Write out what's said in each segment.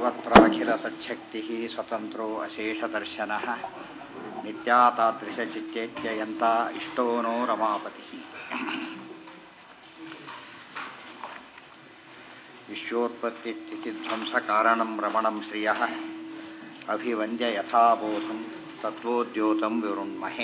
सर्वत्राखिलसच्छक्तिः स्वतन्त्रो अशेषदर्शनः नित्या तादृशचित्तेत्ययन्ता इष्टो no रमापतिः विश्वोत्पत्तिस्थितिध्वंसकारणं रमणं श्रियः ಅಭಿವಂದ್ಯ ಯಥಾಬೋಧಂ ತತ್ವೋದ್ಯೋತಂ ವಿರುಣ್ಮಹೆ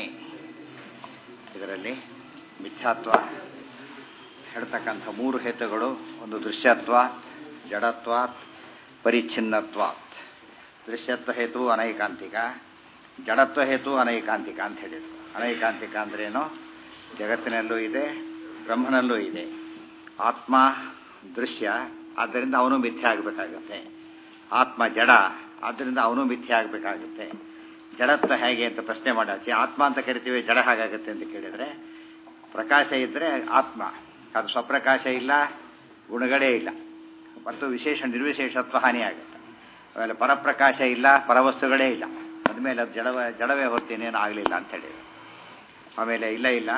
ಇದರಲ್ಲಿ ಮಿಥ್ಯಾತ್ವ ಹೇಳ್ತಕ್ಕಂಥ ಮೂರು ಹೇತುಗಳು ಒಂದು ದೃಶ್ಯತ್ವಾತ್ ಜಡತ್ವಾತ್ ಪರಿಚ್ಛಿನ್ನತ್ವಾತ್ ದೃಶ್ಯತ್ವ ಹೇತು ಅನೈಕಾಂತಿಕ ಜಡತ್ವ ಹೇತು ಅನೈಕಾಂತಿಕ ಅಂತ ಹೇಳಿದರು ಅನೈಕಾಂತಿಕ ಅಂದ್ರೇನು ಜಗತ್ತಿನಲ್ಲೂ ಇದೆ ಬ್ರಹ್ಮನಲ್ಲೂ ಇದೆ ಆತ್ಮ ದೃಶ್ಯ ಆದ್ದರಿಂದ ಅವನು ಮಿಥ್ಯೆ ಆಗಬೇಕಾಗತ್ತೆ ಆತ್ಮ ಜಡ ಆದ್ದರಿಂದ ಅವನು ಮಿಥ್ಯೆ ಆಗಬೇಕಾಗುತ್ತೆ ಜಡತ್ವ ಹೇಗೆ ಅಂತ ಪ್ರಶ್ನೆ ಮಾಡಾಚಿ ಆತ್ಮ ಅಂತ ಕರಿತೀವಿ ಜಡ ಹಾಗಾಗುತ್ತೆ ಅಂತ ಕೇಳಿದರೆ ಪ್ರಕಾಶ ಇದ್ದರೆ ಆತ್ಮ ಅದು ಸ್ವಪ್ರಕಾಶ ಇಲ್ಲ ಗುಣಗಳೇ ಇಲ್ಲ ಮತ್ತು ವಿಶೇಷ ನಿರ್ವಿಶೇಷತ್ವ ಹಾನಿಯಾಗುತ್ತೆ ಆಮೇಲೆ ಪರಪ್ರಕಾಶ ಇಲ್ಲ ಪರವಸ್ತುಗಳೇ ಇಲ್ಲ ಅದ್ಮೇಲೆ ಅದು ಜಡವ ಜಡವೇ ಹೊರ್ತೀನೇನು ಆಗಲಿಲ್ಲ ಅಂತ ಹೇಳಿದ್ರು ಆಮೇಲೆ ಇಲ್ಲ ಇಲ್ಲ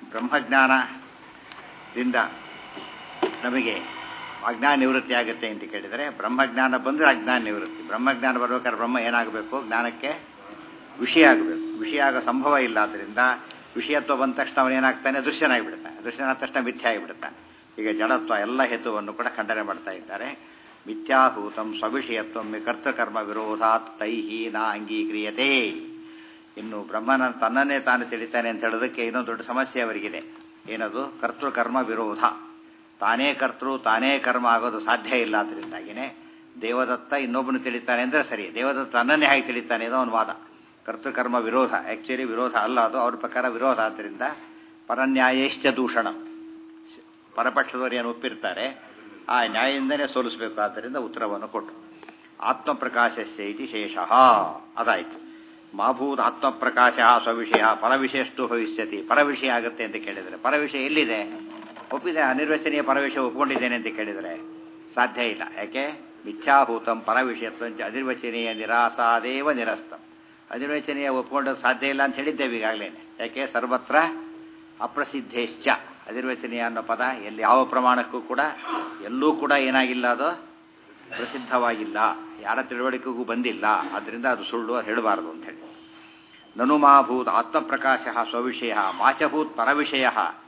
ಬ್ರಹ್ಮಜ್ಞಾನದಿಂದ ನಮಗೆ ಅಜ್ಞಾನ ನಿವೃತ್ತಿ ಆಗುತ್ತೆ ಅಂತ ಕೇಳಿದರೆ ಬ್ರಹ್ಮಜ್ಞಾನ ಬಂದರೆ ಅಜ್ಞಾನ ನಿವೃತ್ತಿ ಬ್ರಹ್ಮಜ್ಞಾನ ಬರ್ಬೇಕಾದ್ರೆ ಬ್ರಹ್ಮ ಏನಾಗಬೇಕು ಜ್ಞಾನಕ್ಕೆ ವಿಷಯ ಆಗಬೇಕು ವಿಷಯ ಆಗೋ ಸಂಭವ ಇಲ್ಲ ಆದ್ದರಿಂದ ವಿಷಯತ್ವ ಬಂದ ತಕ್ಷಣ ಅವನೇನಾಗ್ತಾನೆ ದೃಶ್ಯನಾಗಿಬಿಡ್ತಾನೆ ದೃಶ್ಯನಾದ ತಕ್ಷಣ ಮಿಥ್ಯ ಆಗಿಬಿಡ್ತಾನೆ ಈಗ ಜಡತ್ವ ಎಲ್ಲ ಹೇತುವನ್ನು ಕೂಡ ಖಂಡನೆ ಮಾಡ್ತಾ ಇದ್ದಾರೆ ಮಿಥ್ಯಾಭೂತಂ ಸ್ವವಿಷಯತ್ವ ಕರ್ತಕರ್ಮ ವಿರೋಧಾತ್ ತೈಹಿ ನ ಅಂಗೀಕ್ರಿಯತೆ ಇನ್ನು ಬ್ರಹ್ಮನ ತನ್ನನ್ನೇ ತಾನು ತಿಳಿತಾನೆ ಅಂತ ಹೇಳೋದಕ್ಕೆ ಇನ್ನೊಂದು ದೊಡ್ಡ ಸಮಸ್ಯೆ ಅವರಿಗಿದೆ ಏನದು ಕರ್ತೃಕರ್ಮ ವಿರೋಧ ತಾನೇ ಕರ್ತೃ ತಾನೇ ಕರ್ಮ ಆಗೋದು ಸಾಧ್ಯ ಇಲ್ಲ ಅದರಿಂದಾಗಿನೇ ದೇವದತ್ತ ಇನ್ನೊಬ್ಬನು ತಿಳಿತಾನೆ ಅಂದರೆ ಸರಿ ದೇವದತ್ತ ತನ್ನನ್ನೇ ಹೇಗೆ ತಿಳಿತಾನೆ ಅನ್ನೋ ಒಂದು ವಾದ ಕರ್ತೃಕರ್ಮ ವಿರೋಧ ಆ್ಯಕ್ಚುಲಿ ವಿರೋಧ ಅಲ್ಲ ಅದು ಅವ್ರ ಪ್ರಕಾರ ವಿರೋಧ ಆದ್ದರಿಂದ ಪರನ್ಯಾಯಶ್ಚ ದೂಷಣ ಪರಪಕ್ಷದವರು ಏನು ಒಪ್ಪಿರ್ತಾರೆ ಆ ನ್ಯಾಯದಿಂದನೇ ಸೋಲಿಸಬೇಕು ಆದ್ದರಿಂದ ಉತ್ತರವನ್ನು ಕೊಟ್ಟು ಆತ್ಮಪ್ರಕಾಶಸ್ಯ ಇತಿ ಶೇಷ ಅದಾಯಿತು ಮಾಭೂತ್ ಆತ್ಮಪ್ರಕಾಶ ಸ್ವವಿಷಯ ಪರವಿಷಯಷ್ಟು ಭವಿಷ್ಯತಿ ಪರವಿಷಯ ಆಗುತ್ತೆ ಅಂತ ಕೇಳಿದರೆ ಪರವಿಷಯ ಎಲ್ಲಿದೆ ಒಪ್ಪಿದೆ ಅನಿರ್ವಚನೀಯ ಪರವಿಷಯ ಒಪ್ಕೊಂಡಿದ್ದೇನೆ ಅಂತ ಕೇಳಿದರೆ ಸಾಧ್ಯ ಇಲ್ಲ ಯಾಕೆ ಮಿಥ್ಯಾಭೂತಂ ಪರವಿಷಯತ್ವಂಚ ಅನಿರ್ವಚನೀಯ ನಿರಾಸಾದೇವ ನಿರಸ್ತಂ ಅನಿರ್ವಚನೀಯ ಒಪ್ಕೊಳ್ಳೋದು ಸಾಧ್ಯ ಇಲ್ಲ ಅಂತ ಹೇಳಿದ್ದೇವೆ ಈಗಾಗಲೇ ಯಾಕೆ ಸರ್ವತ್ರ ಅಪ್ರಸಿದ್ಧೇಶ್ಚ ಅನಿರ್ವಚನೀಯ ಅನ್ನೋ ಪದ ಎಲ್ಲಿ ಯಾವ ಪ್ರಮಾಣಕ್ಕೂ ಕೂಡ ಎಲ್ಲೂ ಕೂಡ ಏನಾಗಿಲ್ಲ ಅದು ಪ್ರಸಿದ್ಧವಾಗಿಲ್ಲ ಯಾರ ತಿಳುವಳಿಕೆಗೂ ಬಂದಿಲ್ಲ ಅದರಿಂದ ಅದು ಸುಳ್ಳು ಹೇಳಬಾರದು ಅಂತ ಹೇಳಿ ನನು ಮಾಭೂತ್ ಆತ್ಮಪ್ರಕಾಶ ಸ್ವವಿಷಯ ಮಾಚಭೂತ್ ಪರವಿಷಯ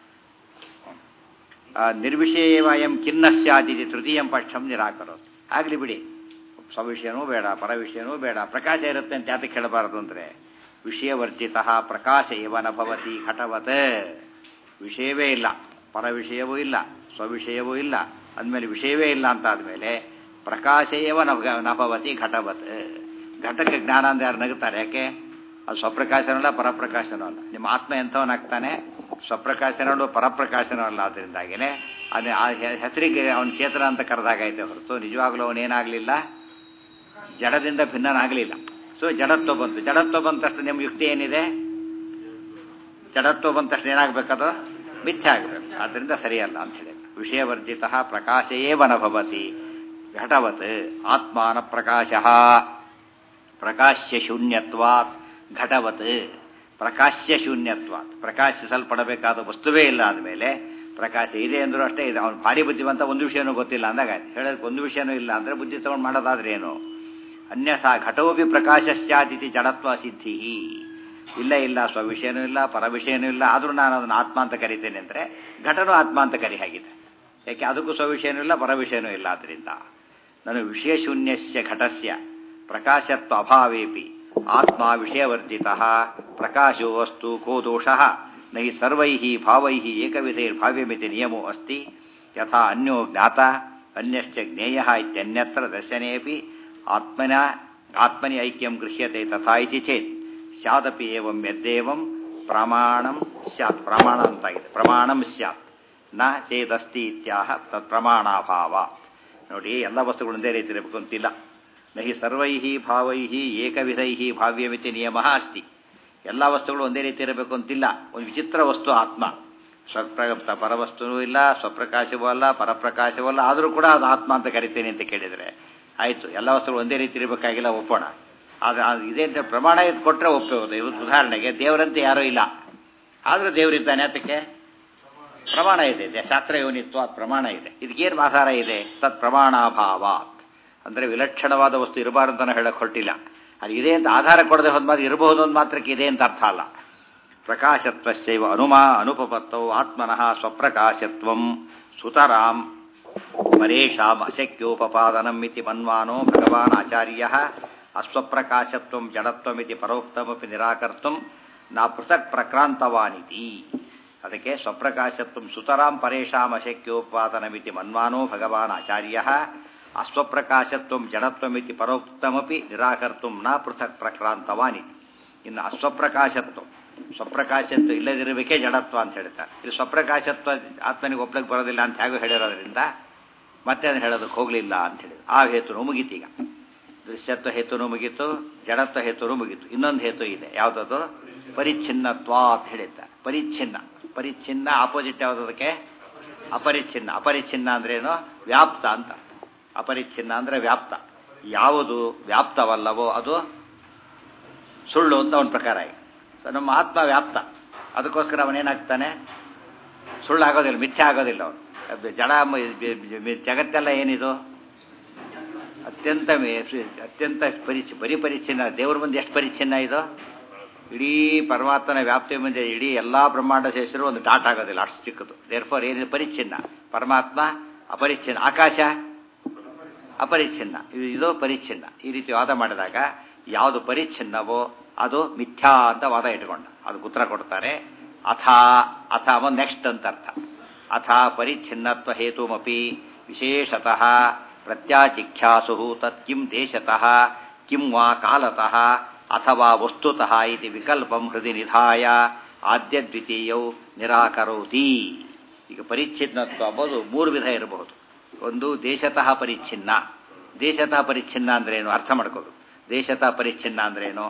ನಿರ್ವಿಷಯವಯಂ ಖಿನ್ನ ಸ್ಯಾದಿತಿ ತೃತೀಯಂ ಪಕ್ಷಂ ನಿರಾಕರೋದು ಆಗಲಿ ಬಿಡಿ ಸ್ವವಿಷಯನೂ ಬೇಡ ಪರವಿಷಯನೂ ಬೇಡ ಪ್ರಕಾಶ ಇರುತ್ತೆ ಅಂತ ಯಾತಕ್ಕೆ ಹೇಳಬಾರದು ಅಂದರೆ ವಿಷಯವರ್ಜಿತ ಪ್ರಕಾಶ ಇವನ ಭವತಿ ಘಟವತ್ ವಿಷಯವೇ ಇಲ್ಲ ಪರವಿಷಯವೂ ಇಲ್ಲ ಸ್ವವಿಷಯವೂ ಇಲ್ಲ ಅಂದಮೇಲೆ ವಿಷಯವೇ ಇಲ್ಲ ಅಂತ ಆದಮೇಲೆ ಪ್ರಕಾಶಯವ ನಭವತಿ ಘಟವತ್ ಘಟಕ್ಕೆ ಜ್ಞಾನ ಅಂತ ಯಾರು ನಗುತ್ತಾರೆ ಯಾಕೆ ಅದು ಸ್ವಪ್ರಕಾಶನೂ ಅಲ್ಲ ಪರಪ್ರಕಾಶನೂ ಅಲ್ಲ ನಿಮ್ಮ ಆತ್ಮ ಎಂಥವನಾಗ್ತಾನೆ ಸ್ವಪ್ರಕಾಶನೂ ಪರಪ್ರಕಾಶನೂ ಅಲ್ಲ ಅದರಿಂದಾಗಿನೇ ಅದು ಆ ಹೆಸರಿಗೆ ಅವನ ಚೇತನ ಅಂತ ಕರೆದಾಗೈತೆ ಹೊರತು ನಿಜವಾಗ್ಲೂ ಅವನೇನಾಗಲಿಲ್ಲ ಜಡದಿಂದ ಭಿನ್ನನಾಗಲಿಲ್ಲ ಸೊ ಜಡತ್ವ ಬಂತು ಜಡತ್ವ ಬಂದ ತಕ್ಷಣ ನಿಮ್ಮ ಯುಕ್ತಿ ಏನಿದೆ ಜಡತ್ವ ಬಂದ ತಕ್ಷಣ ಏನಾಗಬೇಕದು ಮಿಥ್ಯೆ ಆಗಬೇಕು ಆದ್ದರಿಂದ ಸರಿಯಲ್ಲ ಅಂತ ಹೇಳಿ ವಿಷಯವರ್ಜಿತ ಪ್ರಕಾಶಯೇವನ ಭವತಿ ಘಟವತ್ ಆತ್ಮಾನ ಪ್ರಕಾಶ ಪ್ರಕಾಶ್ಯ ಶೂನ್ಯತ್ವಾತ್ ಘಟವತ್ ಪ್ರಕಾಶ್ಯ ಶೂನ್ಯತ್ವಾತ್ ಪ್ರಕಾಶಿಸಲ್ಪಡಬೇಕಾದ ವಸ್ತುವೇ ಇಲ್ಲ ಅಂದಮೇಲೆ ಪ್ರಕಾಶ ಇದೆ ಅಂದ್ರೂ ಅಷ್ಟೇ ಇದೆ ಅವನು ಭಾರಿ ಬುದ್ಧಿವಂತ ಒಂದು ವಿಷಯನೂ ಗೊತ್ತಿಲ್ಲ ಅಂದಾಗ ಹೇಳೋದಕ್ಕೆ ಒಂದು ವಿಷಯನೂ ಇಲ್ಲ ಅಂದರೆ ಬುದ್ಧಿ ತಗೊಂಡು ಮಾಡೋದಾದ್ರೆ ಏನು ಅನ್ಯಥಾ ಘಟೋಪಿ ಪ್ರಕಾಶ ಸ್ಯಾದಿತಿ ಜಡತ್ವ ಸಿದ್ಧಿ ಇಲ್ಲ ಇಲ್ಲ ಸ್ವವಿಷಯನೂ ಇಲ್ಲ ಪರವಿಷಯನೂ ಇಲ್ಲ ಆದರೂ ನಾನು ಅದನ್ನು ಆತ್ಮ ಅಂತ ಕರಿತೇನೆ ಅಂದರೆ ಘಟನೂ ಆತ್ಮ ಅಂತ ಕರಿ ಹಾಗಿದೆ ಯಾಕೆ ಅದಕ್ಕೂ ಸ್ವವಿಷಯನೂ ಇಲ್ಲ ಪರವಿಷಯನೂ ಇಲ್ಲ ಆದ್ದರಿಂದ ನಾನು ವಿಷಯಶೂನ್ಯಸ್ಯ ಘಟಸ್ಯ ಪ್ರಕಾಶತ್ವ ಅಭಾವೇಪಿ ಆತ್ಮ ವಿಷಯವರ್ಜಿತ ಪ್ರಕಾಶೋ ವಸ್ತು ಕೋ ದೋಷ ನೈ ಸರ್ವೈ ಭಾವೈ ಏಕವಿಧೈರ್ಭಾವ್ಯಮಿತಿ ನಿಯಮೋ ಅಸ್ತಿ ಯಥಾ ಅನ್ಯೋ ಜ್ಞಾತ ಅನ್ಯಶ್ಚ ಜ್ಞೇಯ ಇತ್ಯನ್ಯತ್ರ ದರ್ಶನೇಪಿ ಆತ್ಮನ ಆತ್ಮನಿ ಐಕ್ಯಂ ಗೃಹ್ಯತೆ ತಥಾ ಇತಿ ಚೇತ್ ಸ್ಯಾದಪಿ ಏವಂ ಯದ್ದೇವಂ ಪ್ರಮಾಣಂ ಸ್ಯಾತ್ ಪ್ರಮಾಣ ಅಂತಾಗಿದೆ ಪ್ರಮಾಣಂ ಸ್ಯಾತ್ ನ ಚೇದಸ್ತಿ ಇತ್ಯಾಹ ತತ್ ಪ್ರಮಾಣಾಭಾವ ನೋಡಿ ಎಲ್ಲ ವಸ್ತುಗಳು ಒಂದೇ ರೀತಿ ಇರಬೇಕು ಅಂತಿಲ್ಲ ನಹಿ ಸರ್ವೈ ಭಾವೈ ಏಕವಿಧೈ ಭಾವ್ಯಮಿತಿ ನಿಯಮ ಅಸ್ತಿ ಎಲ್ಲ ವಸ್ತುಗಳು ಒಂದೇ ರೀತಿ ಇರಬೇಕು ಅಂತಿಲ್ಲ ಒಂದು ವಿಚಿತ್ರ ವಸ್ತು ಆತ್ಮ ಸ್ವಪ್ರ ಪರವಸ್ತುವೂ ಇಲ್ಲ ಸ್ವಪ್ರಕಾಶವೂ ಅಲ್ಲ ಪರಪ್ರಕಾಶವೂ ಅಲ್ಲ ಆದರೂ ಕೂಡ ಅದು ಆತ್ಮ ಅಂತ ಕರಿತೇನೆ ಅಂತ ಕೇಳಿದರೆ ಆಯಿತು ಎಲ್ಲ ವಸ್ತುಗಳು ಒಂದೇ ರೀತಿ ಇರಬೇಕಾಗಿಲ್ಲ ಒಪ್ಪೋಣ ಆದರೆ ಇದೇ ಅಂತ ಪ್ರಮಾಣ ಇದು ಕೊಟ್ಟರೆ ಒಪ್ಪಬಹುದು ಇವತ್ತು ಉದಾಹರಣೆಗೆ ದೇವರಂತೆ ಯಾರೂ ಇಲ್ಲ ಆದರೂ ದೇವರಿದ್ದಾನೆ ಅದಕ್ಕೆ ಪ್ರಮಾಣ ಇದೆ ಶಾಸ್ತ್ರ ಯೋನಿತ್ವ ಪ್ರಮಾಣ ಇದೆ ಇದಕ್ಕೇನು ಆಧಾರ ಇದೆ ತತ್ ಪ್ರಮಾಣಾಭಾವಾತ್ ಅಂದರೆ ವಿಲಕ್ಷಣವಾದ ವಸ್ತು ಇರಬಾರ್ದು ಅಂತ ಹೇಳಕ್ಕೆ ಹೊರಟಿಲ್ಲ ಅದು ಇದೆ ಅಂತ ಆಧಾರ ಕೊಡದೆ ಹೋದ್ಮಾದ್ರೆ ಇರಬಹುದು ಅಂತ ಮಾತ್ರಕ್ಕೆ ಇದೆ ಅಂತ ಅರ್ಥ ಅಲ್ಲ ಪ್ರಕಾಶತ್ವಶ್ಚೈವ ಅನುಮಾ ಅನುಪಪತ್ತೌ ಆತ್ಮನಃ ಸ್ವಪ್ರಕಾಶತ್ವಂ ಸುತರಾಂ ಪರೇಶಾಂ ಅಶಕ್ಯೋಪಪಾದನಂ ಇತಿ ಮನ್ವಾನೋ ಭಗವಾನ್ ಆಚಾರ್ಯ ಅಸ್ವಪ್ರಕಾಶತ್ವಂ ಜಡತ್ವಮಿತಿ ಪರೋಕ್ತಮಪಿ ನಿರಾಕರ್ತುಂ ನಾ ಪೃಥಕ್ ಪ್ರಕ್ರಾಂತವಾನಿತಿ ಅದಕ್ಕೆ ಸ್ವಪ್ರಕಾಶತ್ವಂ ಸುತರಾಂ ಪರೇಶಾಂ ಅಶಕ್ಯೋಪಾದನಮಿತಿ ಮನ್ವಾನೋ ಭಗವಾನ್ ಆಚಾರ್ಯ ಅಸ್ವಪ್ರಕಾಶತ್ವಂ ಜಡತ್ವಮಿತಿ ಪರೋಕ್ತಮಪಿ ನಿರಾಕರ್ತುಂ ನ ಪೃಥಕ್ ಪ್ರಕ್ರಾಂತವಾನಿತಿ ಇನ್ನು ಅಸ್ವಪ್ರಕಾಶತ್ವ ಸ್ವಪ್ರಕಾಶತ್ವ ಇಲ್ಲದಿರಬೇಕೇ ಜಡತ್ವ ಅಂತ ಹೇಳ್ತಾರೆ ಇದು ಸ್ವಪ್ರಕಾಶತ್ವ ಆತ್ಮನಿಗೆ ಒಪ್ಲಕ್ಕೆ ಬರೋದಿಲ್ಲ ಅಂತ ಹೇಗೂ ಹೇಳಿರೋದ್ರಿಂದ ಮತ್ತೆ ಅದನ್ನು ಹೇಳೋದಕ್ಕೆ ಹೋಗಲಿಲ್ಲ ಅಂತ ಹೇಳಿದ್ರು ಆ ಹೇತುನು ಮುಗೀತು ಈಗ ದೃಶ್ಯತ್ವ ಹೇತುನು ಮುಗೀತು ಜಡತ್ವ ಹೇತುನು ಮುಗೀತು ಇನ್ನೊಂದು ಹೇತು ಇದೆ ಯಾವುದದು ಪರಿಚ್ಛಿನ್ನತ್ವ ಅಂತ ಹೇಳಿದ್ದಾರೆ ಪರಿಚ್ಛಿನ್ನ ಪರಿಚ್ಛಿನ್ನ ಆಪೋಸಿಟ್ ಯಾವುದಕ್ಕೆ ಅಪರಿಚ್ಛಿನ್ನ ಅಪರಿಚ್ಛಿನ್ನ ಅಂದ್ರೇನು ವ್ಯಾಪ್ತ ಅಂತ ಅಪರಿಚ್ಛಿನ್ನ ಅಂದ್ರೆ ವ್ಯಾಪ್ತ ಯಾವುದು ವ್ಯಾಪ್ತವಲ್ಲವೋ ಅದು ಸುಳ್ಳು ಅಂತ ಅವನ ಪ್ರಕಾರ ಈಗ ಸೊ ನಮ್ಮ ಆತ್ಮ ವ್ಯಾಪ್ತ ಅದಕ್ಕೋಸ್ಕರ ಅವನೇನಾಗ್ತಾನೆ ಸುಳ್ಳು ಆಗೋದಿಲ್ಲ ಮಿಥ್ಯೆ ಆಗೋದಿಲ್ಲ ಅವನು ಜಡ ಜಗತ್ತೆಲ್ಲ ಏನಿದು ಅತ್ಯಂತ ಅತ್ಯಂತ ಪರಿಚಿ ಬರೀ ಪರಿಚ್ಛಿನ್ನ ದೇವ್ರ ಮುಂದೆ ಎಷ್ಟು ಪರಿಚ್ಛಿನ್ನ ಇದು ಇಡೀ ಪರಮಾತ್ಮನ ವ್ಯಾಪ್ತಿ ಮುಂದೆ ಇಡೀ ಎಲ್ಲ ಬ್ರಹ್ಮಾಂಡ ಸೇರಿಸಿದ್ರು ಒಂದು ಡಾಟ್ ಆಗೋದಿಲ್ಲ ಅಷ್ಟು ಚಿಕ್ಕದು ದೇರ್ ಫಾರ್ ಏನಿದೆ ಪರಿಚ್ಛಿನ್ನ ಪರಮಾತ್ಮ ಅಪರಿಚ್ಛಿನ್ನ ಆಕಾಶ ಅಪರಿಚ್ಛಿನ್ನ ಇದು ಇದು ಪರಿಚ್ಛಿನ್ನ ಈ ರೀತಿ ವಾದ ಮಾಡಿದಾಗ ಯಾವುದು ಪರಿಚ್ಛಿನ್ನವೋ ಅದು ಮಿಥ್ಯಾ ಅಂತ ವಾದ ಇಟ್ಕೊಂಡ ಅದಕ್ಕೆ ಉತ್ತರ ಕೊಡ್ತಾರೆ ಅಥ ಅಥ ಒಂದು ನೆಕ್ಸ್ಟ್ ಅಂತ ಅರ್ಥ ಅಥ ಪರಿಚ್ಛಿನ್ನತ್ವ ಹೇತುಮಪಿ ವಿಶೇಷತಃ ಪ್ರತ್ಯಾಚಿಖ್ಯಾಸು ತತ್ ಕಿಂ ದೇಶತಃ ಕಿಂ ವಾ ಕಾಲತಃ ಅಥವಾ ವಸ್ತುತಃ ಇತಿ ವಿಕಲ್ಪಂ ಹೃದಯ ನಿಧಾಯ ಆದ್ಯ ದ್ವಿತೀಯೌ ನಿರಾಕರೋತಿ ಈಗ ಪರಿಚ್ಛಿನ್ನತ್ವ ಅಂಬೋದು ಮೂರು ವಿಧ ಇರಬಹುದು ಒಂದು ದೇಶತಃ ಪರಿಚ್ಛಿನ್ನ ದೇಶತಃ ಪರಿಚ್ಛಿನ್ನ ಅಂದ್ರೇನು ಅರ್ಥ ಮಾಡ್ಕೋಬೇಕು ದೇಶತಃ ಪರಿಚ್ಛಿನ್ನ ಅಂದ್ರೇನು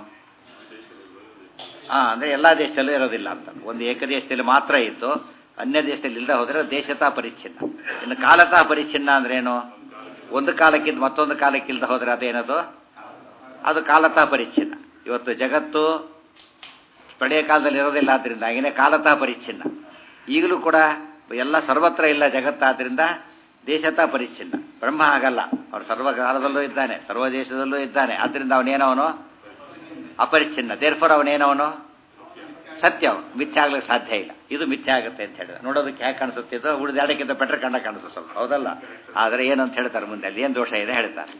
ಹಾ ಅಂದ್ರೆ ಎಲ್ಲಾ ದೇಶದಲ್ಲೂ ಇರೋದಿಲ್ಲ ಅಂತ ಒಂದು ಏಕದೇಶದಲ್ಲಿ ಮಾತ್ರ ಇತ್ತು ಅನ್ಯ ದೇಶದಲ್ಲಿ ಇಲ್ಲದೆ ಹೋದ್ರೆ ದೇಶತಃ ಪರಿಚ್ಛಿನ್ನ ಇನ್ನು ಕಾಲತಃ ಪರಿಚ್ಛಿನ್ನ ಅಂದ್ರೇನು ಒಂದು ಕಾಲಕ್ಕಿಂತ ಮತ್ತೊಂದು ಕಾಲಕ್ಕಿಲ್ದ ಹೋದ್ರೆ ಅದೇನದು ಅದು ಕಾಲತಃ ಪರಿಚ್ಛಿನ್ನ ಇವತ್ತು ಜಗತ್ತು ಪಡೆಯ ಕಾಲದಲ್ಲಿ ಇರೋದಿಲ್ಲ ಆದ್ರಿಂದ ಹಾಗೇನೆ ಕಾಲತಃ ಪರಿಚ್ಛಿನ್ನ ಈಗಲೂ ಕೂಡ ಎಲ್ಲ ಸರ್ವತ್ರ ಇಲ್ಲ ಜಗತ್ತಾದ್ರಿಂದ ದೇಶತಃ ಪರಿಚ್ಛಿನ್ನ ಬ್ರಹ್ಮ ಆಗಲ್ಲ ಅವನು ಸರ್ವಕಾಲದಲ್ಲೂ ಇದ್ದಾನೆ ಸರ್ವ ದೇಶದಲ್ಲೂ ಇದ್ದಾನೆ ಆದ್ರಿಂದ ಅವನೇನವನು ಅಪರಿಚ್ಛಿನ್ನ ದೇರ್ಫೋರ್ ಅವನೇನವನು ಸತ್ಯ ಅವನು ಮಿಥ್ಯೆ ಆಗ್ಲಿಕ್ಕೆ ಸಾಧ್ಯ ಇಲ್ಲ ಇದು ಮಿಥ್ಯೆ ಆಗುತ್ತೆ ಅಂತ ಹೇಳಿದ ನೋಡೋದಕ್ಕೆ ಹೇಗೆ ಕಾಣಿಸುತ್ತೆ ಇದು ಉಳಿದಾಡಕ್ಕಿಂತ ಬೆಟರ್ ಕಂಡ ಕಾಣಿಸುತ್ತೆ ಸ್ವಲ್ಪ ಹೌದಲ್ಲ ಆದರೆ ಏನು ಅಂತ ಹೇಳ್ತಾರೆ ಮುಂದೆ ಅಲ್ಲಿ ಏನು ದೋಷ ಇದೆ ಹೇಳ್ತಾರೆ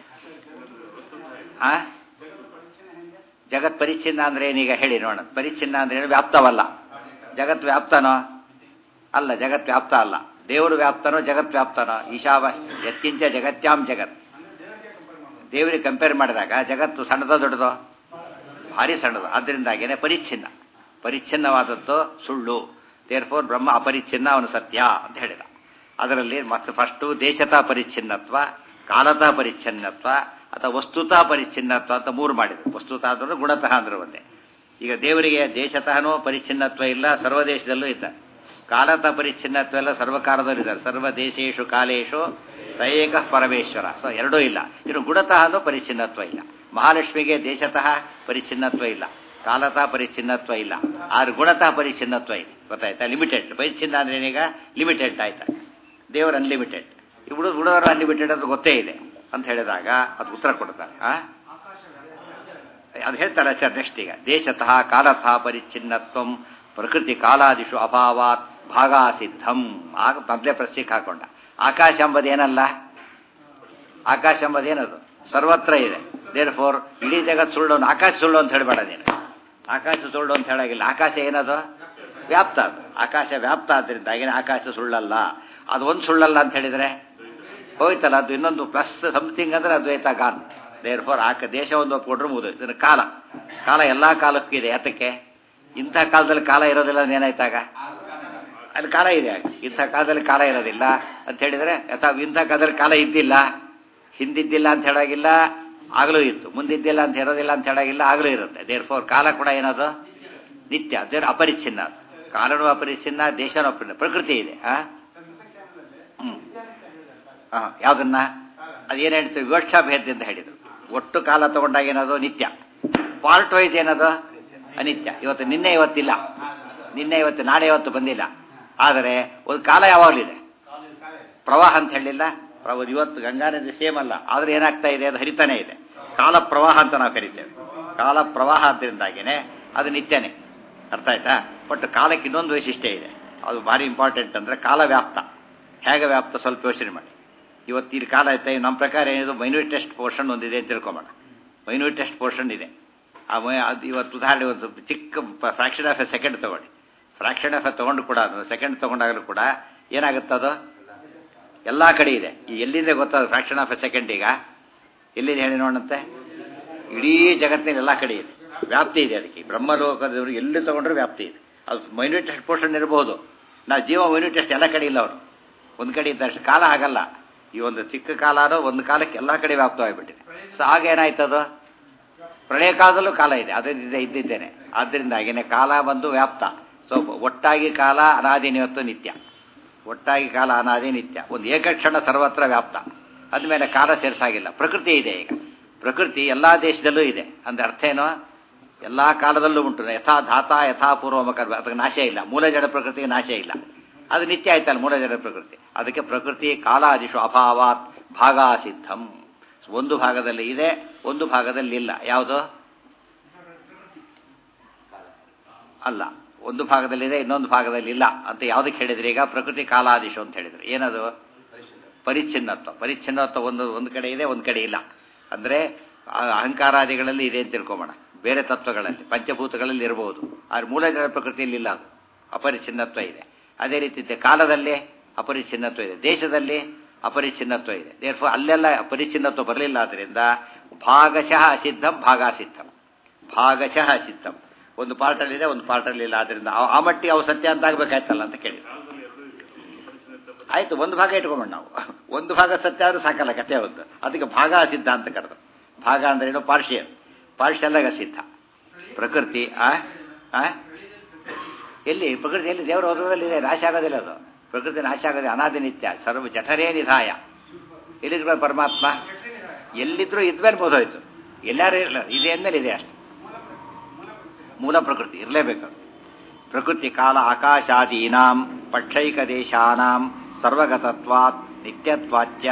ಆ ಜಗತ್ ಪರಿಚ್ಛಿನ್ನ ಅಂದ್ರೆ ಏನೀಗ ಹೇಳಿ ನೋಡೋಣ ಪರಿಚ್ಛಿನ್ನ ಅಂದ್ರೆ ಏನು ವ್ಯಾಪ್ತವಲ್ಲ ಜಗತ್ ವ್ಯಾಪ್ತನೋ ಅಲ್ಲ ಜಗತ್ ವ್ಯಾಪ್ತ ಅಲ್ಲ ದೇವರು ವ್ಯಾಪ್ತನೋ ಜಗತ್ ವ್ಯಾಪ್ತನೋ ಈಶಾವ ಯತ್ಕಿಂಚ ಜಗತ್ಯಾಂ ಜಗತ್ ದೇವರಿಗೆ ಕಂಪೇರ್ ಮಾಡಿದಾಗ ಜಗತ್ತು ಸಣ್ಣದೋ ದೊಡ್ಡದೋ ಭಾರಿ ಸಣ್ಣದು ಆದ್ದರಿಂದಾಗೇನೆ ಪರಿಚ್ಛಿನ್ನ ಪರಿಚ್ಛಿನ್ನವಾದದ್ದು ಸುಳ್ಳು ದೇರ್ಫೋರ್ ಬ್ರಹ್ಮ ಅಪರಿಚ್ಛಿನ್ನ ಅವನು ಸತ್ಯ ಅಂತ ಹೇಳಿದ ಅದರಲ್ಲಿ ಮತ್ತೆ ಫಸ್ಟು ದೇಶತಃ ಪರಿಚ್ಛಿನ್ನತ್ವ ಕಾಲತಃ ಪರಿಚ್ಛಿನ್ನತ್ವ ಅಥವಾ ವಸ್ತುತಃ ಪರಿಚ್ಛಿನ್ನತ್ವ ಅಂತ ಮೂರು ಮಾಡಿದ್ರು ವಸ್ತುತಃ ಅಂದ್ರೆ ಗುಣತಃ ಅಂದ್ರೆ ಒಂದೇ ಈಗ ದೇವರಿಗೆ ದೇಶತಃನೂ ಪರಿಚ್ಛಿನ್ನತ್ವ ಇಲ್ಲ ಸರ್ವ ದೇಶದಲ್ಲೂ ಇದ್ದಾರೆ ಕಾಲತಃ ಪರಿಚ್ಛಿನ್ನತ್ವ ಎಲ್ಲ ಸರ್ವಕಾಲದಲ್ಲೂ ಇದ್ದಾರೆ ಸರ್ವ ದೇಶೇಶು ಕಾಲೇಶು ಸೈಕ ಪರಮೇಶ್ವರ ಸೊ ಎರಡೂ ಇಲ್ಲ ಇನ್ನು ಗುಣತಃ ಅನ್ನೋ ಪರಿಚ್ಛಿನ್ನತ್ವ ಇಲ್ಲ ಮಹಾಲಕ್ಷ್ಮಿಗೆ ದೇಶತಃ ಪರಿಚ್ಛಿನ್ನತ್ವ ಇಲ್ಲ ಕಾಲತಃ ಪರಿಚ್ಛಿನ್ನತ್ವ ಇಲ್ಲ ಆದ್ರೆ ಗುಣತಃ ಪರಿಚ್ಛಿನ್ನತ್ವ ಇದೆ ಗೊತ್ತಾಯ್ತಾ ಲಿಮಿಟೆಡ್ ಪರಿಚ್ಛಿನ್ನ ಅಂದ್ರೆ ಏನೀಗ ಲಿಮಿಟೆಡ್ ಆಯ್ತಾ ದೇವರು ಅನ್ಲಿಮಿಟೆಡ್ ಇವು ಉಳಿದವರು ಅನ್ಲಿಮಿಟೆಡ್ ಅಂತ ಗೊತ್ತೇ ಇದೆ ಅಂತ ಹೇಳಿದಾಗ ಅದು ಉತ್ತರ ಕೊಡ್ತಾರೆ ಆ ಅದು ಹೇಳ್ತಾರೆ ಸರ್ ನೆಕ್ಸ್ಟ್ ಈಗ ದೇಶತಃ ಕಾಲತಃ ಪರಿಚ್ಛಿನ್ನತ್ವಂ ಪ್ರಕೃತಿ ಕಾಲಾದಿಶು ಅಭಾವಾತ್ ಭಾಗಾಸಿದ್ಧಂ ಆಗ ಮೊದಲೇ ಪ್ರಶ್ನೆಗೆ ಹಾಕೊಂಡ ಆಕಾಶ ಎಂಬುದೇನಲ್ಲ ಆಕಾಶ ಎಂಬುದೇನದು ಸರ್ವತ್ರ ಇದೆ ದೇರ್ ಫೋರ್ ಇಡೀ ಜಗತ್ ಸುಳ್ಳು ಆಕಾಶ ಸುಳ್ಳು ಅಂತ ಹೇಳಬೇಡ ನೀನು ಆಕಾಶ ಸುಳ್ಳು ಅಂತ ಹೇಳಾಗಿಲ್ಲ ಆಕಾಶ ಏನದು ವ್ಯಾಪ್ತ ಅದು ಆಕಾಶ ವ್ಯಾಪ್ತ ಆದ್ರಿಂದ ಆಗಿನ ಆಕಾಶ ಸುಳ್ಳಲ್ಲ ಅದು ಒಂದು ಸುಳ್ಳಲ್ಲ ಅಂತ ಹೇಳಿದ್ರೆ ಹೋಯ್ತಲ್ಲ ಅದು ಇನ್ನೊಂದು ಪ್ಲಸ್ ಸಮಥಿಂಗ್ ಅಂದ್ರೆ ಅದ್ವೈತ ಗಾನ್ ದೇರ್ ಫೋರ್ ಆಕ ದೇಶ ಒಂದು ಒಪ್ಪಿಕೊಟ್ರು ಮುಗಿದು ಇದನ್ನ ಕಾಲ ಕಾಲ ಎಲ್ಲಾ ಕಾಲಕ್ಕೂ ಇದೆ ಯಾತಕ್ಕೆ ಇಂಥ ಕಾಲದಲ್ಲಿ ಕಾಲ ಇರೋದಿಲ್ಲ ಏನಾಯ್ತಾಗ ಅಲ್ಲಿ ಕಾಲ ಇದೆ ಇಂಥ ಕಾಲದಲ್ಲಿ ಕಾಲ ಇರೋದಿಲ್ಲ ಅಂತ ಹೇಳಿದ್ರೆ ಅಥವಾ ಇಂಥ ಕಾಲದಲ್ಲಿ ಕಾಲ ಇದ್ದಿಲ್ಲ ಹಿಂದಿದ್ದಿಲ್ಲ ಅಂತ ಹೇಳಾಗಿಲ್ಲ ಆಗಲೂ ಇತ್ತು ಮುಂದಿದ್ದಿಲ್ಲ ಅಂತ ಹೇಳೋದಿಲ್ಲ ಅಂತ ಹೇಳಾಗಿಲ್ಲ ಆಗಲೂ ಇರುತ್ತೆ ದೇರ್ ಫೋರ್ ಕಾಲ ಕೂಡ ಏನದು ನಿತ್ಯ ದೇರ್ ಅಪರಿಚ್ಛಿನ್ನ ಕಾಲನೂ ಅಪರಿಚ್ಛಿನ್ನ ದೇಶನೂ ಅಪರಿಚ್ಛಿನ್ನ ಪ್ರಕೃತಿ ಇದೆ ಆ ಹ್ಮ್ ಹಾ ಯಾವ್ದನ್ನ ಅದೇನು ಹೇಳ್ತೀವಿ ವಿವಕ್ಷಾ ಭೇದ ಅಂತ ಹೇಳಿದ್ರು ಒಟ್ಟು ಕಾಲ ತಗೊಂಡಾಗ ಏನದು ನಿತ್ಯ ಪಾರ್ಟ್ ವೈಸ್ ಏನದು ಅನಿತ್ಯ ಇವತ್ತು ನಿನ್ನೆ ಇವತ್ತಿಲ್ಲ ನಿನ್ನೆ ಇವತ್ತು ನಾಳೆ ಇವತ್ತು ಬಂದಿಲ್ಲ ಆದರೆ ಒಂದು ಕಾಲ ಯಾವಾಗಲಿದೆ ಪ್ರವಾಹ ಅಂತ ಹೇಳಿಲ್ಲ ಪ್ರವ ಇವತ್ತು ಗಂಗಾ ನದಿ ಸೇಮ್ ಅಲ್ಲ ಆದ್ರೆ ಏನಾಗ್ತಾ ಇದೆ ಅದು ಹರಿತಾನೆ ಇದೆ ಕಾಲ ಪ್ರವಾಹ ಅಂತ ನಾವು ಕರಿತೇವೆ ಕಾಲ ಪ್ರವಾಹ ಅಂತರಿಂದಾಗಿನೇ ಅದು ನಿತ್ಯನೇ ಅರ್ಥ ಆಯ್ತಾ ಬಟ್ ಕಾಲಕ್ಕೆ ಇನ್ನೊಂದು ವೈಶಿಷ್ಟ್ಯ ಇದೆ ಅದು ಭಾರಿ ಇಂಪಾರ್ಟೆಂಟ್ ಅಂದರೆ ಕಾಲ ವ್ಯಾಪ್ತ ಹೇಗೆ ವ್ಯಾಪ್ತ ಸ್ವಲ್ಪ ಯೋಚನೆ ಮಾಡಿ ಇವತ್ತು ಇಲ್ಲಿ ಕಾಲ ಐತೆ ನಮ್ಮ ಪ್ರಕಾರ ಏನಿದು ಮೈನ್ಯೂಟೆಸ್ಟ್ ಪೋರ್ಷನ್ ಒಂದಿದೆ ಅಂತ ತಿಳ್ಕೊಂಬೋಣ ಮೈನ್ಯೂಟೆಸ್ಟ್ ಪೋರ್ಷನ್ ಇದೆ ಆ ಮೈ- ಅದು ಇವತ್ತು ಉದಾಹರಣೆ ಒಂದು ಚಿಕ್ಕ ಫ್ರಾಕ್ಷನ್ ಆಫ್ ಎ ಸೆಕೆಂಡ್ ತಗೊಳ್ಳಿ ಫ್ರಾಕ್ಷನ್ ಆಫ್ ಎ ತೊಗೊಂಡು ಕೂಡ ಸೆಕೆಂಡ್ ತೊಗೊಂಡಾಗಲೂ ಕೂಡ ಏನಾಗುತ್ತೆ ಅದು ಎಲ್ಲ ಕಡೆ ಇದೆ ಈ ಎಲ್ಲಿಂದ ಗೊತ್ತಾದ ಫ್ರಾಕ್ಷನ್ ಆಫ್ ಎ ಸೆಕೆಂಡ್ ಈಗ ಎಲ್ಲಿದೆ ಹೇಳಿ ನೋಡಂತೆ ಇಡೀ ಜಗತ್ತಿನ ಎಲ್ಲ ಕಡೆ ಇದೆ ವ್ಯಾಪ್ತಿ ಇದೆ ಅದಕ್ಕೆ ಬ್ರಹ್ಮಲೋಕದವರು ಎಲ್ಲಿ ತಗೊಂಡ್ರೂ ವ್ಯಾಪ್ತಿ ಇದೆ ಅದು ಮೈನ್ಯೂಟೆಸ್ಟ್ ಪೋರ್ಷನ್ ಇರಬಹುದು ನಾವು ಜೀವ ಮೈನ್ಯೂಟೆಸ್ಟ್ ಎಲ್ಲ ಕಡೆ ಇಲ್ಲ ಅವರು ಒಂದು ಕಡೆ ಇದ್ದಷ್ಟು ಕಾಲ ಆಗಲ್ಲ ಈ ಒಂದು ಚಿಕ್ಕ ಕಾಲ ಅನ್ನೋ ಒಂದು ಕಾಲಕ್ಕೆ ಎಲ್ಲ ಕಡೆ ವ್ಯಾಪ್ತವಾಗಿಬಿಟ್ಟಿದೆ ಸೊ ಆಗ ಏನಾಯ್ತದು ಪ್ರಳಯ ಕಾಲದಲ್ಲೂ ಕಾಲ ಇದೆ ಅದರಿಂದ ಇದ್ದಿದ್ದೇನೆ ಆದ್ದರಿಂದಾಗಿನೇ ಕಾಲ ಬಂದು ವ್ಯಾಪ್ತ ಸೊ ಒಟ್ಟಾಗಿ ಕಾಲ ಅನಾದಿ ನಿವತ್ತು ನಿತ್ಯ ಒಟ್ಟಾಗಿ ಕಾಲ ಅನಾದಿ ನಿತ್ಯ ಒಂದು ಏಕಕ್ಷಣ ಸರ್ವತ್ರ ವ್ಯಾಪ್ತ ಅದ್ಮೇಲೆ ಕಾಲ ಸೇರಿಸಾಗಿಲ್ಲ ಪ್ರಕೃತಿ ಇದೆ ಈಗ ಪ್ರಕೃತಿ ಎಲ್ಲಾ ದೇಶದಲ್ಲೂ ಇದೆ ಅಂದ್ರೆ ಅರ್ಥ ಏನು ಎಲ್ಲಾ ಕಾಲದಲ್ಲೂ ಉಂಟು ಯಥಾ ಧಾತ ಯಥಾ ಪೂರ್ವಮಕ ಅದಕ್ಕೆ ನಾಶ ಇಲ್ಲ ಮೂಲ ಜಡ ಪ್ರಕೃತಿಗೆ ನಾಶ ಇಲ್ಲ ಅದು ನಿತ್ಯ ಆಯ್ತಲ್ಲ ಮೂಲ ಜಡ ಪ್ರಕೃತಿ ಅದಕ್ಕೆ ಪ್ರಕೃತಿ ಕಾಲಾದಿಶು ಅಭಾವಾತ್ ಭಾಗಾ ಸಿದ್ಧಂ ಒಂದು ಭಾಗದಲ್ಲಿ ಇದೆ ಒಂದು ಭಾಗದಲ್ಲಿ ಇಲ್ಲ ಯಾವುದು ಅಲ್ಲ ಒಂದು ಭಾಗದಲ್ಲಿದೆ ಇನ್ನೊಂದು ಭಾಗದಲ್ಲಿ ಇಲ್ಲ ಅಂತ ಯಾವುದಕ್ಕೆ ಹೇಳಿದ್ರಿ ಈಗ ಪ್ರಕೃತಿ ಕಾಲಾದಿಶು ಅಂತ ಹೇಳಿದ್ರು ಏನದು ಪರಿಚ್ಛಿನ್ನತ್ವ ಪರಿಚ್ಛಿನ್ನತ್ವ ಒಂದು ಒಂದು ಕಡೆ ಇದೆ ಒಂದು ಕಡೆ ಇಲ್ಲ ಅಂದ್ರೆ ಆ ಅಹಂಕಾರಾದಿಗಳಲ್ಲಿ ಇದೆ ಅಂತ ತಿಳ್ಕೊಬೋಣ ಬೇರೆ ತತ್ವಗಳಲ್ಲಿ ಪಂಚಭೂತಗಳಲ್ಲಿ ಇರಬಹುದು ಆದ್ರೆ ಮೂಲ ಜಡ ಪ್ರಕೃತಿಯಲ್ಲಿ ಇಲ್ಲ ಅದು ಅಪರಿಚ್ಛಿನ್ನತ್ವ ಇದೆ ಅದೇ ರೀತಿ ಇದೆ ಕಾಲದಲ್ಲಿ ಅಪರಿಚ್ಛಿನ್ನತ್ವ ಇದೆ ದೇಶದಲ್ಲಿ ಅಪರಿಚ್ಛಿನ್ನತ್ವ ಇದೆ ದೇರ್ಫೋ ಅಲ್ಲೆಲ್ಲ ಅಪರಿಚ್ಛಿನ್ನತ್ವ ಬರಲಿಲ್ಲ ಆದ್ರಿಂದ ಭಾಗಶಃ ಅಸಿದ್ಧಂ ಭಾಗಾಸಿದ್ಧಂ ಭಾಗಶಃ ಅಸಿದ್ಧಂ ಒಂದು ಪಾರ್ಟಲ್ಲಿ ಇದೆ ಒಂದು ಪಾರ್ಟಲ್ಲಿ ಇಲ್ಲ ಆದ್ರಿಂದ ಆ- ಆ ಮಟ್ಟಿಗೆ ಅವು ಸತ್ಯ ಅಂತ ಆಗ್ಬೇಕಾಯ್ತಲ್ಲ ಅಂತ ಕೇಳಿದ್ರು ಆಯ್ತು ಒಂದು ಭಾಗ ಇಟ್ಕೊಂಡ್ ನಾವು ಒಂದು ಭಾಗ ಸತ್ಯ ಆದ್ರೂ ಸಾಕಲ್ಲ ಕಥೆ ಒಂದು ಅದಕ್ಕೆ ಭಾಗ ಸಿದ್ಧ ಅಂತ ಕರೆದು ಭಾಗ ಅಂದ್ರೆ ಏನು ಪಾರ್ಷಿಯಲ್ ಪಾರ್ಷಿಯಲ್ ಆಗ ಸಿದ್ಧ ಪ್ರಕೃತಿ ಆ ಆ? ಎಲ್ಲಿ ಪ್ರಕೃತಿ ಎಲ್ಲಿ ದೇವರ ಹೊರದಲ್ಲಿ ಇದೆ ನಾಶ ಆಗೋದಿಲ್ಲ ಅದು ಪ್ರಕೃತಿ ನಾಶ ಆಗೋದೇ ಅನಾದಿ ನಿತ್ಯ ಸರ್ವ ಜಠರೇ ನಿಧಾಯ ಎಲ್ಲಿದ್ರು ಪರಮಾತ್ಮ ಎಲ್ಲಿದ್ರು ಇದ್ಮೇಲೆ ಬೋಧೋಯ್ತು ಎಲ್ಲಾರು ಇರಲ್ಲ ಇದೆ ಅಂದ್ಮೇಲೆ ಇದೆ ಅಷ್ಟೆ ಮೂಲ ಪ್ರಕೃತಿ ಇರಲೇಬೇಕು ಪ್ರಕೃತಿ ಕಾಲ ಆಕಾಶಾದೀನಾಂ ಪಕ್ಷೈಕ ದೇಶಾನಾಂ ಸರ್ವಗತತ್ವಾತ್ ನಿತ್ಯತ್ವಾಚ್ಯ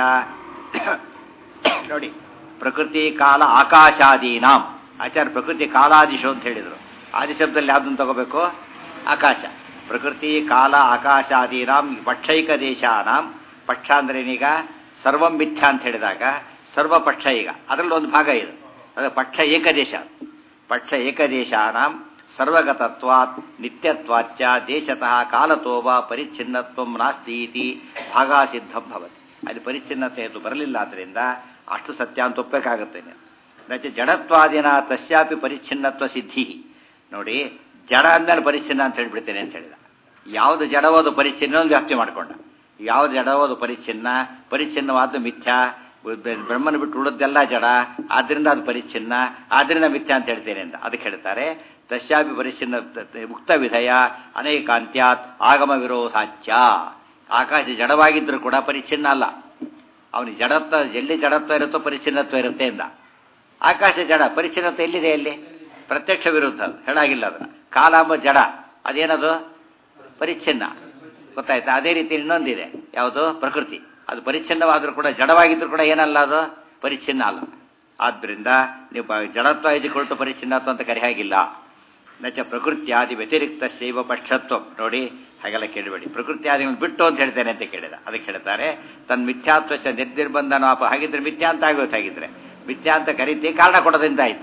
ನೋಡಿ ಪ್ರಕೃತಿ ಕಾಲ ಆಕಾಶಾದೀನಾಂ ಆಚಾರ್ಯ ಪ್ರಕೃತಿ ಕಾಲಾದಿಶು ಅಂತ ಹೇಳಿದರು ಆದಿಶಬ್ದದಲ್ಲಿ ಯಾವ್ದನ್ನು ತಗೋಬೇಕು ಆಕಾಶ ಪ್ರಕೃತಿ ಕಾಲ ಆಕಾಶಾದೀನಾಂ ಪಕ್ಷೈಕ ದೇಶಾನಾಂ ಪಕ್ಷ ಅಂದ್ರೆ ಏನೀಗ ಸರ್ವಂ ಮಿಥ್ಯ ಅಂತ ಹೇಳಿದಾಗ ಸರ್ವ ಪಕ್ಷ ಈಗ ಅದರಲ್ಲಿ ಒಂದು ಭಾಗ ಇದು ಅದು ಪಕ್ಷ ಏಕದೇಶ ಪಕ್ಷ ಏಕದೇಶಾನಾಂ ಸರ್ವಗತತ್ವಾತ್ ನಿತ್ಯತ್ವಾಚ್ಚ ದೇಶತಃ ಕಾಲತೋವ ಪರಿಚ್ಛಿನ್ನತ್ವ ನಾಸ್ತಿ ಇತಿ ಭಾಗಾಸಿದ್ಧಂ ಭವತಿ ಅಲ್ಲಿ ಪರಿಚ್ಛಿನ್ನತೆ ಹೆತ್ತು ಬರಲಿಲ್ಲ ಆದ್ದರಿಂದ ಅಷ್ಟು ಸತ್ಯ ಅಂತ ಒಪ್ಪಬೇಕಾಗುತ್ತೆ ನೀವು ನಚ ಜಡತ್ವಾದಿನ ತಸ್ಯಾಪಿ ಪರಿಚ್ಛಿನ್ನತ್ವ ಸಿದ್ಧಿ ನೋಡಿ ಜಡ ಅಂದ್ಮೇಲೆ ಪರಿಚ್ಛಿನ್ನ ಅಂತ ಹೇಳ್ಬಿಡ್ತೇನೆ ಅಂತ ಹೇಳಿದ ಯಾವುದು ಜಡವಾದ ಪರಿಚ್ಛಿನ್ನ ಒಂದು ವ್ಯಾಪ್ತಿ ಮಾಡಿಕೊಂಡ ಯಾವ್ದು ಜಡವಾದ ಪರಿಚ್ಛಿನ್ನ ಪರಿಚ್ಛಿನ್ನವಾದ ಮಿಥ್ಯಾ ಬ್ರಹ್ಮನ ಬಿಟ್ಟು ಉಳಿದೆಲ್ಲ ಜಡ ಆದ್ರಿಂದ ಅದು ಪರಿಚ್ಛಿನ್ನ ಆದ್ರಿಂದ ಮಿಥ್ಯಾ ಅಂತ ಹೇಳ್ತೇನೆ ಅಂತ ಅದಕ್ಕೆ ಹೇಳ್ತಾರೆ ತಸ್ಯಾಪಿ ಪರಿಚ್ಛಿನ್ನ ಮುಕ್ತ ವಿಧಯ ಅನೇಕಾಂತ್ಯಾತ್ ಆಗಮ ವಿರೋಧಾಚ್ಯ ಆಕಾಶ ಜಡವಾಗಿದ್ರೂ ಕೂಡ ಪರಿಚ್ಛಿನ್ನ ಅಲ್ಲ ಅವನಿಗೆ ಜಡತ್ವ ಎಲ್ಲಿ ಜಡತ್ವ ಇರುತ್ತೋ ಪರಿಚ್ಛಿನ್ನತ್ವ ಇರುತ್ತೆ ಎಂದ ಆಕಾಶ ಜಡ ಪರಿಚ್ಛಿನ್ನತ್ವ ಎಲ್ಲಿದೆ ಎಲ್ಲಿ ಪ್ರತ್ಯಕ್ಷ ವಿರುದ್ಧ ಅದು. ಹೇಳಾಗಿಲ್ಲ ಅದನ್ನ ಕಾಲ ಎಂಬ ಜಡ ಅದೇನದು ಪರಿಚ್ಛಿನ್ನ ಗೊತ್ತಾಯ್ತಾ ಅದೇ ರೀತಿ ಇನ್ನೊಂದಿದೆ ಯಾವುದು ಪ್ರಕೃತಿ ಅದು ಪರಿಚ್ಛಿನ್ನವಾದರೂ ಕೂಡ ಜಡವಾಗಿದ್ರೂ ಕೂಡ ಏನಲ್ಲ ಅದು ಪರಿಚ್ಛಿನ್ನ ಅಲ್ಲ ಆದ್ರಿಂದ ನೀವು ಪ- ಜಡತ್ವ ಇಜಿಕೊಳ್ತು ಪರಿಚ್ಛಿನ್ನತ್ವ ಅಂತ ಕರೆ ಹಾಗಿಲ್ಲ ನಚ ಪ್ರಕೃತ್ಯಾದಿ ವ್ಯತಿರಿಕ್ತ ಶೈವ ಪಕ್ಷತ್ವ ನೋಡಿ ಹಾಗೆಲ್ಲ ಕೇಳಬೇಡಿ ಪ್ರಕೃತ್ಯಾದಿಗಳನ್ನು ಬಿಟ್ಟು ಅಂತ ಹೇಳ್ತೇನೆ ಅಂತ ಕೇಳಿದ ಅದಕ್ಕೆ ಹೇಳ್ತಾರೆ ತನ್ನ ಮಿಥ್ಯಾತ್ವ ನಿರ್ನಿರ್ಬಂಧನ ಅಪ ಹಾಗಿದ್ರೆ ಮಿಥ್ಯಾ ಅಂತ ಆಗೋದು ಹಾಗಿದ್ರೆ ಮಿಥ್ಯಾ ಅಂತ ಕರೀತಿ ಕಾರಣ ಕೊಡೋದ್ರಿಂದ ಆಯ್ತು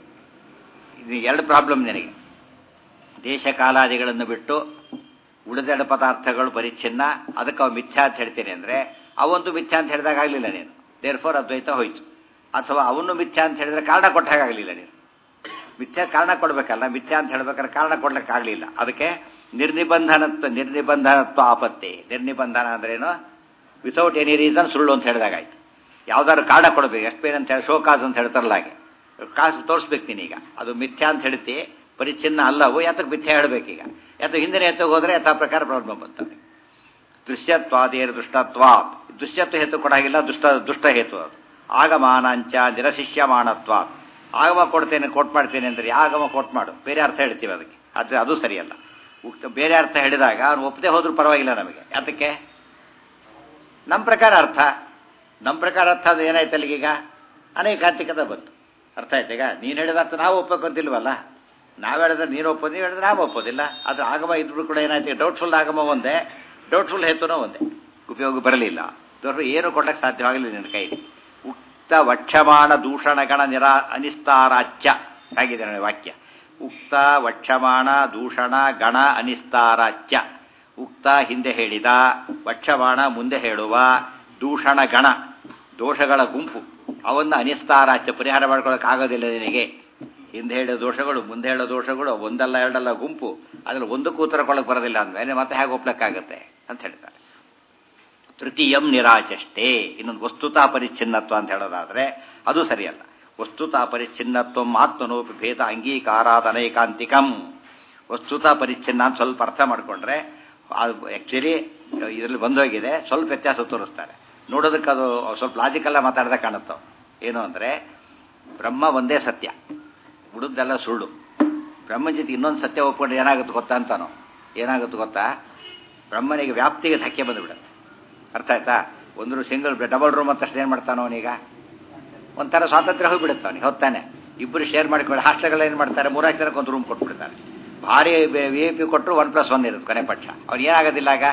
ಇದು ಎರಡು ಪ್ರಾಬ್ಲಮ್ ನನಗೆ ದೇಶ ಕಾಲಾದಿಗಳನ್ನು ಬಿಟ್ಟು ಉಳಿದೆರಡು ಪದಾರ್ಥಗಳು ಪರಿಚ್ಛಿನ್ನ ಅದಕ್ಕೆ ಅವು ಮಿಥ್ಯಾ ಅಂತ ಹೇಳ್ತೇನೆ ಅಂದ್ರೆ ಅವಂತೂ ಮಿಥ್ಯಾ ಅಂತ ಹೇಳಿದಾಗ ಆಗಲಿಲ್ಲ ನೀನು ದೇರ್ ಫೋರ್ ಅದ್ವೈತ ಹೋಯ್ತು ಅಥವಾ ಅವನು ಮಿಥ್ಯಾ ಅಂತ ಹೇಳಿದ್ರೆ ಕಾರಣ ಕೊಟ್ಟಾಗಲಿಲ್ಲ ನೀನು ಮಿಥ್ಯಾ ಕಾರಣ ಕೊಡ್ಬೇಕಲ್ಲ ಮಿಥ್ಯಾ ಅಂತ ಹೇಳ್ಬೇಕಾದ್ರೆ ಕಾರಣ ಕೊಡ್ಲಿಕ್ಕಾಗಲಿಲ್ಲ ಅದಕ್ಕೆ ನಿರ್ನಿಬಂಧನತ್ವ ನಿರ್ನಿಬಂಧನತ್ವ ಆಪತ್ತಿ ನಿರ್ನಿಬಂಧನ ಅಂದ್ರೇನು ವಿತೌಟ್ ಎನಿ ರೀಸನ್ ಸುಳ್ಳು ಅಂತ ಹೇಳಿದಾಗಾಯ್ತು ಯಾವ್ದಾದ್ರು ಕಾರಣ ಕೊಡಬೇಕು ಎಕ್ಸ್ಪೇನ್ ಅಂತ ಹೇಳಿ ಶೋ ಕಾಸ್ ಅಂತ ಹೇಳ್ತಾರಲ್ಲ ಹಾಗೆ ಕಾಸು ತೋರಿಸ್ಬೇಕು ನೀನೀಗ ಅದು ಮಿಥ್ಯಾ ಅಂತ ಹೇಳ್ತಿ ಪರಿಚ್ಛಿನ್ನ ಅಲ್ಲವು ಯಾತಕ್ಕೆ ಮಿಥ್ಯಾ ಹೇಳ್ಬೇಕೀಗ ಯಾತ ಹಿಂದಿನ ಎತ್ತಗೆ ಹೋದ್ರೆ ಯಥಾ ಪ್ರಕಾರ ಪ್ರಾಬ್ಲಮ್ ಬರ್ತದೆ ದೃಶ್ಯತ್ವಾದೇರು ದೃಷ್ಟತ್ವ ದೃಶ್ಯತ್ವ ಹೇತು ಕೊಡಾಗಿಲ್ಲ ದುಷ್ಟ ದುಷ್ಟ ಹೇತು ಅದು ಆಗಮಾನಾಂಚ ನಿರಶಿಷ್ಯಮಾಣತ್ವ ಆಗಮ ಕೊಡ್ತೇನೆ ಕೋಟ್ ಮಾಡ್ತೇನೆ ಅಂದ್ರೆ ಯಾವ ಆಗಮ ಕೋಟ್ ಮಾಡು ಬೇರೆ ಅರ್ಥ ಹೇಳ್ತೀವಿ ಅದಕ್ಕೆ ಆದರೆ ಅದು ಸರಿಯಲ್ಲ ಉಕ್ತ ಬೇರೆ ಅರ್ಥ ಹೇಳಿದಾಗ ಅವನು ಒಪ್ಪದೆ ಹೋದ್ರೂ ಪರವಾಗಿಲ್ಲ ನಮಗೆ ಯಾತಕ್ಕೆ ನಮ್ಮ ಪ್ರಕಾರ ಅರ್ಥ ನಮ್ಮ ಪ್ರಕಾರ ಅರ್ಥ ಅದು ಏನಾಯ್ತು ಅಲ್ಲಿಗೀಗ ಅನೇಕಾಂತಿಕತೆ ಬಂತು ಅರ್ಥ ಆಯ್ತು ಈಗ ನೀನು ಹೇಳಿದ ಅರ್ಥ ನಾವು ಒಪ್ಪಕ್ಕೊಂತಿಲ್ವಲ್ಲ ನಾವು ಹೇಳಿದ್ರೆ ನೀನು ಒಪ್ಪೋದು ನೀವು ಹೇಳಿದ್ರೆ ನಾವು ಒಪ್ಪೋದಿಲ್ಲ ಅದು ಆಗಮ ಇದ್ರು ಕೂಡ ಏನಾಯ್ತು ಡೌಟ್ಫುಲ್ ಆಗಮ ಒಂದೇ ಡೌಟ್ಫುಲ್ ಹೇತುನೂ ಒಂದೇ ಉಪಯೋಗ ಬರಲಿಲ್ಲ ದೊಡ್ಡ ಏನು ಕೊಡಕ್ಕೆ ಸಾಧ್ಯವಾಗಲಿಲ್ಲ ನಿನ್ನ ಕೈಲಿ ಉಕ್ತ ವಕ್ಷಮಾಣ ದೂಷಣಗಣ ನಿರಾ ಅನಿಸ್ತಾರಾಚ್ಯ ಆಗಿದೆ ನೋಡಿ ವಾಕ್ಯ ಉಕ್ತ ವಕ್ಷಮಾಣ ದೂಷಣ ಗಣ ಅನಿಸ್ತಾರಾಚ್ಯ ಉಕ್ತ ಹಿಂದೆ ಹೇಳಿದ ವಕ್ಷಮಾಣ ಮುಂದೆ ಹೇಳುವ ದೂಷಣ ಗಣ ದೋಷಗಳ ಗುಂಪು ಅವನ್ನ ಅನಿಸ್ತಾರಾಚ್ಯ ಪರಿಹಾರ ಮಾಡ್ಕೊಳ್ಳೋಕ್ಕಾಗೋದಿಲ್ಲ ನಿನಗೆ ಹಿಂದೆ ಹೇಳಿದ ದೋಷಗಳು ಮುಂದೆ ಹೇಳೋ ದೋಷಗಳು ಒಂದಲ್ಲ ಎರಡಲ್ಲ ಗುಂಪು ಅದ್ರಲ್ಲಿ ಒಂದಕ್ಕೂ ಉತ್ತರ ಕೊಡಕ್ಕೆ ಬರೋದಿಲ್ಲ ಅಂದಮೇಲೆ ಮತ್ತೆ ಹೇಗೆ ಒಪ್ಲಕ್ಕಾಗತ್ತೆ ಅಂತ ಹೇಳ್ತಾರೆ ತೃತೀಯಂ ನಿರಾಚಷ್ಟೇ ಇನ್ನೊಂದು ವಸ್ತುತಾ ಪರಿಚ್ಛಿನ್ನತ್ವ ಅಂತ ಹೇಳೋದಾದ್ರೆ ಅದು ಸರಿಯಲ್ಲ ವಸ್ತುತಾ ಪರಿಚ್ಛಿನ್ನತ್ವ ಆತ್ಮನೋಪಿ ಭೇದ ಅಂಗೀಕಾರಾದ ಅನೈಕಾಂತಿಕಂ ವಸ್ತುತಾ ಪರಿಚ್ಛಿನ್ನ ಅಂತ ಸ್ವಲ್ಪ ಅರ್ಥ ಮಾಡಿಕೊಂಡ್ರೆ ಆ್ಯಕ್ಚುಲಿ ಇದರಲ್ಲಿ ಬಂದೋಗಿದೆ ಸ್ವಲ್ಪ ವ್ಯತ್ಯಾಸ ತೋರಿಸ್ತಾರೆ ನೋಡೋದಕ್ಕೆ ಅದು ಸ್ವಲ್ಪ ಲಾಜಿಕಲ್ಲ ಮಾತಾಡ್ದೆ ಕಾಣುತ್ತೋ ಏನು ಅಂದರೆ ಬ್ರಹ್ಮ ಒಂದೇ ಸತ್ಯ ಉಳಿದೆಲ್ಲ ಸುಳ್ಳು ಬ್ರಹ್ಮನ ಜೊತೆ ಇನ್ನೊಂದು ಸತ್ಯ ಒಪ್ಕೊಂಡ್ರೆ ಏನಾಗುತ್ತೆ ಗೊತ್ತಾ ಅಂತಾನೋ ಏನಾಗುತ್ತೆ ಗೊತ್ತಾ ಬ್ರಹ್ಮನಿಗೆ ವ್ಯಾಪ್ತಿಗೆ ಧಕ್ಕೆ ಬಂದುಬಿಡುತ್ತೆ ಅರ್ಥ ಆಯ್ತಾ ಒಂದು ಸಿಂಗಲ್ ಡಬಲ್ ರೂಮ್ ಅಂತ ಏನು ಮಾಡ್ತಾನೋ ಅವನೀಗ ಒಂಥರ ಸ್ವಾತಂತ್ರ್ಯ ಹೋಗಿಬಿಡುತ್ತೆ ಅವನಿಗೆ ಹೊತ್ತಾನೆ ಇಬ್ಬರು ಶೇರ್ ಮಾಡಿಕೊಂಡು ಹಾಸ್ಟೆಲ್ಗಳು ಏನು ಮಾಡ್ತಾರೆ ಮೂರಾರು ಜನಕ್ಕೆ ಒಂದು ರೂಮ್ ಕೊಟ್ಬಿಡ್ತಾರೆ ಭಾರಿ ವಿ ಐ ಪಿ ಕೊಟ್ಟರು ಒನ್ ಪ್ಲಸ್ ಒನ್ ಇರುತ್ತೆ ಕೊನೆ ಪಕ್ಷ ಅವ್ನು ಏನಾಗೋದಿಲ್ಲ ಆಗ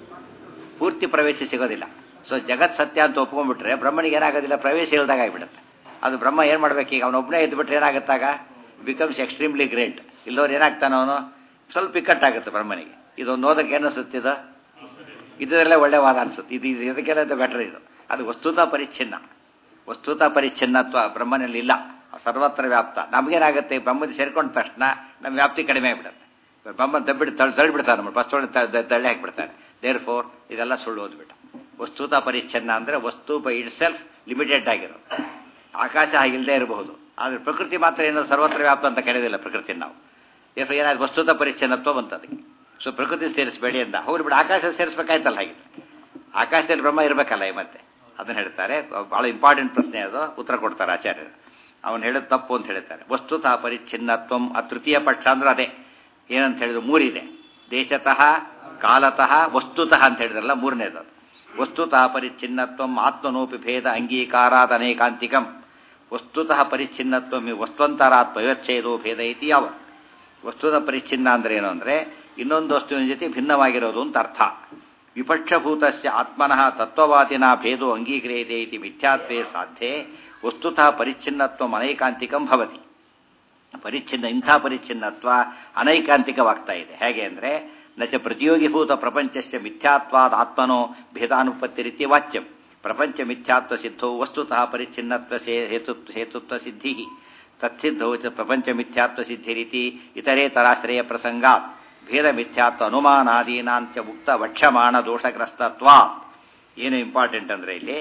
ಪೂರ್ತಿ ಪ್ರವೇಶ ಸಿಗೋದಿಲ್ಲ ಸೊ ಜಗತ್ ಸತ್ಯ ಅಂತ ಒಪ್ಕೊಂಡ್ಬಿಟ್ರೆ ಬ್ರಹ್ಮನಿಗೆ ಏನಾಗೋದಿಲ್ಲ ಪ್ರವೇಶ ಇಲ್ದಾಗ ಆಗಿಬಿಡುತ್ತೆ ಅದು ಬ್ರಹ್ಮ ಏನು ಮಾಡ್ಬೇಕು ಈಗ ಅವನೊಬ್ಬನೇ ಎದ್ದುಬಿಟ್ರೆ ಏನಾಗುತ್ತಾಗ ಬಿಕಮ್ಸ್ ಎಕ್ಸ್ಟ್ರೀಮ್ಲಿ ಗ್ರೇಟ್ ಇಲ್ಲವ್ರು ಏನಾಗ್ತಾನೆ ಅವನು ಸ್ವಲ್ಪ ಇಕ್ಕಟ್ಟಾಗುತ್ತೆ ಬ್ರಹ್ಮನಿಗೆ ಇದೊಂದು ಓದಕ್ಕೆ ಏನಿಸುತ್ತಿದ ಇದರಲ್ಲೇ ಒಳ್ಳೆ ವಾದ ಅನಿಸುತ್ತೆ ಇದು ಇದು ಇದಕ್ಕೆಲ್ಲ ಬೆಟರ್ ಇದು ಅದು ವಸ್ತುತ ಪರಿಚ್ಛಿನ್ನ ವಸ್ತುತ ಪರಿಚ್ಛಿನ್ನತ್ವ ಬ್ರಹ್ಮನಲ್ಲಿ ಇಲ್ಲ ಸರ್ವತ್ರ ವ್ಯಾಪ್ತ ನಮಗೇನಾಗುತ್ತೆ ಬ್ರಹ್ಮದ ಸೇರ್ಕೊಂಡ ತಕ್ಷಣ ನಮ್ಮ ವ್ಯಾಪ್ತಿ ಕಡಿಮೆ ಆಗಿಬಿಡುತ್ತೆ ಬ್ರಹ್ಮ ತಬ್ಬಿಟ್ಟು ತಳ್ಳಿ ತಳ್ಳಿಬಿಡ್ತಾರೆ ನಮ್ಮ ಫಸ್ಟ್ ತಳ್ಳಿ ಹಾಕಿಬಿಡ್ತಾರೆ ದೇರ್ ಫೋರ್ ಇದೆಲ್ಲ ಸುಳ್ಳು ಓದ್ಬಿಟ್ಟು ವಸ್ತುತ ಪರಿಚ್ಛನ್ನ ಅಂದರೆ ವಸ್ತು ಬೈ ಇಟ್ ಸೆಲ್ಫ್ ಲಿಮಿಟೆಡ್ ಆಗಿರೋದು ಆಕಾಶ ಹಾಗಿಲ್ಲದೆ ಇರಬಹುದು ಆದರೆ ಪ್ರಕೃತಿ ಮಾತ್ರ ಏನೋ ಸರ್ವತ್ರ ವ್ಯಾಪ್ತ ಅಂತ ಕರೆಯೋದಿಲ್ಲ ಪ್ರಕೃತಿ ನಾವು ಎಫ್ ಏನಾದ್ರು ವಸ್ತುತ ಪರಿಚ್ಛನ್ನತ್ವ ಬಂತದಕ್ಕೆ ಸೊ ಪ್ರಕೃತಿ ಸೇರಿಸಬೇಡಿ ಅಂತ ಅವ್ರು ಬಿಡು ಆಕಾಶ ಸೇರಿಸ್ಬೇಕಾಯ್ತಲ್ಲ ಹಾಗಿದ್ರೆ ಆಕಾಶದಲ್ಲಿ ಬ್ರಹ್ಮ ಇರಬೇಕಲ್ಲ ಈ ಮತ್ತೆ ಅದನ್ನು ಹೇಳ್ತಾರೆ ಭಾಳ ಇಂಪಾರ್ಟೆಂಟ್ ಪ್ರಶ್ನೆ ಅದು ಉತ್ತರ ಕೊಡ್ತಾರೆ ಆಚಾರ್ಯರು ಅವನು ಹೇಳೋದು ತಪ್ಪು ಅಂತ ಹೇಳ್ತಾರೆ ವಸ್ತುತಃ ಪರಿಚ್ಛಿನ್ನತ್ವಂ ಆ ತೃತೀಯ ಪಕ್ಷ ಅಂದ್ರೆ ಅದೇ ಏನಂತ ಹೇಳಿದ್ರು ಮೂರಿದೆ ದೇಶತಃ ಕಾಲತಃ ವಸ್ತುತಃ ಅಂತ ಹೇಳಿದ್ರಲ್ಲ ಮೂರನೇದು ವಸ್ತುತಃ ಪರಿಚ್ಛಿನ್ನತ್ವಂ ಆತ್ಮನೋಪಿ ಭೇದ ಅಂಗೀಕಾರಾದ ಅನೇಕಾಂತಿಕಂ ವಸ್ತುತಃ ಪರಿಚ್ಛಿನ್ನತ್ವಂ ವಸ್ತುವಂತರಾತ್ಮ ವ್ಯವಚ್ಛೇದೋ ಭೇದ ಇತಿ ಯಾವ ವಸ್ತುದ ಪರಿಚ್ಛಿನ್ನ ಅಂದ್ರೆ ಏನು ಅಂದ್ರೆ ಇನ್ನೊಂದು ವಸ್ತುವಿನ ಜೊತೆ ಭಿನ್ನವಾಗಿರೋದು ಅಂತ ಅರ್ಥ ವಿಪಕ್ಷಭೂತಸ್ಯ ಆತ್ಮನಃ ತತ್ವವಾದಿನ ಭೇದೋ ಅಂಗೀಕ್ರಿಯತೆ ಇತಿ ಮಿಥ್ಯಾತ್ವೇ ಸಾಧ್ಯೆ ವಸ್ತುತಃ ಪರಿಚ್ಛಿನ್ನತ್ವ ಅನೈಕಾಂತಿಕಂ ಭವತಿ ಪರಿಚ್ಛಿನ್ನ ಇಂಥ ಪರಿಚ್ಛಿನ್ನತ್ವ ಅನೈಕಾಂತಿಕವಾಗ್ತಾ ಇದೆ ಹೇಗೆ ಅಂದರೆ ನಚ ಪ್ರತಿಯೋಗಿಭೂತ ಪ್ರಪಂಚಸ್ಯ ಮಿಥ್ಯಾತ್ವಾದ ಆತ್ಮನೋ ಭೇದಾನುಪತ್ತಿ ರೀತಿ ವಾಚ್ಯಂ ಪ್ರಪಂಚ ಮಿಥ್ಯಾತ್ವ ಸಿದ್ಧೋ ವಸ್ತುತಃ ಪರಿಚ್ಛಿನ್ನತ್ವ ಹೇತು ಹೇತುತ್ವ ಸಿದ್ಧಿ ತತ್ಸಿದ್ಧೌ ಚ ಪ್ರಪಂಚ ಮಿಥ್ಯಾತ್ವ ಸಿದ್ಧಿ ರೀತಿ ಇತರೇತರಾಶ್ರಯ ಪ್ರಸಂಗಾತ್ ಭೇದ ಮಿಥ್ಯಾತ್ವ ಅನುಮಾನಾದೀನಾಂಚ ಉಕ್ತ ವಕ್ಷಮಾಣ ದೋಷಗ್ರಸ್ತತ್ವ ಏನು ಇಂಪಾರ್ಟೆಂಟ್ ಅಂದರೆ ಇಲ್ಲಿ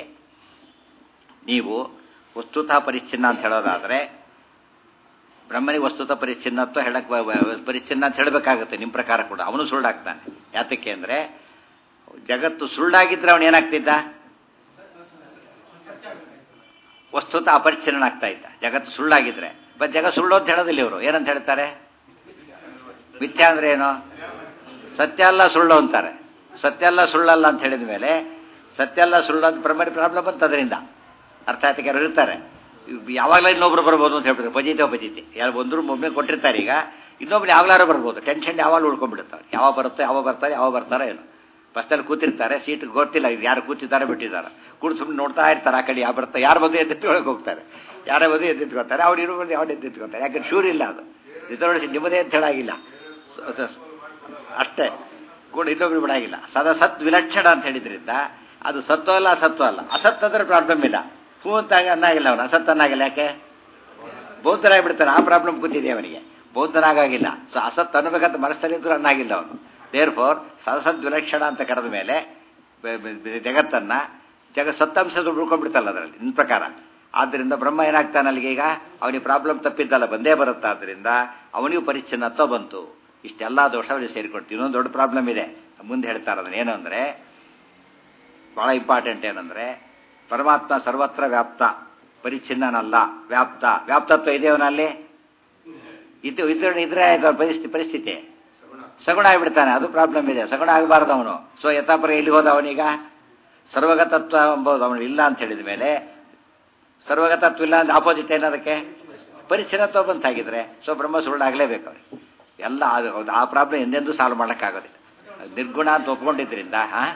ನೀವು ವಸ್ತುತಃ ಪರಿಚ್ಛಿನ್ನ ಅಂತ ಹೇಳೋದಾದರೆ ಬ್ರಹ್ಮನಿಗೆ ವಸ್ತುತ ಪರಿಚ್ಛಿನ್ನತ್ವ ಹೇಳಕ್ ಪರಿಚ್ಛಿನ್ನ ಅಂತ ಹೇಳಬೇಕಾಗುತ್ತೆ ನಿಮ್ಮ ಪ್ರಕಾರ ಕೂಡ ಅವನು ಸುಳ್ಳಾಗ್ತಾನೆ ಯಾತಕ್ಕೆ ಅಂದರೆ ಜಗತ್ತು ಸುಳ್ಳಾಗಿದ್ರೆ ಅವನು ಏನಾಗ್ತಿದ್ದ ವಸ್ತುತ ಅಪರಿಚ್ಛಿನ್ನನಾಗ್ತಾ ಇದ್ದ ಜಗತ್ತು ಸುಳ್ಳಾಗಿದ್ರೆ ಬಟ್ ಜಗತ್ ಸುಳ್ಳು ಅಂತ ಹೇಳೋದಿಲ್ಲ ಇವರು ಏನಂತ ಹೇಳ್ತಾರೆ ಮಿಥ್ಯ ಅಂದ್ರೆ ಏನು ಸತ್ಯ ಅಲ್ಲ ಸುಳ್ಳು ಅಂತಾರೆ ಸತ್ಯ ಅಲ್ಲ ಸುಳ್ಳಲ್ಲ ಅಂತ ಹೇಳಿದ ಮೇಲೆ ಸತ್ಯ ಅಲ್ಲ ಸುಳ್ಳು ಅಂತ ಪ್ರಮರಿ ಪ್ರಾಬ್ಲಮ್ ಬಂತು ಅದರಿಂದ ಅರ್ಥ ಆಯ್ತು ಕೆಲವರು ಇರ್ತಾರೆ ಯಾವಾಗಲೂ ಇನ್ನೊಬ್ರು ಬರ್ಬೋದು ಅಂತ ಹೇಳ್ಬಿಡ್ತಾರೆ ಪಜಿತೆ ಪಜಿತಿ ಯಾರು ಒಂದ್ರು ಒಮ್ಮೆ ಕೊಟ್ಟಿರ್ತಾರೆ ಈಗ ಇನ್ನೊಬ್ರು ಯಾವಾಗಲಾರು ಬರ್ಬೋದು ಟೆನ್ಷನ್ ಯಾವಾಗಲೂ ಉಳ್ಕೊಂಡ್ಬಿಡ್ತಾರೆ ಯಾವಾಗ ಬರುತ್ತೆ ಯಾವಾಗ ಬರ್ತಾರೆ ಯಾವಾಗ ಬರ್ತಾರೆ ಏನು ಬಸ್ಸಲ್ಲಿ ಕೂತಿರ್ತಾರೆ ಸೀಟ್ ಗೊತ್ತಿಲ್ಲ ಇದು ಯಾರು ಕೂತಿದ್ದಾರೆ ಬಿಟ್ಟಿದ್ದಾರೆ ಕೂತು ಸುಮ್ಮನೆ ನೋಡ್ತಾ ಇರ್ತಾರೆ ಆ ಕಡೆ ಯಾವ ಬರ್ತಾರೆ ಯಾರು ಬಂದು ಎದ್ದೆತ್ಕೊಳಕ್ಕೆ ಹೋಗ್ತಾರೆ ಯಾರೇ ಬಂದು ಎದ್ದೆತ್ಕೊತಾರೆ ಅವ್ರು ಇರೋ ಬಂದು ಯಾವ ಎದ್ದೆತ್ಕೊತಾರೆ ಯಾಕಂದ್ರೆ ಶೂರ್ ಇಲ್ಲ ಅದು ರಿಸರ್ವೇಷನ್ ನಿಮ್ಮದೇ ಅಂತ ಹೇಳಾಗಿಲ್ಲ ಅಷ್ಟೇ ಕೂಡ ಇನ್ನೊಬ್ರು ಬಿಡಾಗಿಲ್ಲ ಸದಾ ಸತ್ ವಿಲಕ್ಷಣ ಅಂತ ಹೇಳಿದ್ರಿಂದ ಅದು ಸತ್ವ ಅಲ್ಲ ಅಸತ್ವ ಅಲ್ಲ ಅಸತ್ ಅಂದ್ರೆ ಪ್ರಾಬ್ಲಮ್ ಇಲ್ಲ ಹೂ ಅಂತ ಅನ್ನಾಗಿಲ್ಲ ಅವನು ಅಸತ್ ಅನ್ನಾಗಿಲ್ಲ ಯಾಕೆ ಬೌದ್ಧರಾಗಿ ಬಿಡ್ತಾನೆ ಆ ಪ್ರಾಬ್ಲಮ್ ಕೂತಿದೆ ಅವನಿಗೆ ಬೌದ್ಧನಾಗಿಲ್ಲ ಸೊ ಅಸತ್ ಅನ್ನಬೇಕಂತ ಮನಸ್ಸಲ್ಲಿ ಇದ್ರು ಅನ್ನಾಗಿಲ್ಲ ಅವನು ದೇರ್ ಫೋರ್ ಸದಸದ್ ವಿಲಕ್ಷಣ ಅಂತ ಕರೆದ ಮೇಲೆ ಜಗತ್ತನ್ನ ಜಗ ಸತ್ತಂಶದ ಉಳ್ಕೊಂಡ್ಬಿಡ್ತಲ್ಲ ಅದರಲ್ಲಿ ನಿನ್ನ ಪ್ರಕಾರ ಆದ್ದರಿಂದ ಬ್ರಹ್ಮ ಏನಾಗ್ತಾನೆ ಅಲ್ಲಿಗೆ ಈಗ ಅವನಿಗೆ ಪ್ರಾಬ್ಲಮ್ ತಪ್ಪಿದ್ದಲ್ಲ ಬಂದೇ ಬರುತ್ತೆ ಆದ್ದರಿಂದ ಅವನಿಗೂ ಪರಿಚ್ಛನ್ನತ್ವ ಬಂತು ಇಷ್ಟೆಲ್ಲ ದೋಷ ಅವರಿಗೆ ಸೇರಿಕೊಡ್ತೀವಿ ಇನ್ನೊಂದು ದೊಡ್ಡ ಪ್ರಾಬ್ಲಮ್ ಇದೆ ಮುಂದೆ ಹೇಳ್ತಾರೆ ಅದನ್ನ ಏನು ಅಂದರೆ ಬಹಳ ಇಂಪಾರ್ಟೆಂಟ್ ಏನಂದ್ರೆ ಪರಮಾತ್ಮ ಸರ್ವತ್ರ ವ್ಯಾಪ್ತ ಪರಿಚ್ಛಿನ್ನನಲ್ಲ ವ್ಯಾಪ್ತ ವ್ಯಾಪ್ತತ್ವ ಇದೆಯವನಲ್ಲಿ ಇದು ಇದ್ರ ಇದ್ರೆ ಪರಿಸ್ಥಿತಿ ಪರಿಸ್ಥಿತಿ ಸಗುಣ ಆಗಿಬಿಡ್ತಾನೆ ಅದು ಪ್ರಾಬ್ಲಮ್ ಇದೆ ಸಗುಣ ಆಗಬಾರ್ದು ಅವನು ಸೊ ಯಥಾಪರ ಎಲ್ಲಿ ಹೋದ ಅವನೀಗ ಸರ್ವಗತತ್ವ ಎಂಬುದು ಅವನು ಇಲ್ಲ ಅಂತ ಹೇಳಿದ ಮೇಲೆ ಸರ್ವಗತತ್ವ ಇಲ್ಲ ಅಂದ್ರೆ ಆಪೋಸಿಟ್ ಏನದಕ್ಕೆ ಪರಿಚ್ಛಿನ್ನತ್ವ ಬಂತಾಗಿದ್ರೆ ಸೊ ಬ್ರಹ್ಮ ಸುರುಳಾಗಲೇಬೇಕು ಅವ್ರಿಗೆ ಎಲ್ಲ ಅದು ಹೌದು ಆ ಪ್ರಾಬ್ಲಮ್ ಎಂದೆಂದೂ ಸಾಲ್ವ್ ಮಾಡೋಕ್ಕಾಗೋದಿಲ್ಲ ನಿರ್ಗುಣ ಅಂತ ಒಪ್ಕೊಂಡಿದ್ರಿಂದ ಹಾಂ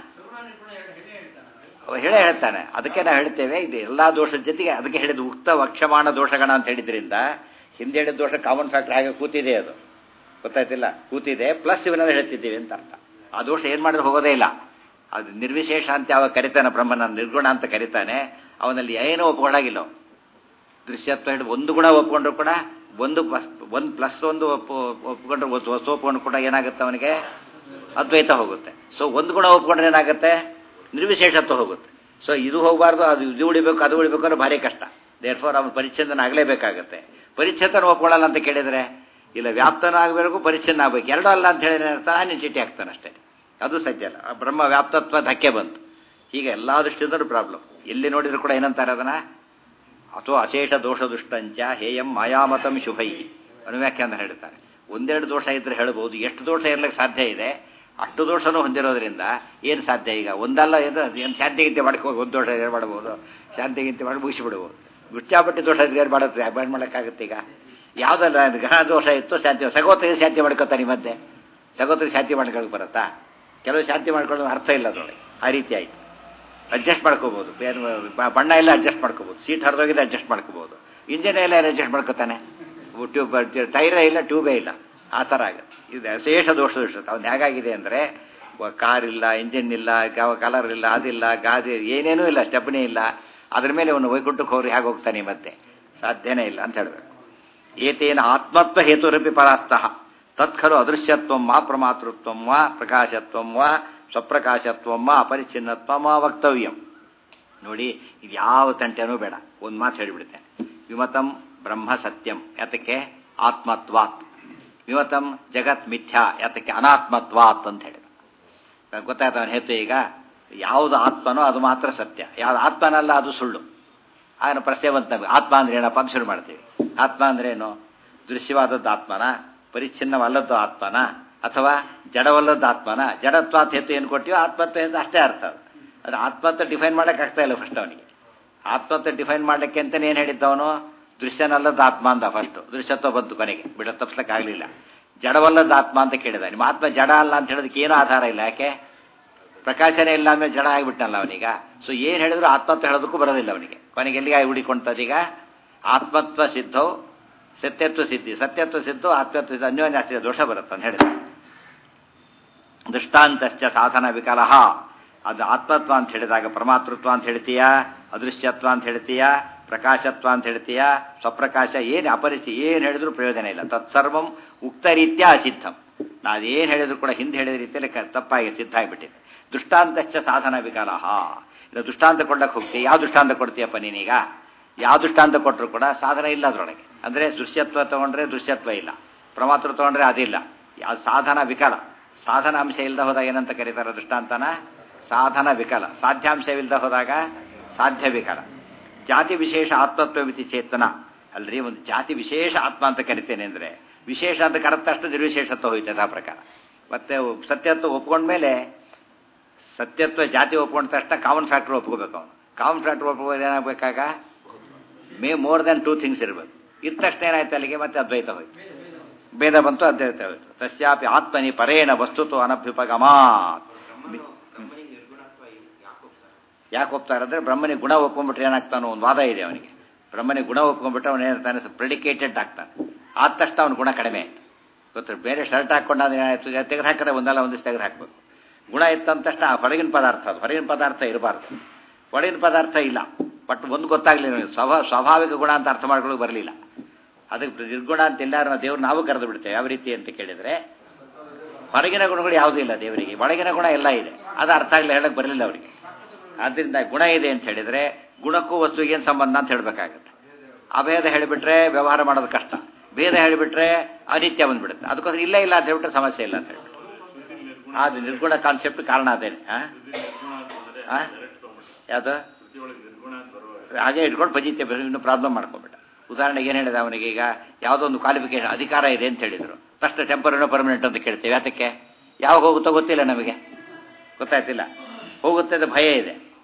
ಹೇಳೇ ಹೇಳ್ತಾನೆ ಅದಕ್ಕೆ ನಾವು ಹೇಳ್ತೇವೆ ಇದು ಎಲ್ಲ ದೋಷದ ಜೊತೆಗೆ ಅದಕ್ಕೆ ಹೇಳಿದ್ದು ಉಕ್ತ ವಕ್ಷಮಾಣ ದೋಷಗಣ ಅಂತ ಹೇಳಿದ್ರಿಂದ ಹಿಂದೆ ಹೇಳಿದ ದೋಷ ಕಾಮನ್ ಫ್ಯಾಕ್ಟರ್ ಹಾಗೆ ಕೂತಿದೆ ಅದು ಗೊತ್ತಾಯ್ತಿಲ್ಲ ಕೂತಿದೆ ಪ್ಲಸ್ ಇವನ್ನೆಲ್ಲ ಹೇಳ್ತಿದ್ದೀವಿ ಅಂತ ಅರ್ಥ ಆ ದೋಷ ಏನು ಮಾಡಿದ್ರೆ ಹೋಗೋದೇ ಇಲ್ಲ ಅದು ನಿರ್ವಿಶೇಷ ಅಂತ ಯಾವಾಗ ಕರಿತಾನೆ ಬ್ರಹ್ಮನ ನಿರ್ಗುಣ ಅಂತ ಕರಿತಾನೆ ಅವನಲ್ಲಿ ಏನೂ ಒಪ್ಕೊಳ್ಳಾಗಿಲ್ಲ ಅವ್ನು. ದೃಶ್ಯತ್ವ ಹೇಳಿ ಒಂದು ಗುಣ ಒಪ್ಕೊಂಡ್ರು ಕೂಡ ಒಂದು ಒಂದು ಪ್ಲಸ್ ಒಂದು ಒಪ್ಪು ಒಪ್ಕೊಂಡ್ರೆ ಒಂದು ವಸ್ತು ಒಪ್ಕೊಂಡ್ರು ಕೂಡ ಏನಾಗುತ್ತೆ ಅವನಿಗೆ ಅದ್ವೈತ ಹೋಗುತ್ತೆ ಸೊ ಒಂದು ಗುಣ ಒಪ್ಕೊಂಡ್ರೆ ಏನಾಗುತ್ತೆ ನಿರ್ವಿಶೇಷತ್ವ ಹೋಗುತ್ತೆ ಸೊ ಇದು ಹೋಗಬಾರ್ದು ಅದು ಇದು ಉಳಿಬೇಕು ಅದು ಉಳಿಬೇಕು ಅಂದ್ರೆ ಭಾರಿ ಕಷ್ಟ ದೇರ್ ಫೋರ್ ಅವನು ಪರಿಚ್ಛೇದನ ಆಗಲೇಬೇಕಾಗತ್ತೆ ಪರಿಚ್ಛೇದನ ಒಪ್ಕೊಳ್ಳಲ್ಲ ಅಂತ ಕೇಳಿದರೆ ಇಲ್ಲ ವ್ಯಾಪ್ತನ ಆಗಬೇಕು ಪರಿಚ್ಛೇದನ ಆಗಬೇಕು ಎರಡೂ ಅಲ್ಲ ಅಂತ ಹೇಳಿದ್ರೆ ಅರ್ಥ ನಾನು ಚೀಟಿ ಆಗ್ತಾನೆ ಅಷ್ಟೇ ಅದು ಸತ್ಯ ಅಲ್ಲ ಆ ಬ್ರಹ್ಮ ವ್ಯಾಪ್ತತ್ವ ಧಕ್ಕೆ ಬಂತು ಹೀಗೆ ಎಲ್ಲ ದೃಷ್ಟಿಯಿಂದಲೂ ಪ್ರಾಬ್ಲಮ್ ಎಲ್ಲಿ ನೋಡಿದ್ರು ಕೂಡ ಏನಂತಾರೆ ಅದನ್ನ ಅಥವಾ ಅಶೇಷ ದೋಷ ದುಷ್ಟಂಚ ಹೇಯಂ ಮಾಯಾಮತಂ ಶುಭೈ ಅನುವ್ಯಾಖ್ಯಾನ ಹೇಳ್ತಾರೆ ಒಂದೆರಡು ದೋಷ ಇದ್ರೆ ಹೇಳ್ಬೋದು ಎಷ್ಟು ದೋಷ ಇರ್ಲಿಕ್ಕೆ ಸಾಧ್ಯ ಇದೆ ಅಷ್ಟು ದೋಷನೂ ಹೊಂದಿರೋದ್ರಿಂದ ಏನು ಸಾಧ್ಯ ಈಗ ಒಂದಲ್ಲ ಇದು ಏನು ಶಾಂತಿಗಿಂತೆ ಮಾಡ್ಕೋ ಒಂದು ದೋಷ ಏನು ಮಾಡ್ಬೋದು ಶಾಂತಿಗಿಂತೆ ಮಾಡಿ ಮುಗಿಸಿಬಿಡ್ಬೋದು ಗುಚ್ಚಾಪಟ್ಟಿ ದೋಷ ಇದ್ರೆ ಏನು ಮಾಡುತ್ತೆ ಅಭ್ಯಾಸ ಮಾಡೋಕ್ಕಾಗುತ್ತೆ ಈಗ ಯಾವುದಲ್ಲ ಗ್ರಹ ದೋಷ ಇತ್ತು ಶಾಂತಿ ಸಗೋತ್ರಿಗೆ ಶಾಂತಿ ಮಾಡ್ಕೋತಾನೆ ಈ ಮಧ್ಯೆ ಸಗೋತ್ರಿಗೆ ಶಾಂತಿ ಮಾಡ್ಕೊಳಕ್ಕೆ ಬರುತ್ತಾ ಕೆಲವು ಶಾಂತಿ ಮಾಡ್ಕೊಳ್ಳೋ ಅರ್ಥ ಇಲ್ಲ ಅದರೊಳಗೆ ಆ ರೀತಿ ಆಯ್ತು ಅಡ್ಜಸ್ಟ್ ಮಾಡ್ಕೋಬೋದು ಏನು ಬ- ಬಣ್ಣ ಎಲ್ಲ ಅಡ್ಜಸ್ಟ್ ಮಾಡ್ಕೋಬೋದು ಸೀಟ್ ಹರಿದೋಗಿದೆ ಅಡ್ಜಸ್ಟ್ ಮಾಡ್ಕೋಬೋದು ಇಂಜಿನ್ ಎಲ್ಲ ಅಡ್ಜಸ್ಟ್ ಮಾಡ್ಕೋತಾನೆ ಟ್ಯೂಬ್ ಟೈರೇ ಇಲ್ಲ ಟ್ಯೂಬೇ ಇಲ್ಲ ಆ ಥರ ಆಗುತ್ತೆ ಇದು ವಿಶೇಷ ದೋಷ ದೋಷ ಅವ್ನು ಹೇಗಾಗಿದೆ ಅಂದರೆ ಕಾರ್ ಇಲ್ಲ ಇಂಜಿನ್ ಇಲ್ಲ ಕಲರ್ ಇಲ್ಲ ಅದಿಲ್ಲ ಗಾಜಿ ಏನೇನೂ ಇಲ್ಲ ಸ್ಟೆಪ್ನೇ ಇಲ್ಲ ಅದ್ರ ಮೇಲೆ ಅವನು ವೈಕುಂಠಕ್ಕೆ ಹೋಗಿ ಹೇಗೆ ಹೋಗ್ತಾನೆ ಮತ್ತೆ ಸಾಧ್ಯನೇ ಇಲ್ಲ ಅಂತ ಹೇಳಬೇಕು ಏತೇನ ಆತ್ಮತ್ವ ಹೇತುರಪಿ ಪರಾಸ್ತಃ ತತ್ಖಲು ಅದೃಶ್ಯತ್ವಂ ವಾ ಪ್ರಮಾತೃತ್ವಂ ವಾ ಪ್ರಕಾಶತ್ವಂ ವಾ ಸ್ವಪ್ರಕಾಶತ್ವಂ ವಾ ಅಪರಿಚ್ಛಿನ್ನತ್ವಂ ವಾ ವಕ್ತವ್ಯಂ ನೋಡಿ ಇದು ಯಾವ ತಂಟೆನೂ ಬೇಡ ಒಂದು ಮಾತು ಹೇಳಿಬಿಡ್ತೇನೆ ವಿಮತಂ ಬ್ರಹ್ಮ ಸತ್ಯಂ ಯಾತಕ್ಕೆ ಆತ್ಮತ್ವಾತ್ ವಿಮತಂ ಜಗತ್ ಮಿಥ್ಯಾ ಯಾತಕ್ಕೆ ಅನಾತ್ಮತ್ವಾತ್ ಅಂತ ಹೇಳಿದ ಗೊತ್ತಾಯ್ತು ಅವನ ಹೇತು ಈಗ ಯಾವುದು ಆತ್ಮನೋ ಅದು ಮಾತ್ರ ಸತ್ಯ ಯಾವ್ದು ಆತ್ಮನಲ್ಲ ಅದು ಸುಳ್ಳು ಆಗ ಪ್ರಶ್ನೆ ಬಂತ ಆತ್ಮ ಅಂದ್ರೆ ಏನಪ್ಪ ಅಂತ ಶುರು ಮಾಡ್ತೀವಿ ಆತ್ಮ ಅಂದ್ರೆ ಏನು ದೃಶ್ಯವಾದದ್ದು ಆತ್ಮನ ಪರಿಚ್ಛಿನ್ನವಲ್ಲದ್ದು ಆತ್ಮನ ಅಥವಾ ಜಡವಲ್ಲದ್ದು ಆತ್ಮನ ಜಡತ್ವಾತ್ ಹೆತ್ತು ಏನು ಕೊಟ್ಟಿವೋ ಆತ್ಮತ್ವ ಎಂದು ಅಷ್ಟೇ ಅರ್ಥ ಅದು ಅದು ಆತ್ಮತ್ವ ಡಿಫೈನ್ ಮಾಡಕ್ಕೆ ಆಗ್ತಾ ಇಲ್ಲ ಫಸ್ಟ್ ಅವನಿಗೆ ಆತ್ಮತ್ವ ಡಿಫೈನ್ ಮಾಡಲಿಕ್ಕೆ ಅಂತಲೇ ಏನು ಹೇಳಿದ್ದವನು ದೃಶ್ಯನಲ್ಲದ ಆತ್ಮ ಅಂದ ಫಸ್ಟ್ ದೃಶ್ಯತ್ವ ಬಂತು ಕೊನೆಗೆ ಬಿಡ ತಪ್ಪಿಸ್ಲಿಕ್ಕೆ ಆಗಲಿಲ್ಲ ಜಡವಲ್ಲದ ಆತ್ಮ ಅಂತ ಕೇಳಿದ ನಿಮ್ಮ ಆತ್ಮ ಜಡ ಅಲ್ಲ ಅಂತ ಹೇಳೋದಕ್ಕೆ ಏನೂ ಆಧಾರ ಇಲ್ಲ ಯಾಕೆ ಪ್ರಕಾಶನೇ ಇಲ್ಲ ಅಂದ್ರೆ ಜಡ ಆಗಿಬಿಟ್ಟನಲ್ಲ ಅವನೀಗ ಸೊ ಏನು ಹೇಳಿದ್ರು ಆತ್ಮತ್ವ ಹೇಳೋದಕ್ಕೂ ಬರೋದಿಲ್ಲ ಅವನಿಗೆ ಕೊನೆಗೆ ಎಲ್ಲಿಗೆ ಹುಡಿಕೊಂತದೀಗ ಆತ್ಮತ್ವ ಸಿದ್ಧವು ಸತ್ಯತ್ವ ಸಿದ್ಧಿ ಸತ್ಯತ್ವ ಸಿದ್ಧು ಆತ್ಮತ್ವ ಸಿದ್ಧ ಅನ್ಯೋನ್ಯಾಸ್ತಿ ದೋಷ ಬರುತ್ತೆ ಅಂತ ಹೇಳಿದ ದೃಷ್ಟಾಂತಶ್ಚ ಸಾಧನ ವಿಕಲಹ ಅದು ಆತ್ಮತ್ವ ಅಂತ ಹೇಳಿದಾಗ ಪರಮಾತೃತ್ವ ಅಂತ ಹೇಳ್ತೀಯಾ ಅದೃಶ್ಯತ್ವ ಅಂತ ಹೇಳ್ತೀಯಾ ಪ್ರಕಾಶತ್ವ ಅಂತ ಹೇಳ್ತೀಯಾ ಸ್ವಪ್ರಕಾಶ ಏನು ಅಪರಿಚಯ ಏನು ಹೇಳಿದ್ರು ಪ್ರಯೋಜನ ಇಲ್ಲ ತತ್ಸರ್ವಂ ಉಕ್ತ ರೀತ್ಯ ಅಸಿದ್ಧಂ ನಾವೇನು ಹೇಳಿದ್ರು ಕೂಡ ಹಿಂದೆ ಹೇಳಿದ ರೀತಿಯಲ್ಲಿ ಕ- ತಪ್ಪಾಗಿ ಸಿದ್ಧ ಆಗಿಬಿಟ್ಟಿದೆ ದೃಷ್ಟಾಂತಶ್ಚ ಸಾಧನ ವಿಕಲಹ ಇಲ್ಲ ದೃಷ್ಟಾಂತ ಕೊಡ್ಲಕ್ಕೆ ಹೋಗ್ತೀಯ ಯಾವ ದೃಷ್ಟಾಂತ ಕೊಡ್ತೀಯಪ್ಪ ನೀನೀಗ ಯಾವ ದೃಷ್ಟಾಂತ ಕೊಟ್ಟರು ಕೂಡ ಸಾಧನ ಇಲ್ಲ ಅದರೊಳಗೆ ಅಂದರೆ ದೃಶ್ಯತ್ವ ತಗೊಂಡ್ರೆ ದೃಶ್ಯತ್ವ ಇಲ್ಲ ಪ್ರಮಾತೃ ತಗೊಂಡ್ರೆ ಅದಿಲ್ಲ ಯಾವ ಸಾಧನ ವಿಕಲ ಸಾಧನ ಅಂಶ ಇಲ್ಲದ ಹೋದಾಗ ಏನಂತ ಕರೀತಾರೆ ದೃಷ್ಟಾಂತನ ಸಾಧನ ವಿಕಲ ಸಾಧ್ಯಾಂಶವಿಲ್ಲದ ಹೋದಾಗ ಸಾಧ್ಯ ವಿಕಲ ಜಾತಿ ವಿಶೇಷ ಆತ್ಮತ್ವ ಮಿತಿ ಚೇತನ ಅಲ್ರಿ ಒಂದು ಜಾತಿ ವಿಶೇಷ ಆತ್ಮ ಅಂತ ಕರಿತೇನೆ ಅಂದರೆ ವಿಶೇಷ ಅಂತ ಕರೆದ ತಕ್ಷಣ ನಿರ್ವಿಶೇಷತ್ವ ಹೋಯ್ತದೆ ಆ ಪ್ರಕಾರ ಮತ್ತೆ ಸತ್ಯತ್ವ ಒಪ್ಕೊಂಡ್ಮೇಲೆ ಸತ್ಯತ್ವ ಜಾತಿ ಒಪ್ಕೊಂಡ ತಕ್ಷಣ ಕಾಮನ್ ಫ್ಯಾಕ್ಟರ್ ಒಪ್ಕೋಬೇಕು ಅವನು ಕಾಮನ್ ಫ್ಯಾಕ್ಟರ್ ಒಪ್ಕೋದು ಏನಾಗಬೇಕಾಗ may more than two things ಇರಬೇಕು ಇದ್ದ ತಕ್ಷಣ ಏನಾಯ್ತು ಅಲ್ಲಿಗೆ ಮತ್ತೆ ಅದ್ವೈತ ಹೋಯ್ತು ಭೇದ ಬಂತು ಅದ್ವೈತ ಹೋಯ್ತು ತಸ್ಯಾಪಿ ಆತ್ಮನಿ ಪರೇಣ ವಸ್ತುತ್ವ ಅನಭ್ಯುಪಗಮಾತ್ ಯಾಕೆ ಒಪ್ತಾರೆ ಅಂದರೆ ಬ್ರಹ್ಮನಿಗೆ ಗುಣ ಒಪ್ಕೊಂಡ್ಬಿಟ್ರೆ ಏನಾಗ್ತಾನೋ ಒಂದು ವಾದ ಇದೆ ಅವನಿಗೆ ಬ್ರಹ್ಮನಿಗೆ ಗುಣ ಒಪ್ಕೊಂಡ್ಬಿಟ್ರೆ ಅವನು ಏನಾಗ್ತಾನೆ ಪ್ರೆಡಿಕೇಟೆಡ್ ಆಗ್ತಾನೆ ಆದ ತಕ್ಷಣ ಅವನ ಗುಣ ಕಡಿಮೆ ಆಯ್ತು ಗೊತ್ತು ಬೇರೆ ಶರ್ಟ್ ಹಾಕ್ಕೊಂಡಾದ್ರೆ ಏನಾಯ್ತು ತೆಗೆದು ಹಾಕಿದ್ರೆ ಒಂದಲ್ಲ ಒಂದಿಷ್ಟು ತೆಗೆದು ಹಾಕ್ಬೇಕು ಗುಣ ಇತ್ತಂದ ತಕ್ಷಣ ಆ ಹೊರಗಿನ ಪದಾರ್ಥ ಅದು ಹೊರಗಿನ ಪದಾರ್ಥ ಇರಬಾರ್ದು ಒಳಗಿನ ಪದಾರ್ಥ ಇಲ್ಲ ಬಟ್ ಒಂದು ಗೊತ್ತಾಗ್ಲಿಲ್ಲ ನನಗೆ ಸ್ವಭಾ ಸ್ವಾಭಾವಿಕ ಗುಣ ಅಂತ ಅರ್ಥ ಮಾಡ್ಕೊಳ್ಳೋಕೆ ಬರಲಿಲ್ಲ ಅದಕ್ಕೆ ನಿರ್ಗುಣ ಅಂತ ಎಲ್ಲಾರು ದೇವ್ರು ನಾವು ಕರೆದು ಬಿಡ್ತೇವೆ ಯಾವ ರೀತಿ ಅಂತ ಕೇಳಿದರೆ ಹೊರಗಿನ ಗುಣಗಳು ಯಾವುದೂ ಇಲ್ಲ ದೇವರಿಗೆ ಒಳಗಿನ ಗುಣ ಎಲ್ಲ ಇದೆ ಅದು ಅರ್ಥ ಆಗಲಿ ಹೇಳಕ್ಕೆ ಬರಲಿಲ್ಲ ಅವರಿಗೆ ಆದ್ದರಿಂದ ಗುಣ ಇದೆ ಅಂತ ಹೇಳಿದರೆ ಗುಣಕ್ಕೂ ವಸ್ತುವಿಗೆ ಏನು ಸಂಬಂಧ ಅಂತ ಹೇಳಬೇಕಾಗತ್ತೆ ಅಭೇದ ಹೇಳಿಬಿಟ್ರೆ ವ್ಯವಹಾರ ಮಾಡೋದು ಕಷ್ಟ ಭೇದ ಹೇಳಿಬಿಟ್ರೆ ಅನಿತ್ಯ ಬಂದ್ಬಿಡುತ್ತೆ ಅದಕ್ಕೋಸ್ಕರ ಇಲ್ಲ ಇಲ್ಲ ಅಂತ ಹೇಳ್ಬಿಟ್ರೆ ಸಮಸ್ಯೆ ಇಲ್ಲ ಅಂತ ಹೇಳ್ಬಿಟ್ಟು ಅದು ನಿರ್ಗುಣ ಕಾನ್ಸೆಪ್ಟ್ ಕಾರಣ ಅದೇನೆ ಯಾವುದು ಹಾಗೆ ಇಟ್ಕೊಂಡು ಪಜಿತೆ ಇನ್ನು ಪ್ರಾಬ್ಲಮ್ ಮಾಡ್ಕೊಂಬಿಟ್ಟ ಉದಾಹರಣೆಗೆ ಏನು ಹೇಳಿದ ಅವನಿಗೆ ಈಗ ಯಾವುದೋ ಒಂದು ಕ್ವಾಲಿಫಿಕೇಶನ್ ಅಧಿಕಾರ ಇದೆ ಅಂತ ಹೇಳಿದರು ತಕ್ಷಣ ಟೆಂಪರನೋ ಪರ್ಮನೆಂಟ್ ಅಂತ ಕೇಳ್ತೇವೆ ಯಾತಕ್ಕೆ ಯಾವಾಗ ಹೋಗುತ್ತೋ ಗೊತ್ತಿಲ್ಲ ನಮಗೆ ಗೊತ್ತಾಯ್ತಿಲ್ಲ ಹೋಗುತ್ತೆ ಅಂತ ಭಯ ಇದೆ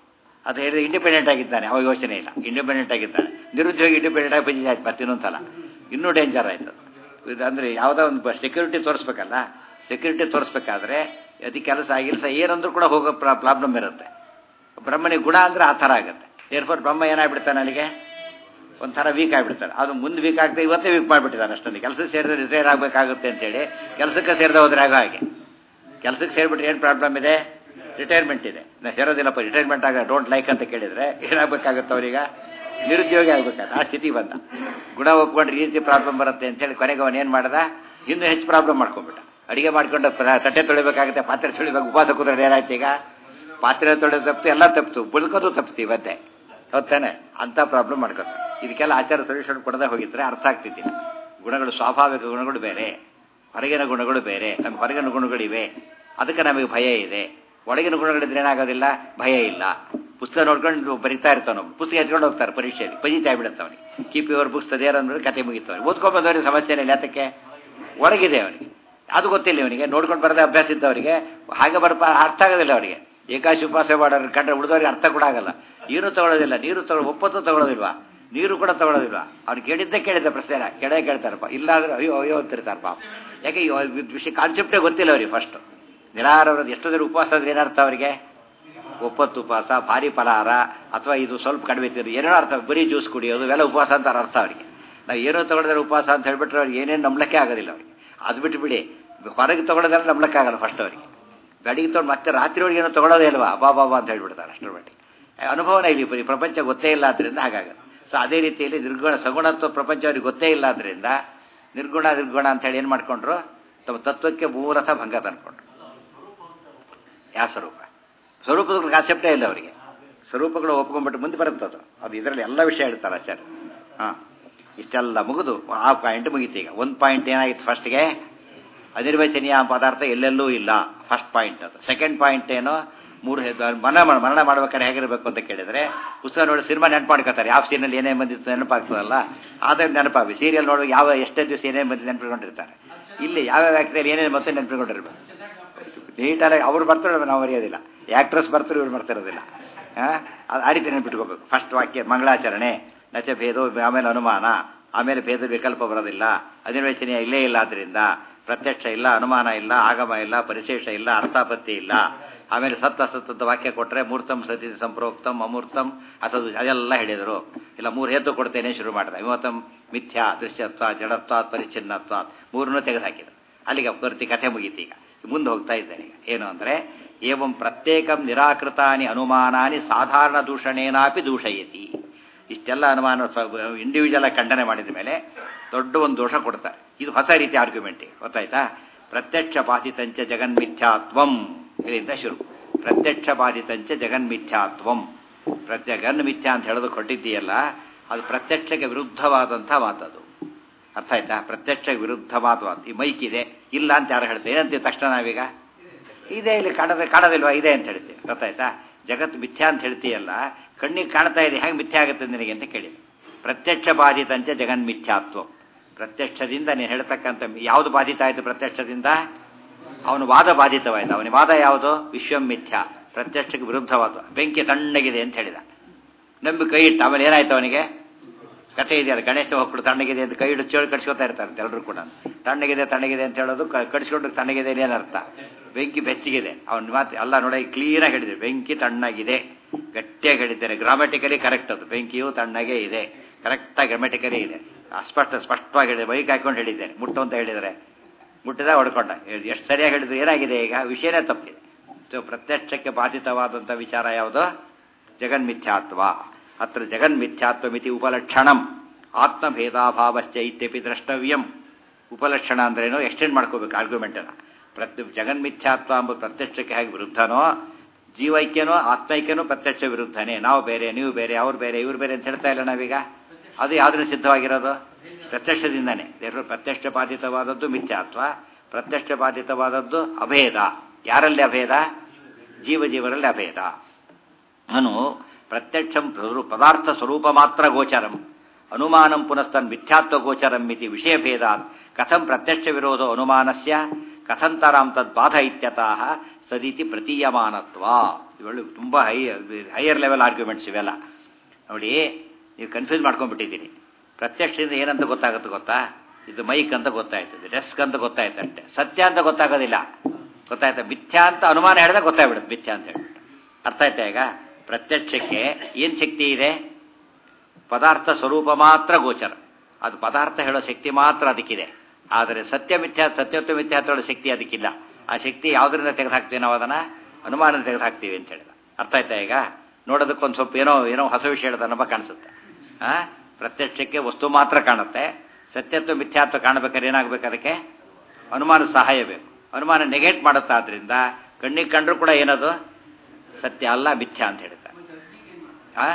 ಅದು ಹೇಳಿದ್ರೆ ಇಂಡಿಪೆಂಡೆಂಟ್ ಆಗಿದ್ದಾನೆ ಅವಾಗ ಯೋಚನೆ ಇಲ್ಲ ಇಂಡಿಪೆಂಡೆಂಟ್ ಆಗಿದ್ದಾನೆ ನಿರುದ್ಯೋಗಿ ಇಂಡಿಪೆಂಡೆಂಟ್ ಆಗಿ ಬಂದಿದೆ ಆಯ್ತು ಮತ್ತೆ ಇನ್ನೊಂದು ಸಲ ಇನ್ನೂ ಡೇಂಜರ್ ಆಯ್ತು ಅದು. ಇದು ಅಂದರೆ ಯಾವುದೋ ಒಂದು ಸೆಕ್ಯೂರಿಟಿ ತೋರಿಸ್ಬೇಕಲ್ಲ ಸೆಕ್ಯೂರಿಟಿ ತೋರಿಸ್ಬೇಕಾದ್ರೆ ಅದು ಕೆಲಸ ಆಗಿಲ್ಸ ಏನಂದ್ರೂ ಕೂಡ ಹೋಗೋ ಪ್ರಾಬ್ಲಮ್ ಇರುತ್ತೆ ಬ್ರಹ್ಮನಿಗೆ ಗುಣ ಅಂದ್ರೆ ಆ ಥರ ಆಗುತ್ತೆ ಏರ್ಫೋರ್ ಬ್ರಹ್ಮ ಏನಾಗ್ಬಿಡ್ತಾನೆ ನನಗೆ ಒಂಥರ ವೀಕ್ ಆಗಿಬಿಡ್ತಾರೆ ಅದು ಮುಂದೆ ವೀಕ್ ಆಗ್ತದೆ ಇವತ್ತೇ ವೀಕ್ ಮಾಡಿಬಿಟ್ಟಿದ್ದಾರೆ ಅಷ್ಟೊಂದು ಕೆಲಸಕ್ಕೆ ಸೇರಿದ್ರೆ ರಿಟೈರ್ ಆಗಬೇಕಾಗುತ್ತೆ ಅಂತೇಳಿ ಕೆಲಸಕ್ಕೆ ಸೇರಿದ ಹೋದ್ರೆ ಆಗೋ ಹಾಗೆ ಕೆಲಸಕ್ಕೆ ಸೇರಿಬಿಟ್ರೆ ಏನು ಪ್ರಾಬ್ಲಮ್ ಇದೆ ರಿಟೈರ್ಮೆಂಟ್ ಇದೆ ನಾ ಸೇರೋದಿಲ್ಲಪ್ಪ ರಿಟೈರ್ಮೆಂಟ್ ಆಗ ಡೋಂಟ್ ಲೈಕ್ ಅಂತ ಕೇಳಿದ್ರೆ ಏನಾಗಬೇಕಾಗುತ್ತೆ ಅವ್ರೀಗ ನಿರುದ್ಯೋಗಿ ಆಗ್ಬೇಕಾದ್ರೆ ಆ ಸ್ಥಿತಿ ಬಂದ ಗುಣ ಒಪ್ಕೊಂಡ್ರೆ ಈ ರೀತಿ ಪ್ರಾಬ್ಲಮ್ ಬರುತ್ತೆ ಅಂತೇಳಿ ಕೊನೆಗೆ ಅವನು ಏನು ಮಾಡ್ದ ಇನ್ನೂ ಹೆಚ್ಚು ಪ್ರಾಬ್ಲಮ್ ಮಾಡ್ಕೊಂಡ್ಬಿಟ್ಟ ಅಡಿಗೆ ಮಾಡ್ಕೊಂಡು ಪ- ತಟ್ಟೆ ತೊಳಿಬೇಕಾಗುತ್ತೆ ಪಾತ್ರೆ ತೊಳಿಬೇಕು ಉಪವಾಸ ಕೂತ್ರೆ ಏನಾಯ್ತು ಈಗ ಪಾತ್ರೆ ತೊಳೆದು ತಪ್ಪಿತು ಎಲ್ಲ ತಪ್ಪಿತು ಬುಳ್ಕೋದು ತಪ್ಪಿತು ಇವತ್ತೆ ಹೌದಾನೆ ಅಂತ ಪ್ರಾಬ್ಲಮ್ ಮಾಡ್ಕೊತ ಇದಕ್ಕೆಲ್ಲ ಆಚಾರ ಸೊಲ್ಯೂಷನ್ ಕೊಡದೆ ಹೋಗಿದ್ರೆ ಅರ್ಥ ಆಗ್ತಿದ್ದಿಲ್ಲ ಗುಣಗಳು ಸ್ವಾಭಾವಿಕ ಗುಣಗಳು ಬೇರೆ ಹೊರಗಿನ ಗುಣಗಳು ಬೇರೆ ನಮ್ಗೆ ಹೊರಗಿನ ಗುಣಗಳಿವೆ ಅದಕ್ಕೆ ನಮಗೆ ಭಯ ಇದೆ ಒಳಗಿನ ಗುಣಗಳಿದ್ರೆ ಏನಾಗೋದಿಲ್ಲ ಭಯ ಇಲ್ಲ ಪುಸ್ತಕ ನೋಡ್ಕೊಂಡು ಬರಿತಾ ಇರ್ತಾನೆ ಪುಸ್ತಕ ಎತ್ಕೊಂಡು ಹೋಗ್ತಾರೆ ಪರೀಕ್ಷೆಯಲ್ಲಿ ಪಜಿತಾ ಬಿಡುತ್ತೆ ಅವನಿಗೆ ಕೀಪ್ ಯುವರ್ ಬುಕ್ಸ್ ತದೇರ ಅಂದ್ರೆ ಕತೆ ಮುಗಿತು ಅವ್ನಿಗೆ ಓದ್ಕೊಂಡ್ಬಂದವ್ರಿಗೆ ಸಮಸ್ಯೆ ಇಲ್ಲ ಯಾತಕ್ಕೆ ಒಳಗಿದೆ ಅವನಿಗೆ ಅದು ಗೊತ್ತಿಲ್ಲ ಇವನಿಗೆ ನೋಡ್ಕೊಂಡು ಬರದೆ ಅಭ್ಯಾಸ ಇದ್ದವರಿಗೆ ಹಾಗೆ ಬರ್ಪ ಅರ್ಥ ಆಗೋದಿಲ್ಲ ಅವರಿಗೆ ಏಕಾಶಿ ಉಪವಾಸ ಮಾಡೋರು ಕಂಡ್ರೆ ಉಳಿದವ್ರಿಗೆ ಅರ್ಥ ಕೂಡ ಆಗಲ್ಲ ನೀರು ತಗೊಳ್ಳೋದಿಲ್ಲ ನೀರು ತಗೊಳ್ಳೋ ಒಪ್ಪತ್ತು ತಗೊಳ್ಳೋದಿಲ್ವಾ ನೀರು ಕೂಡ ತಗೊಳ್ಳೋದಿಲ್ವಾ ಅವ್ನು ಕೇಳಿದ್ದೇ ಕೇಳಿದ್ದ ಪ್ರಶ್ನೆ ಕೆಳಗೆ ಕೇಳ್ತಾರಪ್ಪ ಇಲ್ಲಾಂದ್ರೆ ಅಯ್ಯೋ ಅಯ್ಯೋ ಅಂತಿರ್ತಾರಪ್ಪ ಯಾಕೆ ಈ ವಿಷಯ ಕಾನ್ಸೆಪ್ಟೇ ಗೊತ್ತಿಲ್ಲ ಅವ್ರಿಗೆ ಫಸ್ಟ್ ನಿರಾಹಾರವ್ರದ್ದು ಎಷ್ಟೋ ದಿನ ಉಪವಾಸ ಅಂದ್ರೆ ಏನರ್ಥ ಅವರಿಗೆ ಒಪ್ಪತ್ತು ಉಪವಾಸ ಭಾರಿ ಫಲಹಾರ ಅಥವಾ ಇದು ಸ್ವಲ್ಪ ಕಡಿಮೆ ತಿಂದು ಏನೇನೋ ಅರ್ಥ ಬರೀ ಜ್ಯೂಸ್ ಕುಡಿಯೋದು ಇವೆಲ್ಲ ಉಪವಾಸ ಅಂತ ಅರ್ಥ ಅವರಿಗೆ ನಾವು ಏನೋ ತಗೊಳಿದ್ರೆ ಉಪವಾಸ ಅಂತ ಹೇಳ್ಬಿಟ್ರೆ ಅವ್ರಿಗೆ ಏನೇನು ನಂಬಲಕ್ಕೆ ಆಗೋದಿಲ್ಲ ಅವ್ರಿಗೆ ಅದು ಬಿಟ್ಟು ಬಿಡಿ ಹೊರಗೆ ತಗೊಳ್ಳೋದೆಲ್ಲ ನಂಬಲಕ್ಕೆ ಆಗಲ್ಲ ಫಸ್ಟ್ ಅವರಿಗೆ ಬೆಳಿಗ್ಗೆ ತೊಗೊಂಡು ಮತ್ತೆ ರಾತ್ರಿ ಒಳಗೆ ಏನೋ ತಗೊಳ್ಳೋದೇ ಇಲ್ವಾ ಬಾ ಬಾ ಬಾ ಅಂತ ಹೇಳ್ಬಿಡ್ತಾರೆ ಅಷ್ಟರ ಮಟ್ಟಿಗೆ ಅನುಭವನೇ ಇಲ್ಲಿ ಈ ಪ್ರಪಂಚ ಗೊತ್ತೇ ಇಲ್ಲ ಆದ್ದರಿಂದ ಹಾಗಾಗತ್ತೆ ಸೊ ಅದೇ ರೀತಿಯಲ್ಲಿ ನಿರ್ಗುಣ ಸಗುಣತ್ವ ಪ್ರಪಂಚ ಅವ್ರಿಗೆ ಗೊತ್ತೇ ಇಲ್ಲ ಆದ್ದರಿಂದ ನಿರ್ಗುಣ ನಿರ್ಗುಣ ಅಂತ ಹೇಳಿ ಏನು ಮಾಡ್ಕೊಂಡ್ರು ತಮ್ಮ ತತ್ವಕ್ಕೆ ಮೂಲತಃ ಭಂಗ ತಂದ್ಕೊಂಡ್ರು ಯಾವ ಸ್ವರೂಪ ಸ್ವರೂಪದ ಕಾನ್ಸೆಪ್ಟೇ ಇಲ್ಲ ಅವರಿಗೆ ಸ್ವರೂಪಗಳು ಒಪ್ಕೊಂಡ್ಬಿಟ್ಟು ಮುಂದೆ ಬರುತ್ತೆ ಅದು ಅದು ಇದರಲ್ಲಿ ಎಲ್ಲ ವಿಷಯ ಹೇಳ್ತಾರೆ ಆಚಾರ್ಯ ಹಾಂ ಇಷ್ಟೆಲ್ಲ ಮುಗಿದು ಆ ಪಾಯಿಂಟ್ ಮುಗೀತು ಈಗ ಒಂದು ಪಾಯಿಂಟ್ ಏನಾಗಿತ್ತು ಫಸ್ಟ್ಗೆ ಅನಿರ್ವಚನೀಯ ಪದಾರ್ಥ ಎಲ್ಲೆಲ್ಲೂ ಇಲ್ಲ ಫಸ್ಟ್ ಪಾಯಿಂಟ್ ಅದು ಸೆಕೆಂಡ್ ಪಾಯಿಂಟ್ ಏನು ಮೂರು ಹೆದ್- ಮನ ಮರಣ ಮಾಡ್ಬೇಕಾದ್ರೆ ಹೇಗಿರಬೇಕು ಅಂತ ಕೇಳಿದ್ರೆ ಪುಸ್ತಕ ನೋಡಿ ಸಿನಿಮಾ ನೆನಪು ಮಾಡ್ಕೋತಾರೆ ಯಾವ ಸೀನಲ್ಲಿ ಏನೇನು ಬಂದಿತ್ತು ನೆನಪಾಗ್ತದಲ್ಲ ಆದ್ರೆ ನೆನಪಾಗಿ ಸೀರಿಯಲ್ ನೋಡುವಾಗ ಯಾವ ಎಷ್ಟೇ ದಿವಸ ಏನೇನು ಬಂದಿದ್ದು ನೆನಪಿಕೊಂಡಿರ್ತಾರೆ ಇಲ್ಲಿ ಯಾವ್ಯಾವ ವ್ಯಕ್ತಿಯಲ್ಲಿ ಏನೇನು ಮತ್ತೆ ನೆನಪಿಕೊಂಡಿರ್ಬೇಕು ನೀಟಾಗಿ ಅವ್ರು ಬರ್ತಾರೆ ನಾವು ಮರೆಯೋದಿಲ್ಲ ಆಕ್ಟ್ರೆಸ್ ಬರ್ತಾರೆ ಇವ್ರು ಬರ್ತಿರೋದಿಲ್ಲ ಹಾಂ ಅದು ಆ ರೀತಿ ನೆನ್ಪಿಟ್ಕೋಬೇಕು ಫಸ್ಟ್ ವಾಕ್ಯ ಮಂಗಳಾಚರಣೆ ನಚ ಭೇದೋ ಆಮೇಲೆ ಅನುಮಾನ ಆಮೇಲೆ ಭೇದ ವಿಕಲ್ಪ ಬರೋದಿಲ್ಲ ಅನಿರ್ವಚನೀಯ ಇಲ್ಲೇ ಇಲ್ಲ ಆದ್ದರಿಂದ ಪ್ರತ್ಯಕ್ಷ ಇಲ್ಲ ಅನುಮಾನ ಇಲ್ಲ ಆಗಮ ಇಲ್ಲ ಪರಿಶೇಷ ಇಲ್ಲ ಅರ್ಥಾಪತ್ತಿ ಇಲ್ಲ ಆಮೇಲೆ ಸತ್ತ ಸತ್ತದ ವಾಕ್ಯ ಕೊಟ್ಟರೆ ಮೂರ್ತಂ ಸತಿ ಸಂಪ್ರೋಕ್ತಂ ಅಮೂರ್ತಂ ಅಸದು ಅದೆಲ್ಲ ಹೇಳಿದರು ಇಲ್ಲ ಮೂರು ಹೆದ್ದು ಕೊಡ್ತೇನೆ ಶುರು ಮಾಡಿದ ವಿಮತಂ ಮಿಥ್ಯಾ ದೃಶ್ಯತ್ವ ಜಡತ್ವ ಪರಿಚ್ಛಿನ್ನತ್ವ ಮೂರನ್ನು ತೆಗೆದುಹಾಕಿದ ಅಲ್ಲಿಗೆ ಪೂರ್ತಿ ಕಥೆ ಮುಗೀತು ಈಗ ಮುಂದೆ ಹೋಗ್ತಾ ಇದ್ದೇನೆ ಈಗ ಏನು ಅಂದರೆ ಏವಂ ಪ್ರತ್ಯೇಕಂ ನಿರಾಕೃತಾನಿ ಅನುಮಾನಾನಿ ಸಾಧಾರಣ ದೂಷಣೇನಾಪಿ ದೂಷಯತಿ ಇಷ್ಟೆಲ್ಲ ಅನುಮಾನ ಇಂಡಿವಿಜುವಲ್ ಖಂಡನೆ ಮಾಡಿದ ಮೇಲೆ ದೊಡ್ಡ ಒಂದು ದೋಷ ಕೊಡ್ತಾರೆ ಇದು ಹೊಸ ರೀತಿ ಆರ್ಗ್ಯುಮೆಂಟ್ ಗೊತ್ತಾಯ್ತಾ ಪ್ರತ್ಯಕ್ಷ ಬಾಧಿತಂಚ ಜಗನ್ಮಿಥ್ಯಾತ್ವಂ ಇದರಿಂದ ಶುರು ಪ್ರತ್ಯಕ್ಷ ಬಾಧಿತಂಚ ಜಗನ್ಮಿಥ್ಯಾತ್ವಂ ಜಗನ್ ಮಿಥ್ಯಾ ಅಂತ ಹೇಳೋದು ಕೊಟ್ಟಿದ್ದೀಯಲ್ಲ ಅದು ಪ್ರತ್ಯಕ್ಷಕ್ಕೆ ವಿರುದ್ಧವಾದಂಥ ಮಾತದು ಅರ್ಥ ಆಯ್ತಾ ಪ್ರತ್ಯಕ್ಷ ವಿರುದ್ಧವಾದ ಮಾತು ಈ ಮೈಕ್ ಇದೆ ಇಲ್ಲ ಅಂತ ಯಾರು ಹೇಳ್ತಾರೆ ಏನಂತೀವಿ ತಕ್ಷಣ ನಾವೀಗ ಇದೆ ಇಲ್ಲಿ ಕಾಣದ ಕಾಣೋದಿಲ್ವಾ ಇದೆ ಅಂತ ಹೇಳ್ತೀವಿ ಗೊತ್ತಾಯ್ತಾ ಜಗತ್ತು ಮಿಥ್ಯಾ ಅಂತ ಹೇಳ್ತೀಯಲ್ಲ ಕಣ್ಣಿಗೆ ಕಾಣ್ತಾ ಇದೆ ಹೇಗೆ ಮಿಥ್ಯಾ ಆಗುತ್ತೆ ನಿನಗೆ ಅಂತ ಕೇಳಿ ಪ್ರತ್ಯಕ್ಷ ಬಾಧಿತಂಚ ಜಗನ್ ಮಿಥ್ಯಾತ್ವ ಪ್ರತ್ಯಕ್ಷದಿಂದ ನೀನು ಹೇಳ್ತಕ್ಕಂಥ ಯಾವುದು ಬಾಧಿತ ಆಯಿತು ಪ್ರತ್ಯಕ್ಷದಿಂದ ಅವನು ವಾದ ಬಾಧಿತವಾಯಿತು ಅವನ ವಾದ ಯಾವುದು ವಿಶ್ವಂ ಮಿಥ್ಯಾ ಪ್ರತ್ಯಕ್ಷಕ್ಕೆ ವಿರುದ್ಧವಾದ ಬೆಂಕಿ ತಣ್ಣಗಿದೆ ಅಂತ ಹೇಳಿದ ನಂಬಿ ಕೈ ಇಟ್ಟ ಆಮೇಲೆ ಏನಾಯ್ತು ಅವನಿಗೆ ಕಥೆ ಇದೆಯಲ್ಲ ಗಣೇಶ ಹೋಗ್ಬಿಟ್ಟು ತಣ್ಣಗಿದೆ ಅಂತ ಕೈ ಹಿಡಿದು ಚೇಳು ಕಡಿಸ್ಕೊತಾ ಇರ್ತಾರೆ ಎಲ್ಲರೂ ಕೂಡ ತಣ್ಣಗಿದೆ ತಣ್ಣಗಿದೆ ಅಂತ ಹೇಳೋದು ಕ- ಕಡಿಸ್ಕೊಂಡು ತಣ್ಣಗಿದೆ ಏನರ್ಥ ಬೆಂಕಿ ಬೆಚ್ಚಗಿದೆ ಅವನ ಮಾತು ಎಲ್ಲ ನೋಡಿ ಕ್ಲೀನಾಗಿ ಹೇಳಿದೆ ಬೆಂಕಿ ತಣ್ಣಗಿದೆ ಗಟ್ಟಿಯಾಗಿ ಹೇಳಿದ್ದೇನೆ ಗ್ರಾಮೆಟಿಕಲಿ ಕರೆಕ್ಟ್ ಅದು ಬೆಂಕಿಯು ತಣ್ಣಗೆ ಇದೆ ಕರೆಕ್ಟಾಗಿ ಗ್ರಾಮೆಟಿಕಲಿ ಇದೆ ಅಸ್ಪಷ್ಟ ಸ್ಪಷ್ಟವಾಗಿ ಹೇಳಿದೆ ಬೈಕ್ ಹಾಕೊಂಡು ಹೇಳಿದ್ದೇನೆ ಮುಟ್ಟು ಅಂತ ಹೇಳಿದರೆ ಮುಟ್ಟಿದ ಹೊಡ್ಕೊಂಡ ಎಷ್ಟು ಸರಿಯಾಗಿ ಹೇಳಿದ್ರು ಏನಾಗಿದೆ ಈಗ ವಿಷಯನೇ ತಪ್ಪಿದೆ ಸೊ ಪ್ರತ್ಯಕ್ಷಕ್ಕೆ ಬಾಧಿತವಾದಂಥ ವಿಚಾರ ಯಾವುದು ಜಗನ್ಮಿಥ್ಯಾತ್ವ ಅತ್ರ ಜಗನ್ಮಿಥ್ಯಾತ್ವಮಿತಿ ಉಪಲಕ್ಷಣಂ ಆತ್ಮಭೇದಾಭಾವಶ್ಚ ಇತ್ಯಪಿ ದ್ರಷ್ಟವ್ಯಂ ಉಪಲಕ್ಷಣ ಅಂದ್ರೇನು ಎಕ್ಸ್ಟೆಂಡ್ ಮಾಡ್ಕೋಬೇಕು ಆರ್ಗ್ಯುಮೆಂಟನ್ನು ಪ್ರತಿ ಜಗನ್ಮಿಥ್ಯಾತ್ವ ಎಂಬ ಪ್ರತ್ಯಕ್ಷಕ್ಕೆ ಹೇಗೆ ವಿರುದ್ಧನೋ ಜೀವೈಕ್ಯನೋ ಆತ್ಮೈಕ್ಯನೋ ಪ್ರತ್ಯಕ್ಷ ವಿರುದ್ಧನೇ ನಾವು ಬೇರೆ ನೀವು ಬೇರೆ ಅವ್ರು ಬೇರೆ ಇವ್ರು ಬೇರೆ ಅಂತ ಹೇಳ್ತಾ ಇಲ್ಲ ನಾವೀಗ ಅದು ಯಾವುದನ್ನು ಸಿದ್ಧವಾಗಿರೋದು ಪ್ರತ್ಯಕ್ಷದಿಂದನೇ ದೇವರು ಪ್ರತ್ಯಕ್ಷ ಬಾಧಿತವಾದದ್ದು ಮಿಥ್ಯಾತ್ವ ಪ್ರತ್ಯಕ್ಷ ಬಾಧಿತವಾದದ್ದು ಅಭೇದ ಯಾರಲ್ಲಿ ಅಭೇದ ಜೀವ ಜೀವರಲ್ಲಿ ಅಭೇದ ಅನು ಪ್ರತ್ಯಕ್ಷಂ ಪ್ರರು- ಪದಾರ್ಥ ಸ್ವರೂಪ ಮಾತ್ರ ಗೋಚರಂ ಅನುಮಾನಂ ಪುನಸ್ತನ್ ಮಿಥ್ಯಾತ್ವ ಗೋಚರಂ ಇತಿ ವಿಷಯಭೇದಾತ್ ಕಥಂ ಪ್ರತ್ಯಕ್ಷ ವಿರೋಧೋ ಅನುಮಾನಸ್ಯ ಕಥಂತರಾಂ ತದ್ ಬಾಧ ಇತ್ಯತಃ ಸದಿತಿ ಪ್ರತೀಯಮಾನತ್ವ ಇವೆಲ್ಲ ತುಂಬ ಹೈ ಹೈಯರ್ ಲೆವೆಲ್ ಆರ್ಗ್ಯುಮೆಂಟ್ಸ್ ಇವೆಲ್ಲ ನೋಡಿ ನೀವು ಕನ್ಫ್ಯೂಸ್ ಮಾಡ್ಕೊಂಡ್ಬಿಟ್ಟಿದ್ದೀರಿ ಪ್ರತ್ಯಕ್ಷದಿಂದ ಏನಂತ ಗೊತ್ತಾಗುತ್ತೆ ಗೊತ್ತಾ ಇದು ಮೈಕ್ ಅಂತ ಗೊತ್ತಾಯ್ತು ಇದು ಡೆಸ್ಕ್ ಅಂತ ಗೊತ್ತಾಯ್ತು ಅಷ್ಟೇ ಸತ್ಯ ಅಂತ ಗೊತ್ತಾಗೋದಿಲ್ಲ ಗೊತ್ತಾಯ್ತಾ ಮಿಥ್ಯಾ ಅಂತ ಅನುಮಾನ ಹೇಳಿದಾಗ ಗೊತ್ತಾಗ್ಬಿಡುತ್ತೆ ಮಿಥ್ಯಾ ಅಂತ ಹೇಳ್ಬಿಟ್ಟು ಅರ್ಥ ಆಯ್ತಾ ಈಗ ಪ್ರತ್ಯಕ್ಷಕ್ಕೆ ಏನು ಶಕ್ತಿ ಇದೆ ಪದಾರ್ಥ ಸ್ವರೂಪ ಮಾತ್ರ ಗೋಚರ ಅದು ಪದಾರ್ಥ ಹೇಳೋ ಶಕ್ತಿ ಮಾತ್ರ ಅದಕ್ಕಿದೆ ಆದರೆ ಸತ್ಯ ಮಿಥ್ಯಾ ಸತ್ಯತ್ವ ಮಿಥ್ಯಾ ಹೇಳೋ ಶಕ್ತಿ ಅದಕ್ಕಿಲ್ಲ ಆ ಶಕ್ತಿ ಯಾವುದರಿಂದ ತೆಗೆದುಹಾಕ್ತೀವಿ ನಾವು ಅದನ್ನು ಅನುಮಾನ ತೆಗೆದುಹಾಕ್ತೀವಿ ಅಂತ ಹೇಳಿದ ಅರ್ಥ ಆಯ್ತಾ ಈಗ ನೋಡೋದಕ್ಕೊಂದು ಸ್ವಲ್ಪ ಏನೋ ಏನೋ ಹೊಸ ವಿಷಯ ಹೇಳ್ದ ನಮ್ಮ ಕಾಣಿಸುತ್ತೆ ಆ ಪ್ರತ್ಯಕ್ಷಕ್ಕೆ ವಸ್ತು ಮಾತ್ರ ಕಾಣುತ್ತೆ ಸತ್ಯತ್ವ ಮಿಥ್ಯಾತ್ವ ಕಾಣಬೇಕಾದ್ರೆ ಏನಾಗಬೇಕು ಅದಕ್ಕೆ ಅನುಮಾನ ಸಹಾಯ ಬೇಕು ಅನುಮಾನ ನೆಗೆಟ್ ಮಾಡುತ್ತಾದ್ರಿಂದ ಕಣ್ಣಿಗೆ ಕಂಡ್ರು ಕೂಡ ಏನದು ಸತ್ಯ ಅಲ್ಲ ಮಿಥ್ಯಾ ಅಂತ ಹೇಳ್ತಾರೆ ಆ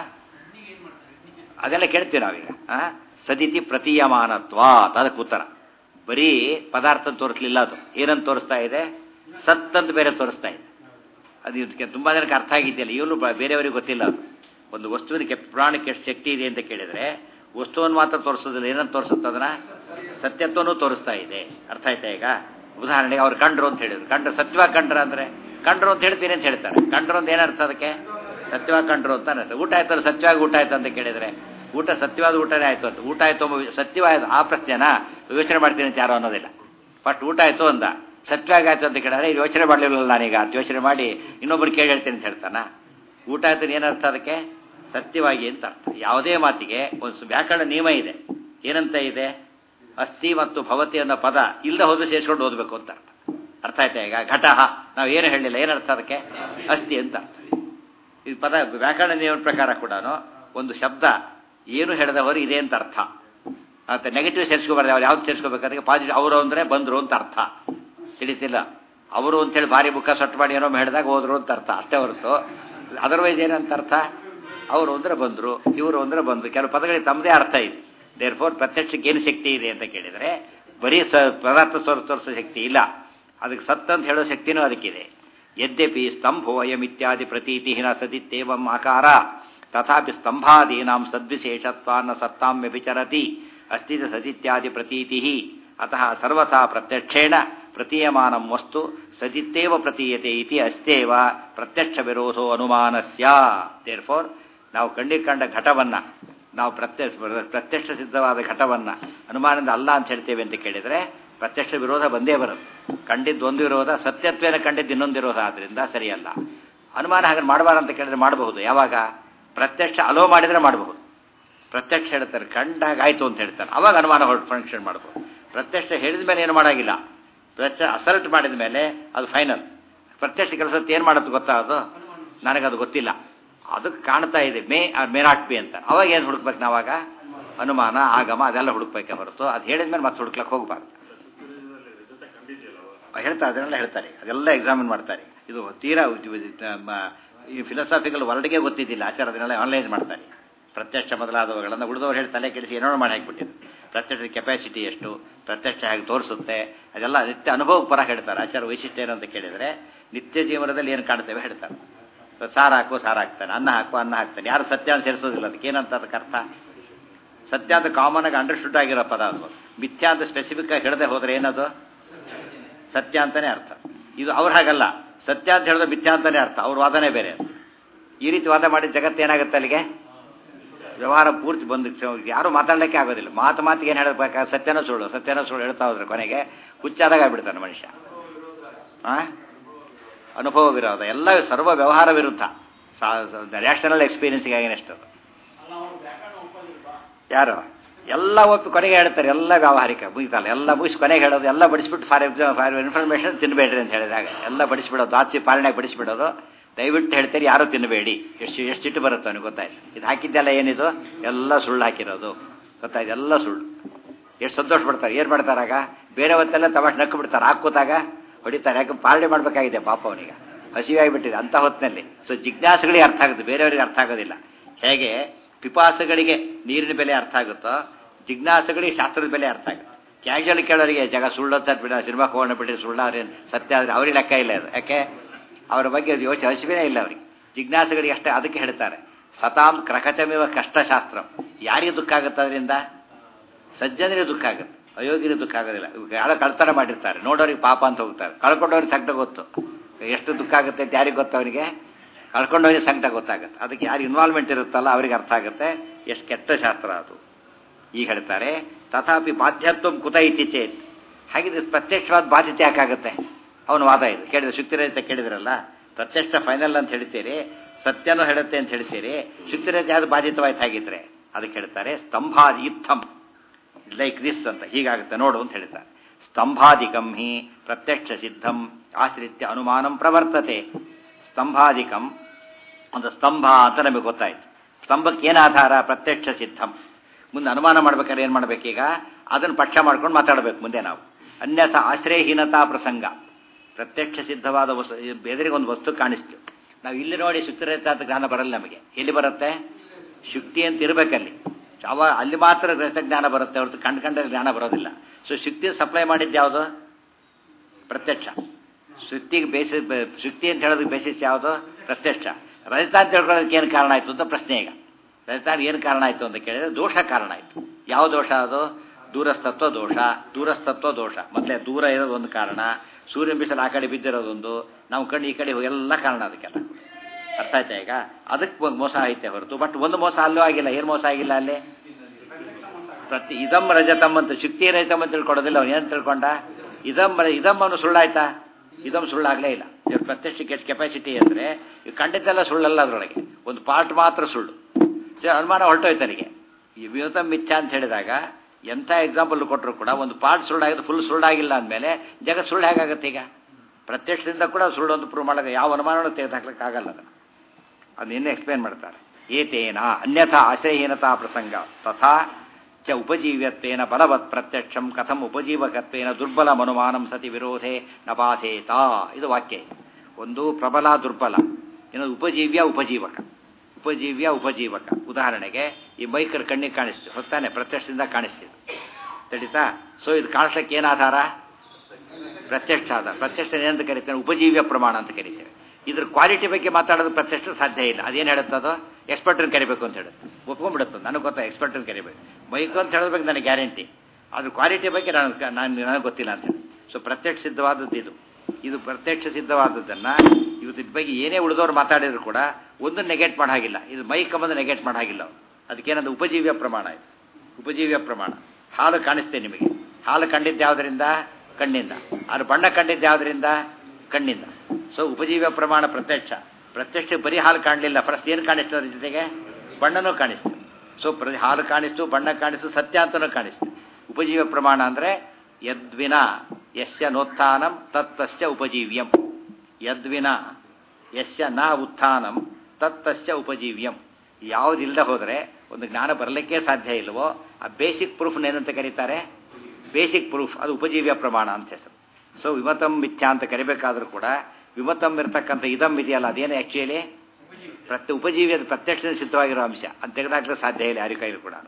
ಅದೆಲ್ಲ ಕೇಳ್ತೀವಿ ನಾವೀಗ ಆ ಸದಿತಿ ಪ್ರತೀಯಮಾನತ್ವ ಅದಕ್ಕೆ ಉತ್ತರ ಬರೀ ಪದಾರ್ಥ ತೋರಿಸ್ಲಿಲ್ಲ ಅದು ಏನಂತ ತೋರಿಸ್ತಾ ಇದೆ ಸತ್ ಅಂತ ಬೇರೆ ತೋರಿಸ್ತಾ ಇದೆ ಅದು ಇದಕ್ಕೆ ತುಂಬ ಜನಕ್ಕೆ ಅರ್ಥ ಆಗಿದೆಯಲ್ಲ ಇವನು ಬೇರೆಯವರಿಗೆ ಗೊತ್ತಿಲ್ಲ ಅದು ಒಂದು ವಸ್ತುವಿನ ಕೆ ಪ್ರಾಣಕ್ಕೆ ಎಷ್ಟು ಶಕ್ತಿ ಇದೆ ಅಂತ ಕೇಳಿದ್ರೆ ವಸ್ತುವನ್ನು ಮಾತ್ರ ತೋರಿಸೋದಿಲ್ಲ ಏನಂತ ತೋರಿಸುತ್ತೆ ಅದನ್ನ ಸತ್ಯತ್ವನೂ ತೋರಿಸ್ತಾ ಇದೆ ಅರ್ಥ ಆಯ್ತಾ ಈಗ ಉದಾಹರಣೆಗೆ ಅವ್ರು ಕಂಡ್ರು ಅಂತ ಹೇಳಿದ್ರು ಕಂಡ್ರು ಸತ್ಯವಾಗಿ ಕಂಡ್ರ ಅಂದ್ರೆ ಕಂಡ್ರು ಅಂತ ಹೇಳ್ತೀನಿ ಅಂತ ಹೇಳ್ತಾರೆ ಕಂಡ್ರು ಅಂತ ಏನರ್ಥ ಅದಕ್ಕೆ ಸತ್ಯವಾಗಿ ಕಂಡ್ರು ಅಂತ ಅನ್ನತ್ತೆ ಊಟ ಆಯ್ತು ಸತ್ಯವಾಗಿ ಊಟ ಆಯ್ತು ಅಂತ ಕೇಳಿದ್ರೆ ಊಟ ಸತ್ಯವಾದ ಊಟನೇ ಆಯ್ತು ಅಂತ ಊಟ ಆಯ್ತು ಸತ್ಯವಾದ ಆ ಪ್ರಶ್ನೆನ ಯೋಚನೆ ಮಾಡ್ತೀನಿ ಅಂತ ಯಾರು ಅನ್ನೋದಿಲ್ಲ ಬಟ್ ಊಟ ಆಯ್ತು ಅಂದ ಸತ್ಯವಾಗಿ ಆಯ್ತು ಅಂತ ಕೇಳಿದ್ರೆ ಯೋಚನೆ ಮಾಡಲಿಲ್ಲ ನಾನೀಗ ಅಂತ ಯೋಚನೆ ಮಾಡಿ ಇನ್ನೊಬ್ರು ಕೇಳಿ ಹೇಳ್ತೀನಿ ಅಂತ ಹೇಳ್ತಾನ ಊಟ ಆಯ್ತು ಏನರ್ಥ ಅದಕ್ಕೆ ಸತ್ಯವಾಗಿ ಅಂತ ಅರ್ಥ ಯಾವುದೇ ಮಾತಿಗೆ ಒಂದು ವ್ಯಾಕರಣ ನಿಯಮ ಇದೆ ಏನಂತ ಇದೆ ಅಸ್ಥಿ ಮತ್ತು ಭವತಿ ಅನ್ನೋ ಪದ ಇಲ್ಲದ ಹೋದ್ರೆ ಸೇರಿಸ್ಕೊಂಡು ಓದಬೇಕು ಅಂತ ಅರ್ಥ ಅರ್ಥ ಆಯ್ತಾ ಈಗ ಘಟಃ ನಾವು ಏನು ಹೇಳಿಲ್ಲ ಏನರ್ಥ ಅದಕ್ಕೆ ಅಸ್ಥಿ ಅಂತ ಅರ್ಥ ಈ ಪದ ವ್ಯಾಕರಣ ನಿಯಮದ ಪ್ರಕಾರ ಕೂಡ ಒಂದು ಶಬ್ದ ಏನು ಹೇಳಿದವರು ಇದೆ ಅಂತ ಅರ್ಥ ಮತ್ತೆ ನೆಗೆಟಿವ್ ಸೇರಿಸ್ಕೋಬಾರ್ದು ಅವ್ರು ಯಾವ್ದು ಸೇರಿಸ್ಕೋಬೇಕಾದ್ರೆ ಪಾಸಿಟಿವ್ ಅವರು ಅಂದರೆ ಬಂದರು ಅಂತ ಅರ್ಥ ತಿಳಿತಿಲ್ಲ ಅವರು ಅಂತೇಳಿ ಭಾರಿ ಮುಖ ಸೊಟ್ಟು ಮಾಡಿ ಏನೋ ಹೇಳಿದಾಗ ಹೋದ್ರು ಅಂತ ಅರ್ಥ ಅಷ್ಟೇ ಹೊರತು ಅದರ್ವೈಸ್ ಏನಂತ ಅರ್ಥ ಅವರು ಅಂದ್ರೆ ಬಂದರು ಇವರು ಅಂದ್ರೆ ಬಂದರು ಕೆಲವು ಪದಗಳಿಗೆ ತಮ್ಮದೇ ಅರ್ಥ ಇದೆ ದೇರ್ ಫೋರ್ ಪ್ರತ್ಯಕ್ಷಕ್ಕೆ ಏನು ಶಕ್ತಿ ಇದೆ ಅಂತ ಕೇಳಿದರೆ ಬರೀ ಸ ಪದಾರ್ಥ ತೋರಿಸ್ ತೋರಿಸೋ ಶಕ್ತಿ ಇಲ್ಲ ಅದಕ್ಕೆ ಸತ್ ಅಂತ ಹೇಳೋ ಶಕ್ತಿನೂ ಅದಕ್ಕಿದೆ ಯದ್ಯಪಿ ಸ್ತಂಭೋ ಅಯಂ ಇತ್ಯಾದಿ ಪ್ರತೀತಿಹಿನ ಸದಿತ್ತೇವಂ ಆಕಾರ ತಥಾಪಿ ಸ್ತಂಭಾದೀನಾಂ ಸದ್ವಿಶೇಷತ್ವಾನ್ನ ಸತ್ತಾಂ ವ್ಯಭಿಚರತಿ ಅಸ್ತಿತ ಸದಿತ್ಯಾದಿ ಪ್ರತೀತಿ ಅತಃ ಸರ್ವಥಾ ಪ್ರತ್ಯಕ್ಷೇಣ ಪ್ರತೀಯಮಾನಂ ವಸ್ತು ಸದಿತ್ತೇವ ಪ್ರತೀಯತೆ ಇತಿ ಅಸ್ತೇವ ಪ್ರತ್ಯಕ್ಷ ವಿರೋಧೋ ಅನುಮಾನಸ್ಯ ದೇರ್ ಫೋರ್ ನಾವು ಕಣ್ಣಿಗೆ ಕಂಡ ಘಟವನ್ನ ನಾವು ಪ್ರತ್ಯಕ್ಷ ಪ್ರತ್ಯಕ್ಷ ಸಿದ್ಧವಾದ ಘಟವನ್ನ ಅನುಮಾನದಿಂದ ಅಲ್ಲ ಅಂತ ಹೇಳ್ತೇವೆ ಅಂತ ಕೇಳಿದರೆ ಪ್ರತ್ಯಕ್ಷ ವಿರೋಧ ಬಂದೇ ಬರುತ್ತೆ ಕಂಡಿದ್ದು ಒಂದು ವಿರೋಧ ಸತ್ಯತ್ವೇನ ಕಂಡಿದ್ದು ಇನ್ನೊಂದು ವಿರೋಧ ಆದ್ರಿಂದ ಸರಿಯಲ್ಲ ಅನುಮಾನ ಹಾಗೆ ಮಾಡಬಾರ್ದು ಅಂತ ಕೇಳಿದ್ರೆ ಮಾಡಬಹುದು ಯಾವಾಗ ಪ್ರತ್ಯಕ್ಷ ಅಲೋ ಮಾಡಿದರೆ ಮಾಡಬಹುದು ಪ್ರತ್ಯಕ್ಷ ಹೇಳ್ತಾರೆ ಕಂಡಾಗ ಆಯ್ತು ಅಂತ ಹೇಳ್ತಾರೆ ಅವಾಗ ಅನುಮಾನ ಹೊರಟು ಫಂಕ್ಷನ್ ಮಾಡಬಹುದು ಪ್ರತ್ಯಕ್ಷ ಹೇಳಿದ ಮೇಲೆ ಏನು ಮಾಡಾಗಿಲ್ಲ ಪ್ರತ್ಯಕ್ಷ ಅಸಲ್ಟ್ ಮಾಡಿದ ಮೇಲೆ ಅದು ಫೈನಲ್ ಪ್ರತ್ಯಕ್ಷ ಕೆಲಸ ಏನು ಮಾಡುತ್ತೆ ಗೊತ್ತಾ ಅದು ನನಗದು ಗೊತ್ತಿಲ್ಲ ಅದಕ್ಕೆ ಕಾಣ್ತಾ ಇದೆ ಮೇ ಮೇ ನಾಟ್ ಬಿ ಅಂತ ಅವಾಗ ಏನು ಹುಡುಕ್ಬೇಕು ನಾವಾಗ ಅನುಮಾನ ಆಗಮ ಅದೆಲ್ಲ ಹುಡುಕ್ಬೇಕೆ ಹೊರತು ಅದು ಹೇಳಿದ ಮೇಲೆ ಮತ್ತೆ ಹುಡುಕ್ಲಕ್ಕೆ ಹೋಗ್ಬಾರ್ದು ಹೇಳ್ತಾರೆ ಅದನ್ನೆಲ್ಲ ಹೇಳ್ತಾರೆ ಅದೆಲ್ಲ ಎಕ್ಸಾಮಿನ್ ಮಾಡ್ತಾರೆ ಇದು ತೀರಾ ಈ ಫಿಲಸಾಫಿಕಲ್ ವರ್ಡ್ಗೆ ಗೊತ್ತಿದ್ದಿಲ್ಲ ಆಚಾರ ಅದನ್ನೆಲ್ಲ ಆನ್ಲೈನ್ ಮಾಡ್ತಾರೆ ಪ್ರತ್ಯಕ್ಷ ಮೊದಲಾದವುಗಳನ್ನು ಉಳಿದವರು ಹೇಳಿ ತಲೆ ಕೆಡಿಸಿ ಏನೋ ಮಾಡಿ ಹಾಕಿಬಿಟ್ಟಿದ್ರು ಪ್ರತ್ಯಕ್ಷದ ಕೆಪಾಸಿಟಿ ಎಷ್ಟು ಪ್ರತ್ಯಕ್ಷ ಹೇಗೆ ತೋರಿಸುತ್ತೆ ಅದೆಲ್ಲ ನಿತ್ಯ ಅನುಭವ ಪರ ಹೇಳ್ತಾರೆ ಆಚಾರ ವೈಶಿಷ್ಟ್ಯ ಏನು ಅಂತ ಕೇಳಿದರೆ ನಿತ್ಯ ಜೀವನದಲ್ಲಿ ಏನು ಕಾಣ್ತೇವೆ ಹೇಳ್ತಾರೆ ಸಾರ ಹಾಕುವ ಸಾರ ಹಾಕ್ತಾನೆ ಅನ್ನ ಹಾಕುವ ಅನ್ನ ಹಾಕ್ತಾನೆ ಯಾರು ಸತ್ಯ ಅಂತ ಸೇರಿಸೋದಿಲ್ಲ ಅದಕ್ಕೆ ಏನಂತ ಅದಕ್ಕೆ ಅರ್ಥ ಸತ್ಯ ಅಂತ ಕಾಮನ್ ಆಗಿ ಅಂಡರ್ಸ್ಟುಡ್ ಆಗಿರೋ ಪದ ಅದು ಮಿಥ್ಯಾ ಅಂತ ಸ್ಪೆಸಿಫಿಕ್ ಆಗಿ ಹೇಳದೆ ಹೋದ್ರೆ ಏನದು ಸತ್ಯ ಅಂತಾನೆ ಅರ್ಥ ಇದು ಅವ್ರು ಹಾಗಲ್ಲ ಸತ್ಯ ಅಂತ ಹೇಳಿದ್ರೆ ಮಿಥ್ಯಾ ಅಂತಾನೆ ಅರ್ಥ ಅವ್ರ ವಾದನೆ ಬೇರೆ ಈ ರೀತಿ ವಾದ ಮಾಡಿದ ಜಗತ್ತು ಏನಾಗುತ್ತೆ ಅಲ್ಲಿಗೆ ವ್ಯವಹಾರ ಪೂರ್ತಿ ಬಂದು ಯಾರು ಮಾತಾಡಲಿಕ್ಕೆ ಆಗೋದಿಲ್ಲ ಮಾತು ಮಾತಿಗೆ ಏನು ಹೇಳಬೇಕಾಗ ಸತ್ಯನೋ ಸುಳ್ಳು ಸತ್ಯನೋ ಸುಳ್ಳು ಹೇಳ್ತಾ ಹೋದ್ರೆ ಕೊನೆಗೆ ಹುಚ್ಚಾದಾಗ ಆಗ್ಬಿಡ್ತಾನೆ ಮನುಷ್ಯ ಆ ಅನುಭವ ವಿರೋಧ ಎಲ್ಲ ಸರ್ವ ವ್ಯವಹಾರ ವಿರುದ್ಧ ನ್ಯಾಷನಲ್ ಎಕ್ಸ್ಪೀರಿಯನ್ಸ್ಗೆ ಆಗಿನಷ್ಟು ಯಾರು ಎಲ್ಲ ಒಪ್ಪಿ ಕೊನೆಗೆ ಹೇಳ್ತಾರೆ ಎಲ್ಲ ವ್ಯಾವಹಾರಿಕ ಮುಗಿತಲ್ಲ ಎಲ್ಲ ಮುಗಿಸಿ ಕೊನೆಗೆ ಹೇಳೋದು ಎಲ್ಲ ಬಡಿಸ್ಬಿಟ್ಟು ಫಾರ್ ಎಕ್ಸಾಮ್ ಫಾರ್ ಇನ್ಫಾರ್ಮೇಷನ್ ತಿನ್ನಬೇಡ್ರಿ ಅಂತ ಹೇಳಿದಾಗ ಎಲ್ಲ ಬಡಿಸ್ಬಿಡೋದು ಆಚೆ ಪಾಲನೆಗೆ ಬಡಿಸ್ಬಿಡೋದು ದಯವಿಟ್ಟು ಹೇಳ್ತೀರಿ ಯಾರೂ ತಿನ್ನಬೇಡಿ ಎಷ್ಟು ಎಷ್ಟು ಸಿಟ್ಟು ಬರುತ್ತೆ ಅವನಿಗೆ ಗೊತ್ತಾಯ್ತು ಇದು ಹಾಕಿದ್ದೆಲ್ಲ ಏನಿದು ಎಲ್ಲ ಸುಳ್ಳು ಹಾಕಿರೋದು ಗೊತ್ತಾಯ್ತು ಎಲ್ಲ ಸುಳ್ಳು ಎಷ್ಟು ಸಂತೋಷ ಪಡ್ತಾರೆ ಏನು ಮಾಡ್ತಾರಾಗ ಬೇರೆ ಹೊತ್ತೆಲ್ಲ ತಮಾಷೆ ನಕ್ಕು ಬಿಡ್ತಾರೆ ಹಾಕೋತಾಗ ಹೊಡಿತಾರೆ ಯಾಕೆ ಪಾಲನೆ ಮಾಡಬೇಕಾಗಿದೆ ಪಾಪ ಅವನಿಗೆ ಹಸಿವಾಗಿಬಿಟ್ಟಿದೆ ಅಂಥ ಹೊತ್ತಿನಲ್ಲಿ ಸೊ ಜಿಜ್ಞಾಸುಗಳಿಗೆ ಅರ್ಥ ಆಗುತ್ತೆ ಬೇರೆಯವರಿಗೆ ಅರ್ಥ ಆಗೋದಿಲ್ಲ ಹೇಗೆ ಪಿಪಾಸಗಳಿಗೆ ನೀರಿನ ಬೆಲೆ ಅರ್ಥ ಆಗುತ್ತೋ ಜಿಜ್ಞಾಸುಗಳಿಗೆ ಶಾಸ್ತ್ರದ ಬೆಲೆ ಅರ್ಥ ಆಗುತ್ತೆ ಕ್ಯಾಶುವಲ್ ಕೇಳೋರಿಗೆ ಜಗ ಸುಳ್ಳು ಅಂತ ಬಿಡ ಸಿನಿಮಾ ಹೋಗೋಣ ಬಿಟ್ಟರೆ ಸುಳ್ಳು ಸತ್ಯ ಆದರೆ ಅವ್ರಿಗೆ ಲೆಕ್ಕ ಇಲ್ಲ ಅದು ಯಾಕೆ ಅವರ ಬಗ್ಗೆ ಅದು ಯೋಚನೆ ಹಸಿವಿನೇ ಇಲ್ಲ ಅವರಿಗೆ ಜಿಜ್ಞಾಸುಗಳಿಗೆ ಅಷ್ಟೇ ಅದಕ್ಕೆ ಹೇಳ್ತಾರೆ ಸತಾಂ ಕ್ರಕಚಮೇವ ಕಷ್ಟಶಾಸ್ತ್ರ ಯಾರಿಗೆ ದುಃಖ ಆಗುತ್ತೆ ಅದರಿಂದ ಸಜ್ಜನರಿಗೆ ದುಃಖ ಆಗುತ್ತೆ ಅಯೋಗ್ಯರಿಗೆ ದುಃಖ ಆಗೋದಿಲ್ಲ ಯಾರೋ ಕಳ್ತನ ಮಾಡಿರ್ತಾರೆ ನೋಡೋರಿಗೆ ಪಾಪ ಅಂತ ಹೋಗ್ತಾರೆ ಕಳ್ಕೊಂಡವ್ರಿಗೆ ಸಗ್ಟ ಗೊತ್ತು ಎಷ್ಟು ದುಃಖ ಆಗುತ್ತೆ ಅಂತ ಯಾರಿಗೆ ಗೊತ್ತು ಅವನಿಗೆ ಕಳ್ಕೊಂಡೋಗಿ ಸಂಕಟ ಗೊತ್ತಾಗುತ್ತೆ ಅದಕ್ಕೆ ಯಾರು ಇನ್ವಾಲ್ವ್ಮೆಂಟ್ ಇರುತ್ತಲ್ಲ ಅವ್ರಿಗೆ ಅರ್ಥ ಆಗುತ್ತೆ ಎಷ್ಟು ಕೆಟ್ಟ ಶಾಸ್ತ್ರ ಅದು ಈಗ ಹೇಳ್ತಾರೆ ತಥಾಪಿ ಬಾಧ್ಯತ್ವ ಕುತ ಇತಿ ಚೇತ್ ಹಾಗಿದ್ರೆ ಪ್ರತ್ಯಕ್ಷವಾದ ಬಾಧ್ಯತೆ ಯಾಕಾಗುತ್ತೆ ಅವನ ವಾದ ಇದು ಕೇಳಿದ್ರೆ ಶುಕ್ತಿರಹಿತ ಕೇಳಿದ್ರಲ್ಲ ಪ್ರತ್ಯಕ್ಷ ಫೈನಲ್ ಅಂತ ಹೇಳ್ತೀರಿ ಸತ್ಯನೂ ಹೇಳುತ್ತೆ ಅಂತ ಹೇಳ್ತೀರಿ ಶುಕ್ತಿರಹಿತ ಯಾವ್ದು ಬಾಧಿತವಾಯ್ತು ಹಾಗಿದ್ರೆ ಅದಕ್ಕೆ ಹೇಳ್ತಾರೆ ಸ್ತಂಭಾದಿ ಇತ್ತಂ ಲೈಕ್ ದಿಸ್ ಅಂತ ಹೀಗಾಗುತ್ತೆ ನೋಡು ಅಂತ ಹೇಳ್ತಾರೆ ಸ್ತಂಭಾದಿಕಂ ಹಿ ಪ್ರತ್ಯಕ್ಷ ಸಿದ್ಧಂ ಆಶ್ರಿತ್ಯ ಅನುಮಾನಂ ಪ್ರವರ್ತತೆ ಸ್ತಂಭಾದಿಕಂ ಒಂದು ಸ್ತಂಭ ಅಂತ ನಮಗೆ ಗೊತ್ತಾಯ್ತು ಸ್ತಂಭಕ್ಕೆ ಏನು ಆಧಾರ ಪ್ರತ್ಯಕ್ಷ ಸಿದ್ಧಂ ಮುಂದೆ ಅನುಮಾನ ಮಾಡ್ಬೇಕಾದ್ರೆ ಏನು ಮಾಡ್ಬೇಕೀಗ ಅದನ್ನು ಪಕ್ಷ ಮಾಡ್ಕೊಂಡು ಮಾತಾಡಬೇಕು ಮುಂದೆ ನಾವು ಅನ್ಯಥ ಆಶ್ರಯಹೀನತಾ ಪ್ರಸಂಗ ಪ್ರತ್ಯಕ್ಷ ಸಿದ್ಧವಾದ ವಸ್ತು ಎದುರಿಗೆ ಒಂದು ವಸ್ತು ಕಾಣಿಸ್ತು ನಾವು ಇಲ್ಲಿ ನೋಡಿ ಶುಕ್ತಿರಹಿತ ಜ್ಞಾನ ಬರಲ್ಲ ನಮಗೆ ಎಲ್ಲಿ ಬರುತ್ತೆ ಶುಕ್ತಿ ಅಂತ ಇರಬೇಕಲ್ಲಿ ಅವ ಅಲ್ಲಿ ಮಾತ್ರ ಗ್ರಹಿತ ಜ್ಞಾನ ಬರುತ್ತೆ ಹೊರತು ಕಂಡು ಕಂಡ ಜ್ಞಾನ ಬರೋದಿಲ್ಲ ಸೊ ಶುಕ್ತಿ ಸಪ್ಲೈ ಮಾಡಿದ್ದು ಯಾವುದು ಪ್ರತ್ಯಕ್ಷ ಶುಕ್ತಿಗೆ ಬೇಸಿಸ್ ಶುಕ್ತಿ ಅಂತ ಹೇಳೋದಕ್ಕೆ ಬೇಸಿಸ್ ಯಾವುದು ಪ್ರತ್ಯಕ್ಷ ರಜತ ಅಂತ ಹೇಳ್ಕೊಳ್ಳೋದಕ್ಕೆ ಏನು ಕಾರಣ ಆಯಿತು ಅಂತ ಪ್ರಶ್ನೆ ಈಗ ರಜತ ಏನು ಕಾರಣ ಆಯಿತು ಅಂತ ಕೇಳಿದ್ರೆ ದೋಷ ಕಾರಣ ಆಯಿತು ಯಾವ ದೋಷ ಅದು ದೂರಸ್ತತ್ವ ದೋಷ ದೂರಸ್ತತ್ವ ದೋಷ ಮೊದಲೇ ದೂರ ಇರೋದು ಒಂದು ಕಾರಣ ಸೂರ್ಯನ ಬಿಸಿಲು ಆ ಕಡೆ ಬಿದ್ದಿರೋದೊಂದು ನಾವು ಕಣ್ಣು ಈ ಕಡೆ ಎಲ್ಲ ಕಾರಣ ಅದಕ್ಕೆಲ್ಲ ಅರ್ಥ ಆಯ್ತಾ ಈಗ ಅದಕ್ಕೆ ಒಂದು ಮೋಸ ಐತೆ ಹೊರತು ಬಟ್ ಒಂದು ಮೋಸ ಅಲ್ಲೂ ಆಗಿಲ್ಲ ಏನು ಮೋಸ ಆಗಿಲ್ಲ ಅಲ್ಲಿ ಪ್ರತಿ ಇದಂ ರಜತಮ್ ಅಂತ ಶುಕ್ತಿ ರಜತಮ್ ಅಂತ ತಿಳ್ಕೊಡೋದಿಲ್ಲ ಅವ್ನು ಏನು ತಿಳ್ಕೊಂಡ ಇದಂ ಇದಂ ಅವನು ಸುಳ್ಳಾಯ್ತಾ ಇದಂ ಸುಳ್ಳಾಗಲೇ ಇಲ್ಲ ಇವ್ರ ಪ್ರತ್ಯಕ್ಷಕ್ಕೆ ಎಷ್ಟು ಕೆಪಾಸಿಟಿ ಅಂದರೆ ಇವ್ ಕಂಡಿದ್ದೆಲ್ಲ ಸುಳ್ಳಲ್ಲ ಅದರೊಳಗೆ ಒಂದು ಪಾರ್ಟ್ ಮಾತ್ರ ಸುಳ್ಳು ಸರಿ ಅನುಮಾನ ಹೊರಟೋಯ್ತನಿಗೆ ಈ ವಿನೂತಂ ಮಿಥ್ಯಾ ಅಂತ ಹೇಳಿದಾಗ ಎಂಥ ಎಕ್ಸಾಂಪಲ್ ಕೊಟ್ಟರು ಕೂಡ ಒಂದು ಪಾರ್ಟ್ ಸುಳ್ಳಾಗಿದೆ ಫುಲ್ ಸುಳ್ಳಾಗಿಲ್ಲ ಅಂದಮೇಲೆ ಜಗತ್ ಸುಳ್ಳು ಹೇಗಾಗುತ್ತೆ ಈಗ ಪ್ರತ್ಯಕ್ಷದಿಂದ ಕೂಡ ಸುಳ್ಳು ಒಂದು ಪ್ರೂವ್ ಮಾಡೋದು ಯಾವ ಅನುಮಾನವನ್ನು ತೆಗೆದುಹಾಕ್ಲಿಕ್ಕಾಗಲ್ಲ ಅದನ್ನು ಅದು ಇನ್ನೂ ಎಕ್ಸ್ಪ್ಲೇನ್ ಮಾಡ್ತಾರೆ ಏತೇನ ಅನ್ಯಥಾ ಆಶ್ರಯಹೀನತಾ ಪ್ರಸಂಗ ತಥಾ ಚ ಉಪಜೀವ್ಯತ್ವೇನ ಬಲವತ್ ಪ್ರತ್ಯಕ್ಷಂ ಕಥಂ ಉಪಜೀವಕತ್ವೇನ ದುರ್ಬಲ ಮನುಮಾನಂ ಸತಿ ವಿರೋಧೆ ನಪಾಧೇತ ಇದು ವಾಕ್ಯ ಒಂದು ಪ್ರಬಲ ದುರ್ಬಲ ಇನ್ನೊಂದು ಉಪಜೀವ್ಯ ಉಪಜೀವಕ ಉಪಜೀವ್ಯ ಉಪಜೀವಕ ಉದಾಹರಣೆಗೆ ಈ ಮೈಕರ್ ಕಣ್ಣಿಗೆ ಕಾಣಿಸ್ತು ಹೊತ್ತಾನೆ ಪ್ರತ್ಯಕ್ಷದಿಂದ ಕಾಣಿಸ್ತಿದೆ ತಡೀತಾ ಸೊ ಇದು ಕಾಣಿಸ್ಲಿಕ್ಕೆ ಏನು ಆಧಾರ ಪ್ರತ್ಯಕ್ಷ ಆಧಾರ ಪ್ರತ್ಯಕ್ಷ ಏನಂತ ಕರಿತೇವೆ ಉಪಜೀವ್ಯ ಪ್ರಮಾಣ ಅಂತ ಕರಿತೇವೆ ಇದ್ರ ಕ್ವಾಲಿಟಿ ಬಗ್ಗೆ ಮಾತಾಡೋದು ಪ್ರತ್ಯಕ್ಷ ಸಾಧ್ಯ ಇಲ್ಲ ಅದೇನು ಹೇಳುತ್ತೆ ಅದು ಎಕ್ಸ್ಪರ್ಟ್ರನ್ನ ಕರಿಬೇಕು ಅಂತ ಹೇಳುತ್ತೆ ಒಪ್ಕೊಂಡ್ಬಿಡುತ್ತೆ ನನಗೆ ಗೊತ್ತಾ ಎಕ್ಸ್ಪರ್ಟ್ರನ್ನ ಕರಿಬೇಕು ಮೈಕ್ ಅಂತ ಹೇಳೋದ್ಬೇಕು ನನಗೆ ಗ್ಯಾರಂಟಿ ಅದ್ರ ಕ್ವಾಲಿಟಿ ಬಗ್ಗೆ ನಾನು ನಾನು ನನಗೆ ಗೊತ್ತಿಲ್ಲ ಅಂತ ಹೇಳಿ ಸೊ ಪ್ರತ್ಯಕ್ಷ ಸಿದ್ಧವಾದದ್ದು ಇದು ಇದು ಪ್ರತ್ಯಕ್ಷ ಸಿದ್ಧವಾದದ್ದನ್ನು ಇವತ್ತು ಇದ್ರ ಬಗ್ಗೆ ಏನೇ ಉಳಿದವ್ರು ಮಾತಾಡಿದ್ರು ಕೂಡ ಒಂದು ನೆಗೆಟ್ ಮಾಡೋ ಹಾಗಿಲ್ಲ ಇದು ಮೈಕ್ ಬಂದು ನೆಗೆಟ್ ಮಾಡೋ ಹಾಗಿಲ್ಲ ಅವ್ರು ಅದಕ್ಕೇನದು ಉಪಜೀವ್ಯ ಪ್ರಮಾಣ ಇದು ಉಪಜೀವ್ಯ ಪ್ರಮಾಣ ಹಾಲು ಕಾಣಿಸ್ತೆ ನಿಮಗೆ ಹಾಲು ಕಂಡಿದ್ದು ಯಾವುದರಿಂದ ಕಣ್ಣಿಂದ ಅದು ಬಣ್ಣ ಕಂಡಿದ್ದು ಯಾವುದರಿಂದ ಕಣ್ಣಿಂದ ಸೊ ಉಪಜೀವ್ಯ ಪ್ರಮಾಣ ಪ್ರತ್ಯಕ್ಷ ಪ್ರತ್ಯಕ್ಷ ಬರೀ ಹಾಲು ಕಾಣಲಿಲ್ಲ ಫಸ್ಟ್ ಏನು ಕಾಣಿಸ್ತು ಅದ್ರ ಜೊತೆಗೆ ಬಣ್ಣನೂ ಕಾಣಿಸ್ತು ಸೊ ಪ್ರತಿ ಹಾಲು ಕಾಣಿಸ್ತು ಬಣ್ಣ ಕಾಣಿಸ್ತು ಸತ್ಯ ಅಂತನೂ ಕಾಣಿಸ್ತು ಉಪಜೀವ್ಯ ಪ್ರಮಾಣ ಅಂದರೆ ಯದ್ವಿನ ಯಸ್ಯ ನೋತ್ಥಾನಂ ತತ್ತಸ್ಯ ಉಪಜೀವ್ಯಂ ಯದ್ವಿನ ಯಸ್ಯ ನ ಉತ್ಥಾನಂ ತತ್ತಸ್ಯ ಉಪಜೀವ್ಯಂ ಯಾವುದಿಲ್ಲದೆ ಹೋದರೆ ಒಂದು ಜ್ಞಾನ ಬರಲಿಕ್ಕೆ ಸಾಧ್ಯ ಇಲ್ವೋ ಆ ಬೇಸಿಕ್ ಪ್ರೂಫ್ನ ಏನಂತ ಕರೀತಾರೆ ಬೇಸಿಕ್ ಪ್ರೂಫ್ ಅದು ಉಪಜೀವ್ಯ ಪ್ರಮಾಣ ಅಂತ ಹೆಸರು ಸೊ ವಿಮತಂ ಮಿಥ್ಯಾ ಅಂತ ಕರಿಬೇಕಾದ್ರೂ ಕೂಡ ವಿಮತಂ ಇರ್ತಕ್ಕಂಥ ಇದಂ ಇದೆಯಲ್ಲ ಅದೇನು ಆ್ಯಕ್ಚುಲಿ ಪ್ರತ್ಯ ಉಪಜೀವಿಯದ ಪ್ರತ್ಯಕ್ಷ ಸಿದ್ಧವಾಗಿರೋ ಅಂಶ ಅಂತ ತೆಗೆದಾಕಲು ಸಾಧ್ಯ ಇಲ್ಲ ಯಾರ ಕೈಲೂ ಕೂಡ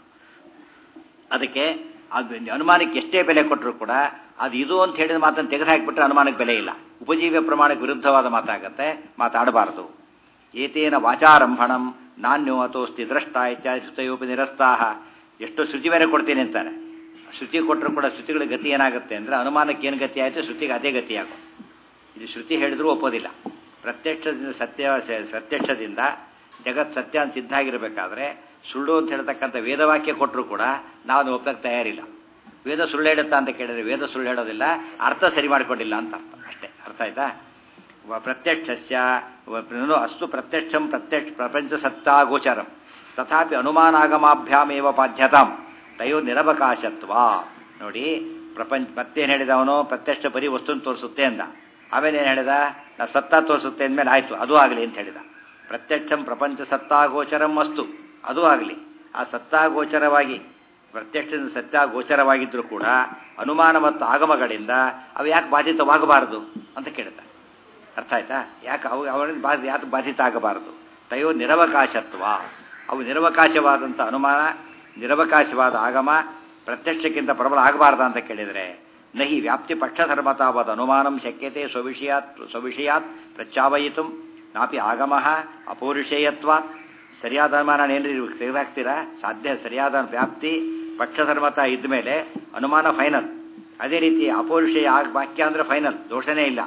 ಅದಕ್ಕೆ ಅದು ಅನುಮಾನಕ್ಕೆ ಎಷ್ಟೇ ಬೆಲೆ ಕೊಟ್ಟರು ಕೂಡ ಅದು ಇದು ಅಂತ ಹೇಳಿದ ಮಾತನ್ನು ತೆಗೆದು ಹಾಕಿಬಿಟ್ರೆ ಅನುಮಾನಕ್ಕೆ ಬೆಲೆ ಇಲ್ಲ ಉಪಜೀವ್ಯ ಪ್ರಮಾಣಕ್ಕೆ ವಿರುದ್ಧವಾದ ಮಾತಾಗತ್ತೆ ಮಾತಾಡಬಾರದು ಏತೇನ ವಾಚಾರಂಭಣಂ ನಾನ್ಯೋ ಅಥೋಸ್ತಿ ದ್ರಷ್ಟ ಇತ್ಯಾದಿ ಶ್ರುತಯೋಪಿ ನಿರಸ್ತಾಹ ಎಷ್ಟು ಶ್ರುತಿ ಬೇರೆ ಕೊಡ್ತೀನಿ ಅಂತಾರೆ ಶ್ರುತಿ ಕೊಟ್ಟರು ಕೂಡ ಶ್ರುತಿಗಳ ಗತಿ ಏನಾಗುತ್ತೆ ಅಂದರೆ ಅನುಮಾನಕ್ಕೆ ಏನು ಗತಿ ಆಯಿತು ಶ್ರುತಿಗೆ ಅದೇ ಗತಿಯಾகும் ಇದು ಶ್ರುತಿ ಹೇಳಿದ್ರೂ ಒಪ್ಪೋದಿಲ್ಲ ಪ್ರತ್ಯಕ್ಷದಿಂದ ಸತ್ಯ ಪ್ರತ್ಯಕ್ಷದಿಂದ ಜಗತ್ ಸತ್ಯ ಅಂತ ಸಿದ್ಧ ಆಗಿರಬೇಕಾದ್ರೆ ಸುಳ್ಳು ಅಂತ ಹೇಳ್ತಕ್ಕಂಥ ವೇದವಾಕ್ಯ ಕೊಟ್ಟರು ಕೂಡ ನಾವು ಒಪ್ಪಕ್ಕೆ ತಯಾರಿಲ್ಲ ವೇದ ಸುಳ್ಳು ಹೇಳುತ್ತಾ ಅಂತ ಕೇಳಿದ್ರೆ ವೇದ ಸುಳ್ಳು ಹೇಳೋದಿಲ್ಲ ಅರ್ಥ ಸರಿ ಮಾಡಿಕೊಂಡಿಲ್ಲ ಅಂತ ಅರ್ಥ ಅಷ್ಟೇ ಅರ್ಥ ಆಯ್ತಾ ಪ್ರತ್ಯಕ್ಷಸ್ಯ ಅಸ್ತು ಪ್ರತ್ಯಕ್ಷಂ ಪ್ರತ್ಯಕ್ಷ ಪ್ರಪಂಚ ಸತ್ತಾ ಗೋಚರಂ ತಥಾಪಿ ಅನುಮಾನಾಗಮಾಭ್ಯಾಮೇವ ಬಾಧ್ಯತಾಂ ತಯೋ ನಿರವಕಾಶತ್ವ ನೋಡಿ ಪ್ರಪಂಚ ಮತ್ತೇನು ಹೇಳಿದವನು ಪ್ರತ್ಯಕ್ಷ ಬರೀ ವಸ್ತುನ ತೋರಿಸುತ್ತೆ ಅಂದ ಆಮೇಲೆ ಏನು ಹೇಳಿದ ನಾ ಸತ್ತ ತೋರಿಸುತ್ತೆ ಅಂದಮೇಲೆ ಆಯಿತು ಅದು ಆಗಲಿ ಅಂತ ಹೇಳಿದ ಪ್ರತ್ಯಕ್ಷಂ ಪ್ರಪಂಚ ಸತ್ತಾಗೋಚರಂ ವಸ್ತು ಅದು ಆಗಲಿ ಆ ಸತ್ತಾಗೋಚರವಾಗಿ ಪ್ರತ್ಯಕ್ಷದಿಂದ ಸತ್ಯಾಗೋಚರವಾಗಿದ್ದರೂ ಕೂಡ ಅನುಮಾನ ಮತ್ತು ಆಗಮಗಳಿಂದ ಅವು ಯಾಕೆ ಬಾಧಿತವಾಗಬಾರದು ಅಂತ ಕೇಳ್ತಾರೆ ಅರ್ಥ ಆಯ್ತಾ ಯಾಕೆ ಅವು ಅವರಿಂದ ಬಾಧಿ ಯಾಕೆ ಬಾಧಿತ ಆಗಬಾರದು ತಯೋ ನಿರವಕಾಶತ್ವ ಅವು ನಿರವಕಾಶವಾದಂಥ ಅನುಮಾನ ನಿರವಕಾಶವಾದ ಆಗಮ ಪ್ರತ್ಯಕ್ಷಕ್ಕಿಂತ ಪ್ರಬಲ ಆಗಬಾರ್ದ ಅಂತ ಕೇಳಿದರೆ ನಹಿ ವ್ಯಾಪ್ತಿ ಪಕ್ಷಧರ್ಮತಾವಾದ ಅನುಮಾನಂ ಶಕ್ಯತೆ ಸ್ವವಿಷಯಾತ್ ಸ್ವವಿಷಯಾತ್ ಪ್ರಚಾವಯಿತು ನಾಪಿ ಆಗಮ ಅಪೌರುಷೇಯತ್ವಾತ್ ಸರಿಯಾದ ಅನುಮಾನ ಏನ್ರಿ ತೆಗೆದಾಕ್ತೀರಾ ಸಾಧ್ಯ ಸರಿಯಾದ ವ್ಯಾಪ್ತಿ ಪಕ್ಷಧರ್ಮತ ಇದ್ದ ಮೇಲೆ ಅನುಮಾನ ಫೈನಲ್ ಅದೇ ರೀತಿ ಅಪೌರುಷೇಯ ವಾಕ್ಯ ಅಂದರೆ ಫೈನಲ್ ದೋಷನೇ ಇಲ್ಲ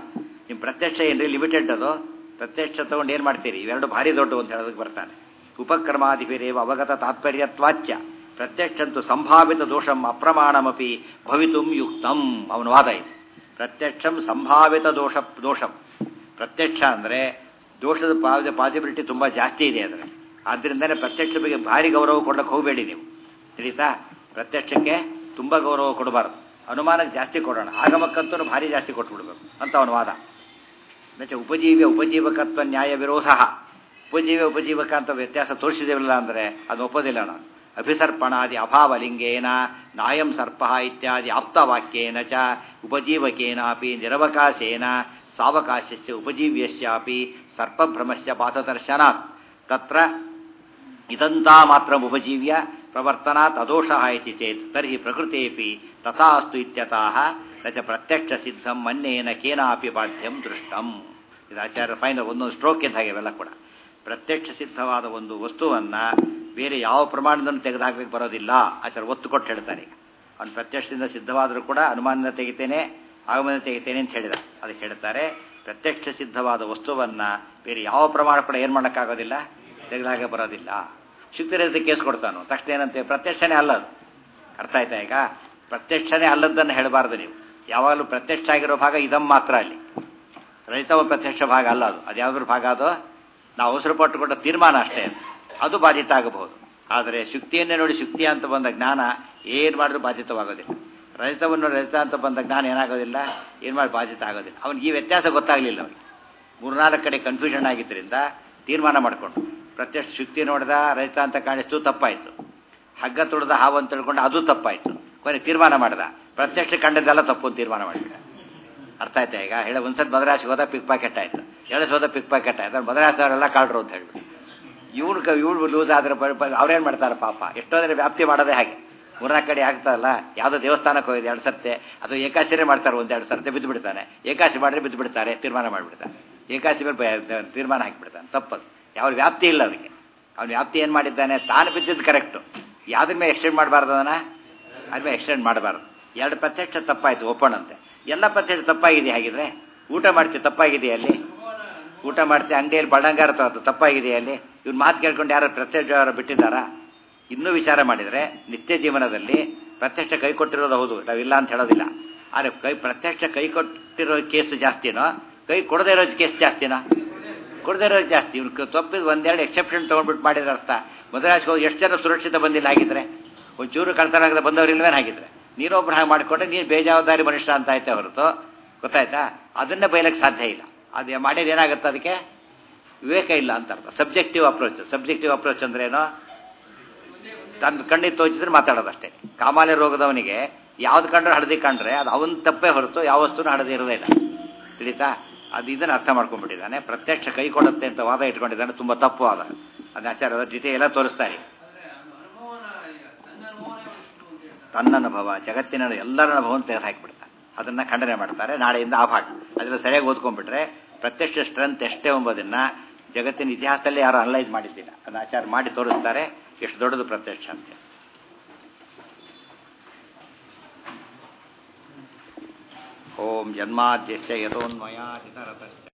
ನಿಮ್ಮ ಪ್ರತ್ಯಕ್ಷ ಏನ್ರಿ ಲಿಮಿಟೆಡ್ ಅದು ಪ್ರತ್ಯಕ್ಷ ತಗೊಂಡು ಏನು ಮಾಡ್ತೀರಿ ಇವೆರಡು ಭಾರಿ ದೊಡ್ಡ ಅಂತ ಹೇಳೋದಕ್ಕೆ ಬರ್ತಾನೆ ಉಪಕ್ರಮಾದಿಭಿರೇವ ಅವಗತ ತಾತ್ಪರ್ಯತ್ವಾಚ್ಯ ಪ್ರತ್ಯಕ್ಷಂತು ಸಂಭಾವಿತ ದೋಷಂ ಅಪ್ರಮಾಣಮಪಿ ಭವಿತುಂ ಯುಕ್ತಂ ಅವನ ವಾದ ಇದೆ ಪ್ರತ್ಯಕ್ಷಂ ಸಂಭಾವಿತ ದೋಷ ದೋಷಂ ಪ್ರತ್ಯಕ್ಷ ಅಂದರೆ ದೋಷದ ಪಾಸಿಬಿಲಿಟಿ ತುಂಬ ಜಾಸ್ತಿ ಇದೆ ಅದರ ಆದ್ದರಿಂದನೇ ಪ್ರತ್ಯಕ್ಷ ಬಗ್ಗೆ ಭಾರಿ ಗೌರವ ಕೊಡಕ್ಕೆ ಹೋಗಬೇಡಿ ನೀವು ತಿಳಿತಾ ಪ್ರತ್ಯಕ್ಷಕ್ಕೆ ತುಂಬ ಗೌರವ ಕೊಡಬಾರ್ದು ಅನುಮಾನಕ್ಕೆ ಜಾಸ್ತಿ ಕೊಡೋಣ ಆಗಮಕ್ಕಂತೂ ಭಾರಿ ಜಾಸ್ತಿ ಕೊಟ್ಬಿಡ್ಬೇಕು ಅಂತ ಅವನ ವಾದ ನಚ ಉಪಜೀವ್ಯ ಉಪಜೀವಕತ್ವ ನ್ಯಾಯ ವಿರೋಧ ಉಪಜೀವ್ಯ ಉಪಜೀವಕ ಅಂತ ವ್ಯತ್ಯಾಸ ತೋರಿಸಿದೇವಲ್ಲ ಅಂದರೆ ಅದು ಒಪ್ಪೋದಿಲ್ಲ ನಾನು ಅಭಿಸರ್ಪಣಾದಿ ಅಭಾವಲಿಂಗೇನ ನಾಯಂ ಸರ್ಪ ಇತ್ಯಾದಿ ಆಪ್ತವಾಕ್ಯೇನ ಚ ಉಪಜೀವಕೇನಾಪಿ ನಿರವಕಾಶೇನ ಸಾವಕಾಶಸ್ಯ ಉಪಜೀವ್ಯಸ್ಯಾಪಿ ಸರ್ಪಭ್ರಮಸ್ಯ ಪಾತದರ್ಶನಾತ್ ತತ್ರ ಇದಂತಾ ಮಾತ್ರ ಉಪಜೀವ್ಯ ಪ್ರವರ್ತನಾತ್ ಅದೋಷ ಇತಿ ಚೇತ್ ತರ್ಹಿ ಪ್ರಕೃತೇಪಿ ತಥಾಸ್ತು ಇತ್ಯತಃ ನ ಚ ಪ್ರತ್ಯಕ್ಷ ಸಿದ್ಧಂ ಮನ್ನೇನ ಕೇನಾಪಿ ಬಾಧ್ಯಂ ದೃಷ್ಟಂ ಇದು ಆಚಾರ್ಯ ಫೈನಲ್ ಒಂದೊಂದು ಸ್ಟ್ರೋಕ್ ಇದ್ದ ಹಾಗೆ ಇವೆಲ್ಲ ಕೂಡ ಪ್ರತ್ಯಕ್ಷ ಸಿದ್ಧವಾದ ಒಂದು ವಸ್ತುವನ್ನು ಬೇರೆ ಯಾವ ಪ್ರಮಾಣದಲ್ಲಿ ತೆಗೆದುಹಾಕ್ಲಿಕ್ಕೆ ಬರೋದಿಲ್ಲ ಆಚಾರ್ಯ ಒತ್ತು ಕೊಟ್ಟು ಹೇಳ್ತಾರೆ ಈಗ ಅವನು ಪ್ರತ್ಯಕ್ಷದಿಂದ ಸಿದ್ಧವಾದರೂ ಕೂಡ ಅನುಮಾನದಿಂದ ತೆಗಿತೇನೆ ಆಗಮನ ತೆಗಿತೇನೆ ಅಂತ ಹೇಳಿದ ಅದಕ್ಕೆ ಹೇಳ್ತಾರೆ ಪ್ರತ್ಯಕ್ಷ ಸಿದ್ಧವಾದ ವಸ್ತುವನ್ನು ಬೇರೆ ಯಾವ ಪ್ರಮಾಣ ಕೂಡ ಏನು ಮಾಡೋಕ್ಕಾಗೋದಿಲ್ಲ ತೆಗೆದಾಗ ಬರೋದಿಲ್ಲ ಶುಕ್ತಿರಹಿತ ಕೇಸ್ ಕೊಡ್ತಾನು ತಕ್ಷಣ ಏನಂತೆ ಪ್ರತ್ಯಕ್ಷನೇ ಅಲ್ಲದು ಅರ್ಥ ಆಯ್ತಾ ಈಗ ಪ್ರತ್ಯಕ್ಷನೇ ಅಲ್ಲದ್ದನ್ನು ಹೇಳಬಾರ್ದು ನೀವು ಯಾವಾಗಲೂ ಪ್ರತ್ಯಕ್ಷ ಆಗಿರೋ ಭಾಗ ಇದಂ ಮಾತ್ರ ಅಲ್ಲಿ ರಹಿತವ ಪ್ರತ್ಯಕ್ಷ ಭಾಗ ಅಲ್ಲ ಅದು ಅದು ಯಾವುದ್ರ ಭಾಗ ಅದು ನಾವು ಅವಸರ ಪಟ್ಟುಕೊಂಡ ತೀರ್ಮಾನ ಅಷ್ಟೇ ಅದು ಅದು ಬಾಧಿತ ಆಗಬಹುದು ಆದರೆ ಶುಕ್ತಿಯನ್ನೇ ನೋಡಿ ಶುಕ್ತಿ ಅಂತ ಬಂದ ಜ್ಞಾನ ಏನು ಮಾಡಿದ್ರೂ ಬಾಧಿತವಾಗೋದಿಲ್ಲ ರಜತವನ್ನು ರಜತ ಅಂತ ಬಂದ ಜ್ಞಾನ ಏನಾಗೋದಿಲ್ಲ ಏನು ಮಾಡಿ ಬಾಧಿತ ಆಗೋದಿಲ್ಲ ಅವನಿಗೆ ಈ ವ್ಯತ್ಯಾಸ ಗೊತ್ತಾಗಲಿಲ್ಲ ಅವನಿಗೆ ಮೂರ್ನಾಲ್ಕು ಕಡೆ ಕನ್ಫ್ಯೂಷನ್ ಆಗಿದ್ದರಿಂದ ತೀರ್ಮಾನ ಮಾಡಿಕೊಂಡು ಪ್ರತ್ಯಕ್ಷ ಶುಕ್ತಿ ನೋಡಿದ ರಜತ ಅಂತ ಕಾಣಿಸ್ತು ತಪ್ಪಾಯಿತು ಹಗ್ಗ ತುಳಿದ ಹಾವು ಅಂತ ತಿಳ್ಕೊಂಡು ಅದು ತಪ್ಪಾಯಿತು ಕೊನೆ ತೀರ್ಮಾನ ಮಾಡಿದ ಪ್ರತ್ಯಕ್ಷ ಕಂಡದ್ದೆಲ್ಲ ತಪ್ಪು ಅಂತ ತೀರ್ಮಾನ ಮಾಡಿಬಿಡ ಅರ್ಥ ಆಯ್ತಾ ಈಗ ಹೇಳ ಒಂದ್ಸಲ ಮದ್ರಾಸಿಗೆ ಹೋದ ಪಿಕ್ ಪಾಕೆಟ್ ಆಯ್ತು ಎರಡು ಹೋದ ಪಿಕ್ ಪಾಕೆಟ್ ಆಯ್ತು ಮದ್ರಾಸ್ದವರೆಲ್ಲ ಕಾಳ್ರು ಅಂತ ಹೇಳ್ಬಿಟ್ಟು ಇವನು ಇವಳು ಲೂಸ್ ಆದ್ರೆ ಅವ್ರೇನು ಮಾಡ್ತಾರೆ ಪಾಪ ಎಷ್ಟೋದ್ರೆ ವ್ಯಾಪ್ತಿ ಮಾಡೋದೇ ಹಾಗೆ ಮೂರ್ನಾಲ್ಕು ಕಡೆ ಆಗ್ತದಲ್ಲ ಯಾವುದೋ ದೇವಸ್ಥಾನಕ್ಕೆ ಹೋಗಿದೆ ಎರಡು ಸರ್ತೆ ಅಥವಾ ಏಕಾಶಿನೇ ಮಾಡ್ತಾರೆ ಒಂದು ಎರಡು ಸರ್ತೆ ಬಿದ್ದು ಬಿಡ್ತಾನೆ ಏಕಾಶಿ ಮಾಡಿದ್ರೆ ಬಿದ್ದು ಬಿಡ್ತಾರೆ ತೀರ್ಮಾನ ಮಾಡಿಬಿಡ್ತಾನೆ ಏಕಾಶಿ ಮೇಲೆ ತೀರ್ಮಾನ ಹಾಕಿಬಿಡ್ತಾನೆ ತಪ್ಪದು ಯಾವ ವ್ಯಾಪ್ತಿ ಇಲ್ಲ ಅವನಿಗೆ ಅವನ ವ್ಯಾಪ್ತಿ ಏನು ಮಾಡಿದ್ದಾನೆ ತಾನು ಬಿದ್ದಿದ್ದು ಕರೆಕ್ಟು ಯಾವ್ದ್ರ ಮೇಲೆ ಎಕ್ಸ್ಟೆಂಡ್ ಮಾಡಬಾರ್ದು ಅದನ್ನ ಅದ್ರ ಮೇಲೆ ಎಕ್ಸ್ಟೆಂಡ್ ಮಾಡಬಾರ್ದು ಎರಡು ಪ್ರತ್ಯಕ್ಷ ತಪ್ಪಾಯ್ತು ಓಪನ್ ಅಂತೆ ಎಲ್ಲ ಪ್ರತ್ಯಕ್ಷ ತಪ್ಪಾಗಿದೆ ಹಾಗಿದ್ರೆ ಊಟ ಮಾಡ್ತೀವಿ ತಪ್ಪಾಗಿದೆ ಅಲ್ಲಿ ಊಟ ಮಾಡ್ತೀವಿ ಅಂಗಡಿಯಲ್ಲಿ ಬಳ್ಳಂಗಾರ ತಗೋತು ತಪ್ಪಾಗಿದೆ ಅಲ್ಲಿ ಇವ್ನ ಮಾತು ಕೇಳ್ಕೊಂಡು ಯಾರು ಪ್ರತ್ಯಕ್ಷ ಬಿಟ್ಟಿದ್ದಾರಾ ಇನ್ನೂ ವಿಚಾರ ಮಾಡಿದರೆ ನಿತ್ಯ ಜೀವನದಲ್ಲಿ ಪ್ರತ್ಯಕ್ಷ ಕೈ ಕೊಟ್ಟಿರೋದು ಹೌದು ನಾವಿಲ್ಲ ಅಂತ ಹೇಳೋದಿಲ್ಲ ಆದರೆ ಕೈ ಪ್ರತ್ಯಕ್ಷ ಕೈ ಕೊಟ್ಟಿರೋ ಕೇಸ್ ಜಾಸ್ತಿನೋ ಕೈ ಕೊಡದೇ ಇರೋ ಕೇಸ್ ಜಾಸ್ತಿನೋ ಕೊಡದೇ ಇರೋದು ಜಾಸ್ತಿ ಇವ್ನು ತಪ್ಪಿದ ಒಂದೆರಡು ಎಕ್ಸೆಪ್ಷನ್ ತೊಗೊಂಡ್ಬಿಟ್ಟು ಮಾಡಿದ್ರೆ ಅರ್ಥ ಮೊದಲಾಗಿ ಹೋಗಿ ಎಷ್ಟು ಜನ ಸುರಕ್ಷಿತ ಬಂದಿಲ್ಲ ಆಗಿದ್ರೆ ಒಂಚೂರು ಕಳ್ತನಾಗದೆ ಬಂದವರು ಇಲ್ವೇನು ಹಾಗಿದ್ರೆ ನೀನೊಬ್ರು ಹಾಗೆ ಮಾಡಿಕೊಂಡ್ರೆ ನೀನು ಬೇಜವಾಬ್ದಾರಿ ಮನುಷ್ಯ ಅಂತ ಆಯ್ತಾ ಹೊರತು ಗೊತ್ತಾಯ್ತಾ ಅದನ್ನೇ ಬೈಲಕ್ಕೆ ಸಾಧ್ಯ ಇಲ್ಲ ಅದು ಮಾಡಿದ್ರೆ ಏನಾಗುತ್ತೆ ಅದಕ್ಕೆ ವಿವೇಕ ಇಲ್ಲ ಅಂತ ಅರ್ಥ ಸಬ್ಜೆಕ್ಟಿವ್ ಅಪ್ರೋಚ್ ಸಬ್ಜೆಕ್ಟಿವ್ ಅಪ್ರೋಚ್ ಅಂದ್ರೆ ಏನೋ ತನ್ನ ಕಣ್ಣಿಗೆ ತೋಚಿದ್ರೆ ಮಾತಾಡೋದಷ್ಟೇ ಕಾಮಾಲೆ ರೋಗದವನಿಗೆ ಯಾವ್ದು ಕಂಡ್ರೆ ಹಳದಿ ಕಂಡ್ರೆ ಅದು ಅವನ ತಪ್ಪೇ ಹೊರತು ಯಾವ ವಸ್ತುನೂ ಹಳದಿ ಇರೋದೇ ಇಲ್ಲ ತಿಳಿತಾ ಅದು ಇದನ್ನು ಅರ್ಥ ಮಾಡ್ಕೊಂಡ್ಬಿಟ್ಟಿದ್ದಾನೆ ಪ್ರತ್ಯಕ್ಷ ಕೈ ಕೊಡುತ್ತೆ ಅಂತ ವಾದ ಇಟ್ಕೊಂಡಿದ್ದಾನೆ ತುಂಬ ತಪ್ಪು ವಾದ ಅದು ಆಚಾರ್ಯ ಡಿಟೇಲ್ ಎಲ್ಲ ತೋರಿಸ್ತಾರೆ ತನ್ನ ಅನುಭವ ಜಗತ್ತಿನ ಎಲ್ಲರ ಅನುಭವವನ್ನು ತೆಗೆದು ಹಾಕಿಬಿಡ್ತಾನೆ ಅದನ್ನು ಖಂಡನೆ ಮಾಡ್ತಾರೆ ನಾಳೆಯಿಂದ ಆ ಭಾಗ ಅದನ್ನು ಸರಿಯಾಗಿ ಓದ್ಕೊಂಡ್ಬಿಟ್ರೆ ಪ್ರತ್ಯಕ್ಷ ಸ್ಟ್ರೆಂತ್ ಎಷ್ಟೇ ಎಂಬುದನ್ನು ಜಗತ್ತಿನ ಇತಿಹಾಸದಲ್ಲಿ ಯಾರು ಅನಲೈಸ್ ಮಾಡಿದ್ದಿಲ್ಲ ಅದನ್ನು ಆಚಾರ ಮಾಡಿ ತೋರಿಸ್ತಾರೆ ಎಷ್ಟು ದೊಡ್ಡದು ಪ್ರತ್ಯಕ್ಷ ಅಂತ ಓಂ ಜನ್ಮಾದ್ಯಸ್ಯ ಯಥೋನ್ಮಯಾದಿತರತಶ್ಚ